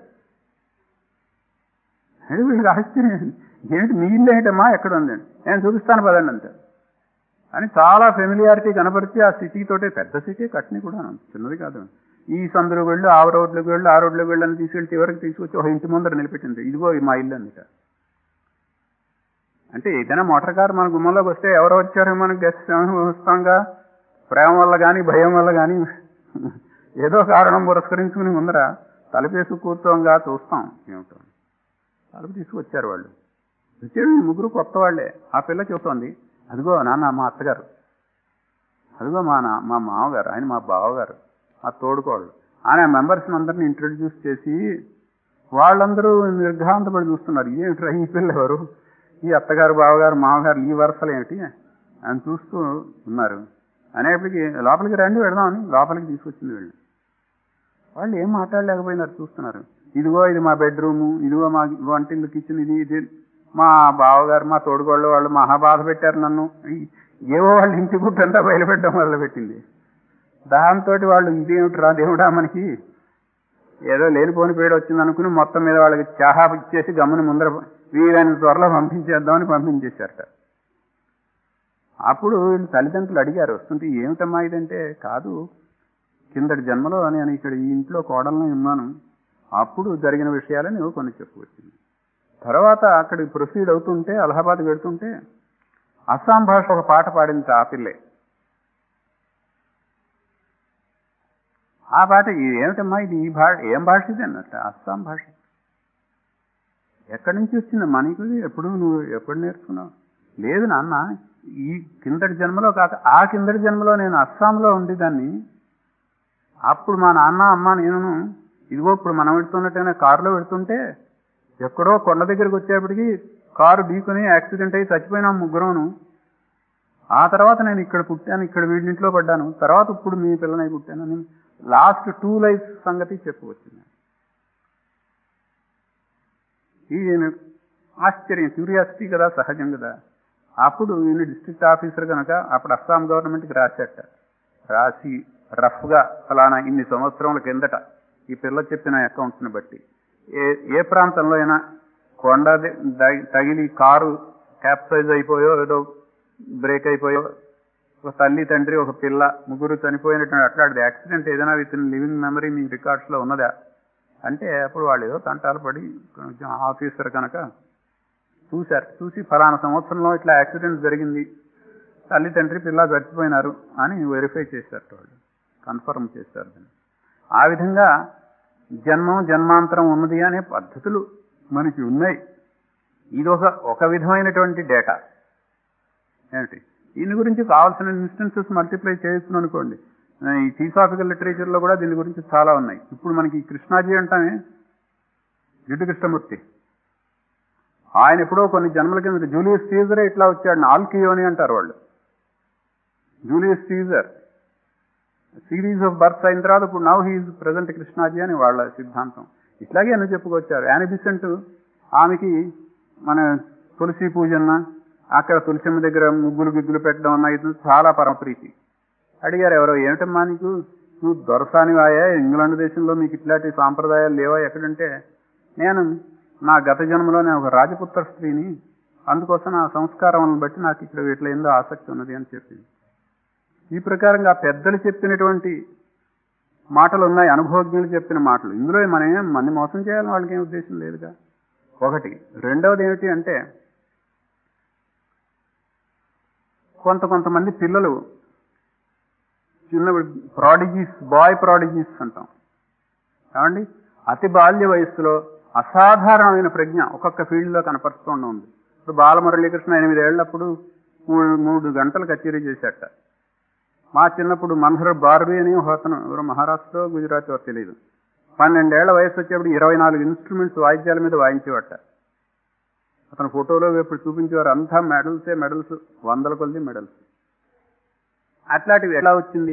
అంటే వీళ్ళకి ఆశ్చర్యం ఏంటి మీ ఇల్లు ఏంటమ్మా ఎక్కడ ఉందండి నేను చూపిస్తాను పదండి అంతే అని చాలా ఫెమిలియారిటీ కనపరిచి ఆ సిటీ తోటే పెద్ద సిటీ కట్ని కూడా చిన్నది కాదు ఈ సందులోకి వెళ్ళి ఆ రోడ్లోకి వెళ్ళి ఆ రోడ్లోకి వెళ్ళి అని తీసుకెళ్తే ఎవరికి తీసుకొచ్చి ఒక ఇంటి ముందర నిలబెట్టింది ఇదిగో ఈ మా ఇల్లు అందుట అంటే ఏదైనా మోటార్ కార్ మన గుమ్మంలోకి వస్తే ఎవరు వచ్చారో మనం గెస్ట్ వస్తాంగా ప్రేమ వల్ల కానీ భయం వల్ల కానీ ఏదో కారణం పురస్కరించుకుని ముందర తలపేసి కూర్చోంగా చూస్తాం ఏమిటో తలుపు తీసుకొచ్చారు వాళ్ళు వచ్చారు ఈ ముగ్గురు కొత్త వాళ్ళే ఆ పిల్ల చెబుతోంది అదిగో నాన్న మా అత్తగారు అదిగో మా నా మా మామగారు ఆయన మా బావగారు మా తోడుకోళ్ళు ఆయన మెంబర్స్ అందరిని ఇంట్రడ్యూస్ చేసి వాళ్ళందరూ నిర్ఘాంతపడి చూస్తున్నారు ఏమిట్రా ఈ పిల్ల ఎవరు ఈ అత్తగారు బావగారు మామగారు ఈ వరుసలు ఏమిటి అని చూస్తూ ఉన్నారు అనేప్పటికీ లోపలికి రండి వెళదామని లోపలికి తీసుకొచ్చింది వీళ్ళు వాళ్ళు ఏం మాట్లాడలేకపోయినారు చూస్తున్నారు ఇదిగో ఇది మా బెడ్రూము ఇదిగో మా వంటిల్లు కిచెన్ ఇది ఇది మా బావగారు మా తోడుగోళ్ళు వాళ్ళు మహా బాధ పెట్టారు నన్ను ఈ- ఏవో వాళ్ళ ఇంటి గుట్టంతా బయలుపెట్టడం మొదలు పెట్టింది దాంతో వాళ్ళు ఇదేమిట్రా దేవుడా మనకి ఏదో లేనిపోని పేరు వచ్చింది అనుకుని మొత్తం మీద వాళ్ళకి చాహా ఇచ్చేసి గమ్ముని ముందర వీలైన త్వరలో పంపించేద్దామని పంపించేశారట అప్పుడు వీళ్ళు తల్లిదండ్రులు అడిగారు వస్తుంటే ఏమిటమ్మా ఇదంటే కాదు కిందటి జన్మలో నేను ఇక్కడ ఈ ఇంట్లో కోడలను ఉన్నాను అప్పుడు జరిగిన విషయాలని నువ్వు కొన్ని చెప్పుకొచ్చింది తర్వాత అక్కడికి ప్రొసీడ్ అవుతుంటే అలహాబాద్ వెళ్తుంటే అస్సాం భాష ఒక పాట పాడింది ఆ పిల్లే ఆ పాట ఇది ఏమిటమ్మా ఇది ఈ భాష ఏం భాష ఇది అన్నట్టు అస్సాం భాష ఎక్కడి నుంచి వచ్చింది మనకు ఎప్పుడు నువ్వు ఎప్పుడు నేర్చుకున్నావు లేదు నాన్న ఈ కిందటి జన్మలో కాక ఆ కిందటి జన్మలో నేను అస్సాంలో ఉండేదాన్ని అప్పుడు మా నాన్న అమ్మ నేను ఇదిగో ఇప్పుడు మనం వెళ్తున్నట్టయినా కారులో వెళ్తుంటే ఎక్కడో కొండ దగ్గరికి వచ్చేప్పటికి కారు ఢీకొని యాక్సిడెంట్ అయ్యి చచ్చిపోయినాం ముగ్గురును ఆ తర్వాత నేను ఇక్కడ పుట్టాను ఇక్కడ వీడింట్లో పడ్డాను తర్వాత ఇప్పుడు మీ పిల్లనై పుట్టాను అని లాస్ట్ టూ లైఫ్ సంగతి చెప్పుకొచ్చింది ఈయన ఆశ్చర్యం క్యూరియాసిటీ కదా సహజం కదా అప్పుడు ఈయన డిస్ట్రిక్ట్ ఆఫీసర్ కనుక అప్పుడు అస్సాం గవర్నమెంట్కి రాశాట రాసి రఫ్గా ఫలానా ఇన్ని సంవత్సరముల కిందట ఈ పిల్ల చెప్పిన అకౌంట్స్ని బట్టి ఏ ఏ ప్రాంతంలో అయినా కొండ ది- ద- తగిలి కారు క్యాప్సైజ్ అయిపోయో ఏదో బ్రేక్ అయిపోయో ఒక తల్లి తండ్రి ఒక పిల్ల ముగ్గురు చనిపోయినటువంటి అట్లాంటిది యాక్సిడెంట్ ఏదైనా విత్ ఇన్ లివింగ్ మెమరీ మీ రికార్డ్స్లో ఉన్నదా అంటే అప్పుడు వాళ్ళు ఏదో తంటాలు పడి కొంచెం ఆఫీసర్ కనుక చూశారు చూసి ఫలానా సంవత్సరంలో ఇట్లా యాక్సిడెంట్ జరిగింది తల్లి తండ్రి పిల్ల చచ్చిపోయినారు అని వెరిఫై చేశారు వాళ్ళు కన్ఫర్మ్ చేశారు దాన్ని ఆ విధంగా జన్మం జన్మాంతరం ఉన్నది అనే పద్ధతులు మనకి ఉన్నాయి ఇది ఒక ఒక విధమైనటువంటి డేటా ఏమిటి దీని గురించి కావాల్సిన ఇన్స్టెన్సెస్ మల్టిప్లై చేయొచ్చు అనుకోండి ఈ థియోసాఫికల్ లిటరేచర్లో కూడా దీని గురించి చాలా ఉన్నాయి ఇప్పుడు మనకి ఈ కృష్ణాజీ అంటామే జిడ్డు కృష్ణమూర్తి ఆయన ఎప్పుడో కొన్ని జన్మల కింద జూలియస్ సీజరే ఇట్లా వచ్చాడు ఆల్కియోని అంటారు వాళ్ళు Julius Caesar series of birth అయిన తర్వాత ఇప్పుడు నవ్ హీజ్ ప్రజెంట్ కృష్ణాజీ అని వాళ్ళ సిద్ధాంతం ఇట్లాగే అని చెప్పుకొచ్చారు యాని బిసెంట్ ఆమెకి మన తులసి పూజన్న అక్కడ తులసిమ్మ దగ్గర ముగ్గులు గిగ్గులు పెట్టడం అన్న ఇది చాలా పరమప్రీతి అడిగారు ఎవరో ఏమిటమ్మా నీకు నువ్వు దొరసానివాయా ఇంగ్లాండ్ దేశంలో మీకు ఇట్లాంటి సాంప్రదాయాలు లేవా ఎక్కడంటే నేను నా గత జన్మలో నేను ఒక రాజపుత్ర స్త్రీని అందుకోసం నా సంస్కారం బట్టి నాకు ఇక్కడ ఇట్లా ఏందో ఆసక్తి ఉన్నది అని చెప్పింది ఈ ప్రకారంగా పెద్దలు చెప్పినటువంటి మాటలు ఉన్నాయి అనుభవజ్ఞులు చెప్పిన మాటలు ఇందులో మనం ఏం మంది మోసం చేయాలని వాళ్ళకి ఏం ఉద్దేశం లేదుగా ఒకటి రెండవది ఏమిటి అంటే కొంత కొంతమంది పిల్లలు చిన్న ప్రాడిజీస్ బాయ్ ప్రాడిజీస్ అంటాం ఏమండి అతి బాల్య వయస్సులో అసాధారణమైన ప్రజ్ఞ ఒక్కొక్క ఫీల్డ్లో కనపరుస్తూ ఉంది ఇప్పుడు బాలమురళీకృష్ణ ఎనిమిదేళ్లప్పుడు మూడు మూడు గంటలు కచేరీ చేశాట మా చిన్నప్పుడు మన్హర్ బార్బీ అని ఒక అతను ఎవరో మహారాష్ట్ర గుజరాత్ ఎవరు తెలియదు పన్నెండేళ్ల వయసు వచ్చేప్పుడు ఇరవై నాలుగు ఇన్స్ట్రుమెంట్స్ వాయిద్యాల మీద వాయించేవట అతను ఫోటోలో ఇప్పుడు చూపించేవారు అంతా మెడల్సే మెడల్స్ వందల కొద్ది మెడల్స్ అట్లాంటివి ఎలా వచ్చింది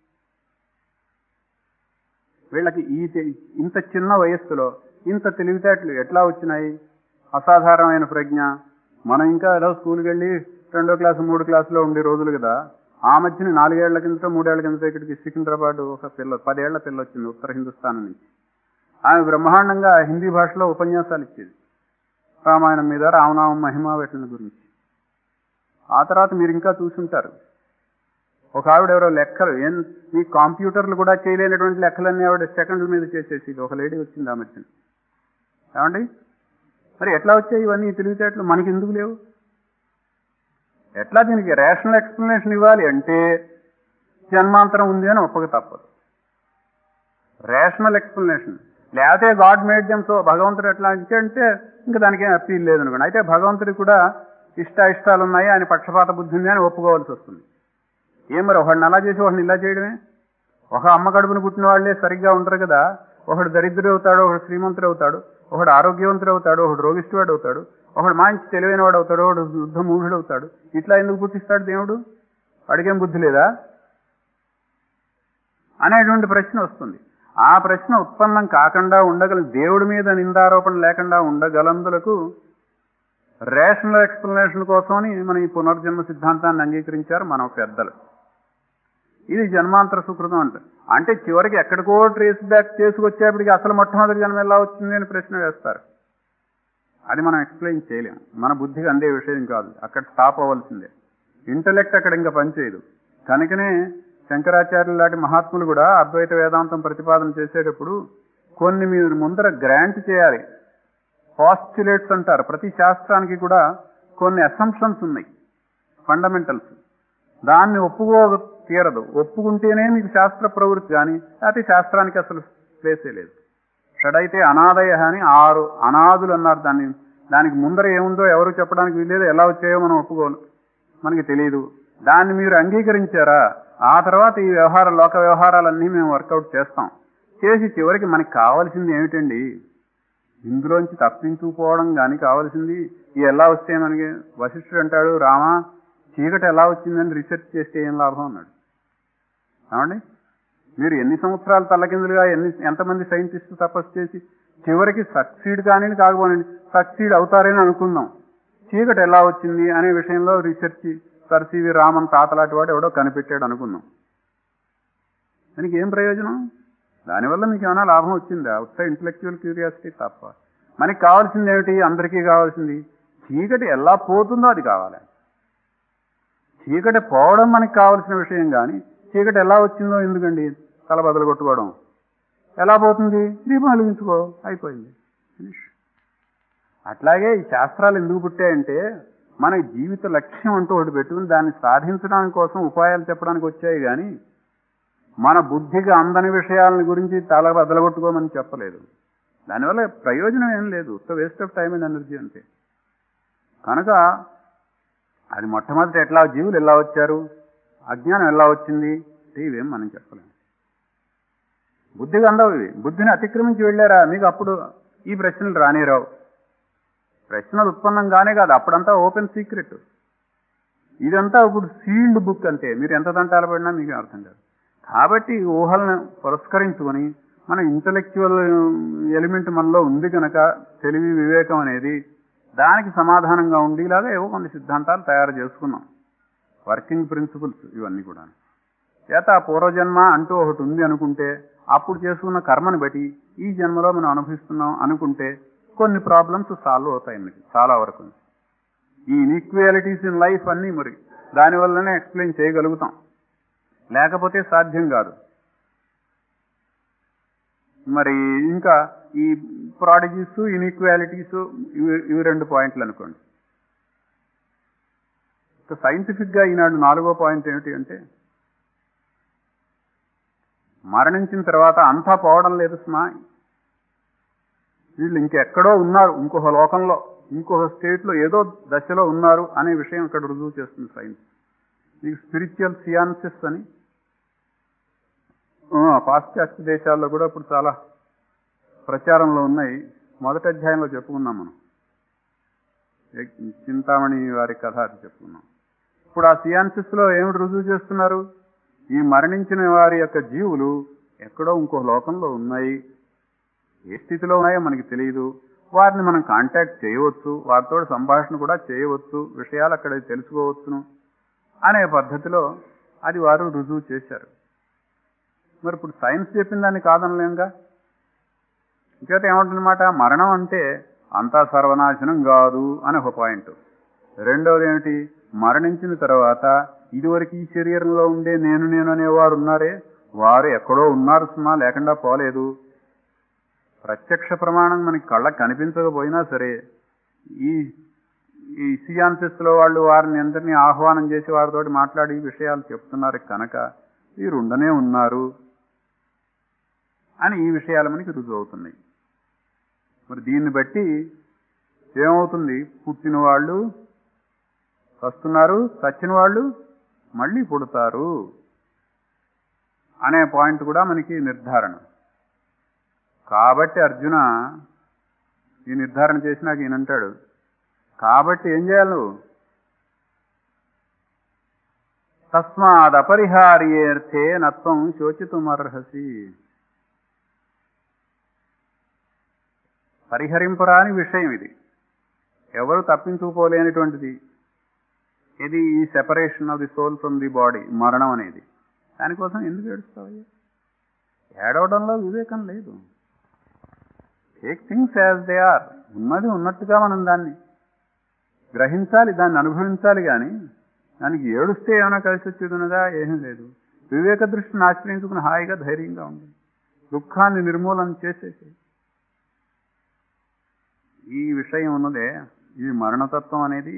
వీళ్ళకి ఈ తె- ఇంత చిన్న వయస్సులో ఇంత తెలివితేటలు ఎట్లా వచ్చినాయి అసాధారణమైన ప్రజ్ఞ మనం ఇంకా ఏదో స్కూల్కి వెళ్ళి రెండో క్లాసు మూడు క్లాసులో ఉండే రోజులు కదా ఆ మధ్యన నాలుగేళ్ల కిందట మూడేళ్ల కిందట ఇక్కడికి సికింద్రాబాద్ ఒక పిల్ల పదేళ్ల పిల్ల వచ్చింది ఉత్తర హిందుస్థాన్ నుంచి ఆమె బ్రహ్మాండంగా హిందీ భాషలో ఉపన్యాసాలు ఇచ్చేది రామాయణం మీద రామనామం మహిమ వీటిని గురించి ఆ తర్వాత మీరు ఇంకా చూసుంటారు ఒక ఆవిడ ఎవరో లెక్కలు ఏం మీ కంప్యూటర్లు కూడా చేయలేనటువంటి లెక్కలన్నీ ఆవిడ సెకండ్ల మీద చేసేసి ఒక లేడీ వచ్చింది ఆ మధ్యన ఏమండి మరి ఎట్లా వచ్చాయి ఇవన్నీ ఈ తెలివితేటలు మనకి ఎందుకు లేవు ఎట్లా దీనికి రేషనల్ ఎక్స్ప్లెనేషన్ ఇవ్వాలి అంటే జన్మాంతరం ఉంది అని ఒప్పక తప్పదు రేషనల్ ఎక్స్ప్లెనేషన్ లేకపోతే గాడ్ మేడ్ దెమ్ సో భగవంతుడు ఎట్లా అంటే ఇంకా దానికి ఏం అప్పీల్ లేదనుకోండి అయితే భగవంతుడికి కూడా ఇష్ట ఇష్టాలు ఉన్నాయి ఆయన పక్షపాత బుద్ధి ఉంది అని ఒప్పుకోవాల్సి వస్తుంది ఏం మరి ఒకడిని అలా చేసి ఒకడిని ఇలా చేయడమే ఒక అమ్మ కడుపున పుట్టిన వాళ్ళే సరిగ్గా ఉంటారు కదా ఒకడు దరిద్రుడు అవుతాడు ఒకడు శ్రీమంతుడు అవుతాడు ఒకడు ఆరోగ్యవంతుడు అవుతాడు ఒకడు రోగిష్టివాడు అవుతాడు ఒకడు మంచి తెలివైన వాడు అవుతాడు ఒకడు యుద్ధ మూఢుడు అవుతాడు ఇట్లా ఎందుకు పుట్టిస్తాడు దేవుడు అడిగేం బుద్ధి లేదా అనేటువంటి ప్రశ్న వస్తుంది ఆ ప్రశ్న ఉత్పన్నం కాకుండా ఉండగల దేవుడి మీద నిందారోపణ లేకుండా ఉండగలందులకు రేషనల్ ఎక్స్ప్లెనేషన్ కోసమని మన ఈ పునర్జన్మ సిద్ధాంతాన్ని అంగీకరించారు మన పెద్దలు ఇది జన్మాంతర సుకృతం అంట అంటే చివరికి ఎక్కడికో ట్రేస్ బ్యాక్ చేసుకొచ్చేప్పటికి అసలు మొట్టమొదటి జన్మ ఎలా వచ్చింది అని ప్రశ్న వేస్తారు అది మనం ఎక్స్ప్లెయిన్ చేయలేం మన బుద్ధికి అందే విషయం కాదు అక్కడ స్టాప్ అవ్వాల్సిందే ఇంటలెక్ట్ అక్కడ ఇంకా పనిచేయదు కనుకనే శంకరాచార్యులు లాంటి మహాత్ములు కూడా అద్వైత వేదాంతం ప్రతిపాదన చేసేటప్పుడు కొన్ని మీరు ముందర గ్రాంట్ చేయాలి పాస్టులేట్స్ అంటారు ప్రతి శాస్త్రానికి కూడా కొన్ని అసంప్షన్స్ ఉన్నాయి ఫండమెంటల్స్ దాన్ని ఒప్పుకో తీరదు ఒప్పుకుంటేనే మీకు శాస్త్ర ప్రవృత్తి కానీ లేకపోతే శాస్త్రానికి అసలు ప్లేసే లేదు షడైతే అనాదయ అని ఆరు అనాదులు అన్నారు దాన్ని దానికి ముందర ఏముందో ఎవరు చెప్పడానికి వీల్లేదు ఎలా వచ్చాయో మనం ఒప్పుకోను మనకి తెలియదు దాన్ని మీరు అంగీకరించారా ఆ తర్వాత ఈ వ్యవహార లోక వ్యవహారాలన్నీ మేము వర్కౌట్ చేస్తాం చేసి చివరికి మనకి కావాల్సింది ఏమిటండి ఇందులోంచి తప్పించుకుపోవడం కానీ కావాల్సింది ఈ ఎలా వస్తే మనకి వశిష్ఠుడు అంటాడు రామా చీకటి ఎలా వచ్చిందని రీసెర్చ్ చేస్తే ఏం లాభం అన్నాడు ఏమండి మీరు ఎన్ని సంవత్సరాలు తల్లకిందులుగా ఎన్ని ఎంతమంది సైంటిస్టులు తపస్సు చేసి చివరికి సక్సీడ్ కానీ కాకపోనండి సక్సీడ్ అవుతారని అనుకుందాం చీకటి ఎలా వచ్చింది అనే విషయంలో రీసెర్చ్ సర్ సివి రామన్ తాతలాంటి వాడు ఎవడో కనిపెట్టాడు అనుకుందాం దానికి ఏం ప్రయోజనం దానివల్ల మీకు ఏమైనా లాభం వచ్చిందా ఉత్త ఇంటలెక్చువల్ క్యూరియాసిటీ తప్ప మనకి కావాల్సింది ఏమిటి అందరికీ కావాల్సింది చీకటి ఎలా పోతుందో అది కావాలి చీకటి పోవడం మనకి కావాల్సిన విషయం కానీ చీకటి ఎలా వచ్చిందో ఎందుకండి తల బదులు కొట్టుకోవడం ఎలా పోతుంది దీపం వెలిగించుకో అయిపోయింది ఫినిష్ అట్లాగే ఈ శాస్త్రాలు ఎందుకు పుట్టాయంటే మన జీవిత లక్ష్యం అంటూ ఒకటి పెట్టుకుని దాన్ని సాధించడానికి కోసం ఉపాయాలు చెప్పడానికి వచ్చాయి కానీ మన బుద్ధికి అందని విషయాలని గురించి తల బదలగొట్టుకోమని చెప్పలేదు దానివల్ల ప్రయోజనం ఏం లేదు waste of time and energy అంతే కనుక అది మొట్టమొదటి ఎట్లా జీవులు ఎలా వచ్చారు అజ్ఞానం ఎలా వచ్చింది అంటే ఇవేం మనం చెప్పలేము బుద్ధికి అందవు ఇవి బుద్ధిని అతిక్రమించి వెళ్ళారా మీకు అప్పుడు ఈ ప్రశ్నలు రానేరావు ప్రశ్నలు ఉత్పన్నం కానే కాదు అప్పుడంతా ఓపెన్ సీక్రెట్ ఇదంతా ఇప్పుడు సీల్డ్ బుక్ అంతే మీరు ఎంత దంటాలు పడినా మీకు అర్థం కాదు కాబట్టి ఈ ఊహలను పురస్కరించుకొని మన ఇంటలెక్చువల్ ఎలిమెంట్ మనలో ఉంది కనుక తెలివి వివేకం అనేది దానికి సమాధానంగా ఉండేలాగా ఏవో కొన్ని సిద్ధాంతాలు తయారు చేసుకున్నాం వర్కింగ్ ప్రిన్సిపల్స్ ఇవన్నీ కూడా చేత ఆ పూర్వజన్మ అంటూ ఒకటి ఉంది అనుకుంటే అప్పుడు చేసుకున్న కర్మని బట్టి ఈ జన్మలో మనం అనుభవిస్తున్నాం అనుకుంటే కొన్ని ప్రాబ్లమ్స్ సాల్వ్ అవుతాయి మీకు చాలా వరకు ఈ ఇన్ఈక్వాలిటీస్ ఇన్ లైఫ్ అన్నీ మరి దానివల్లనే ఎక్స్ప్లెయిన్ చేయగలుగుతాం లేకపోతే సాధ్యం కాదు మరి ఇంకా ఈ ప్రాడజీస్ ఇన్ఈక్వాలిటీస్ ఇవి ఇవి రెండు పాయింట్లు అనుకోండి సైంటిఫిక్ గా ఈనాడు నాలుగో పాయింట్ ఏమిటి అంటే మరణించిన తర్వాత అంతా పోవడం లేదు స్మా వీళ్ళు ఇంకెక్కడో ఉన్నారు ఇంకొక లోకంలో ఇంకొక స్టేట్లో ఏదో దశలో ఉన్నారు అనే విషయం ఇక్కడ రుజువు చేస్తుంది సైన్స్ మీకు స్పిరిచువల్ సియాన్సిస్ అని ఆ, పాశ్చాత్య దేశాల్లో కూడా ఇప్పుడు చాలా ప్రచారంలో ఉన్నాయి మొదటి అధ్యాయంలో చెప్పుకున్నాం మనం ఏ- చింతామణి వారి కథ అది చెప్పుకున్నాం ఇప్పుడు ఆ సియాన్సిస్ లో ఏమిటి రుజువు చేస్తున్నారు ఈ మరణించిన వారి యొక్క జీవులు ఎక్కడో ఇంకో లోకంలో ఉన్నాయి ఏ స్థితిలో ఉన్నాయో మనకి తెలియదు వారిని మనం కాంటాక్ట్ చేయవచ్చు వారితో సంభాషణ కూడా చేయవచ్చు విషయాలు అక్కడ తెలుసుకోవచ్చును అనే పద్ధతిలో అది వారు రుజువు చేశారు మరి ఇప్పుడు సైన్స్ చెప్పిన దాన్ని కాదనలేంగా ఇంకైతే ఏమంటుందన్నమాట మరణం అంటే అంతా సర్వనాశనం కాదు అని ఒక పాయింట్ రెండవది ఏమిటి మరణించిన తర్వాత ఇదివరకు ఈ శరీరంలో ఉండే నేను నేను అనేవారు ఉన్నారే వారు ఎక్కడో ఉన్నారు సుమా లేకుండా పోలేదు ప్రత్యక్ష ప్రమాణం మనకి కళ్ళకు కనిపించకపోయినా సరే ఈ ఈ సియాన్సిస్ లో వాళ్ళు వారిని అందరినీ ఆహ్వానం చేసి వారితోటి మాట్లాడి ఈ విషయాలు చెప్తున్నారు కనుక వీరు ఉండనే ఉన్నారు అని ఈ విషయాలు మనకి రుజువు అవుతున్నాయి మరి దీన్ని బట్టి ఏమవుతుంది పుట్టిన వాళ్ళు వస్తున్నారు చచ్చిన వాళ్ళు మళ్ళీ పుడతారు అనే పాయింట్ కూడా మనకి నిర్ధారణ కాబట్టి అర్జున ఈ నిర్ధారణ చేసినాక ఈయనంటాడు కాబట్టి ఏం చేయాలి నువ్వు తస్మాద్ అపరిహార్యేర్థే నత్వం శోచితుమర్హసి పరిహరింపరాని విషయం ఇది ఎవరు తప్పించుకోలేనిటువంటిది ఇది ఈ separation of the soul from the body మరణం అనేది దానికోసం ఎందుకు ఏడుస్తావయ్యా ఏడవడంలో వివేకం లేదు take things as they are ఉన్నది ఉన్నట్టుగా మనం దాన్ని గ్రహించాలి దాన్ని అనుభవించాలి కానీ దానికి ఏడుస్తే ఏమైనా కలిసి వచ్చేది ఉన్నదా ఏమీ లేదు వివేక దృష్టిని ఆశ్రయించుకుని హాయిగా ధైర్యంగా ఉంది దుఃఖాన్ని నిర్మూలన చేసేసి ఈ విషయం ఉన్నదే ఈ మరణతత్వం అనేది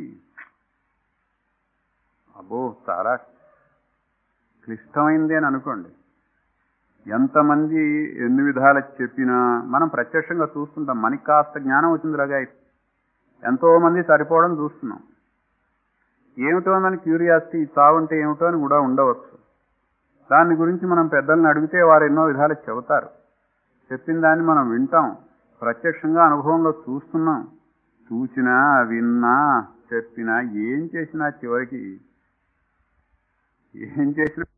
అబ్బో చాలా క్లిష్టమైంది అని అనుకోండి ఎంతమంది ఎన్ని విధాలు చెప్పినా మనం ప్రత్యక్షంగా చూస్తుంటాం మనకి కాస్త జ్ఞానం వచ్చింది రగా ఎంతో మంది సరిపోవడం చూస్తున్నాం ఏమిటో అని క్యూరియాసిటీ చావు అంటే ఏమిటో అని కూడా ఉండవచ్చు దాని గురించి మనం పెద్దల్ని అడిగితే వారు ఎన్నో విధాలు చెబుతారు చెప్పిన దాన్ని మనం వింటాం ప్రత్యక్షంగా అనుభవంలో చూస్తున్నాం చూసినా విన్నా చెప్పినా ఏం చేసినా చివరికి ఏం చేసినా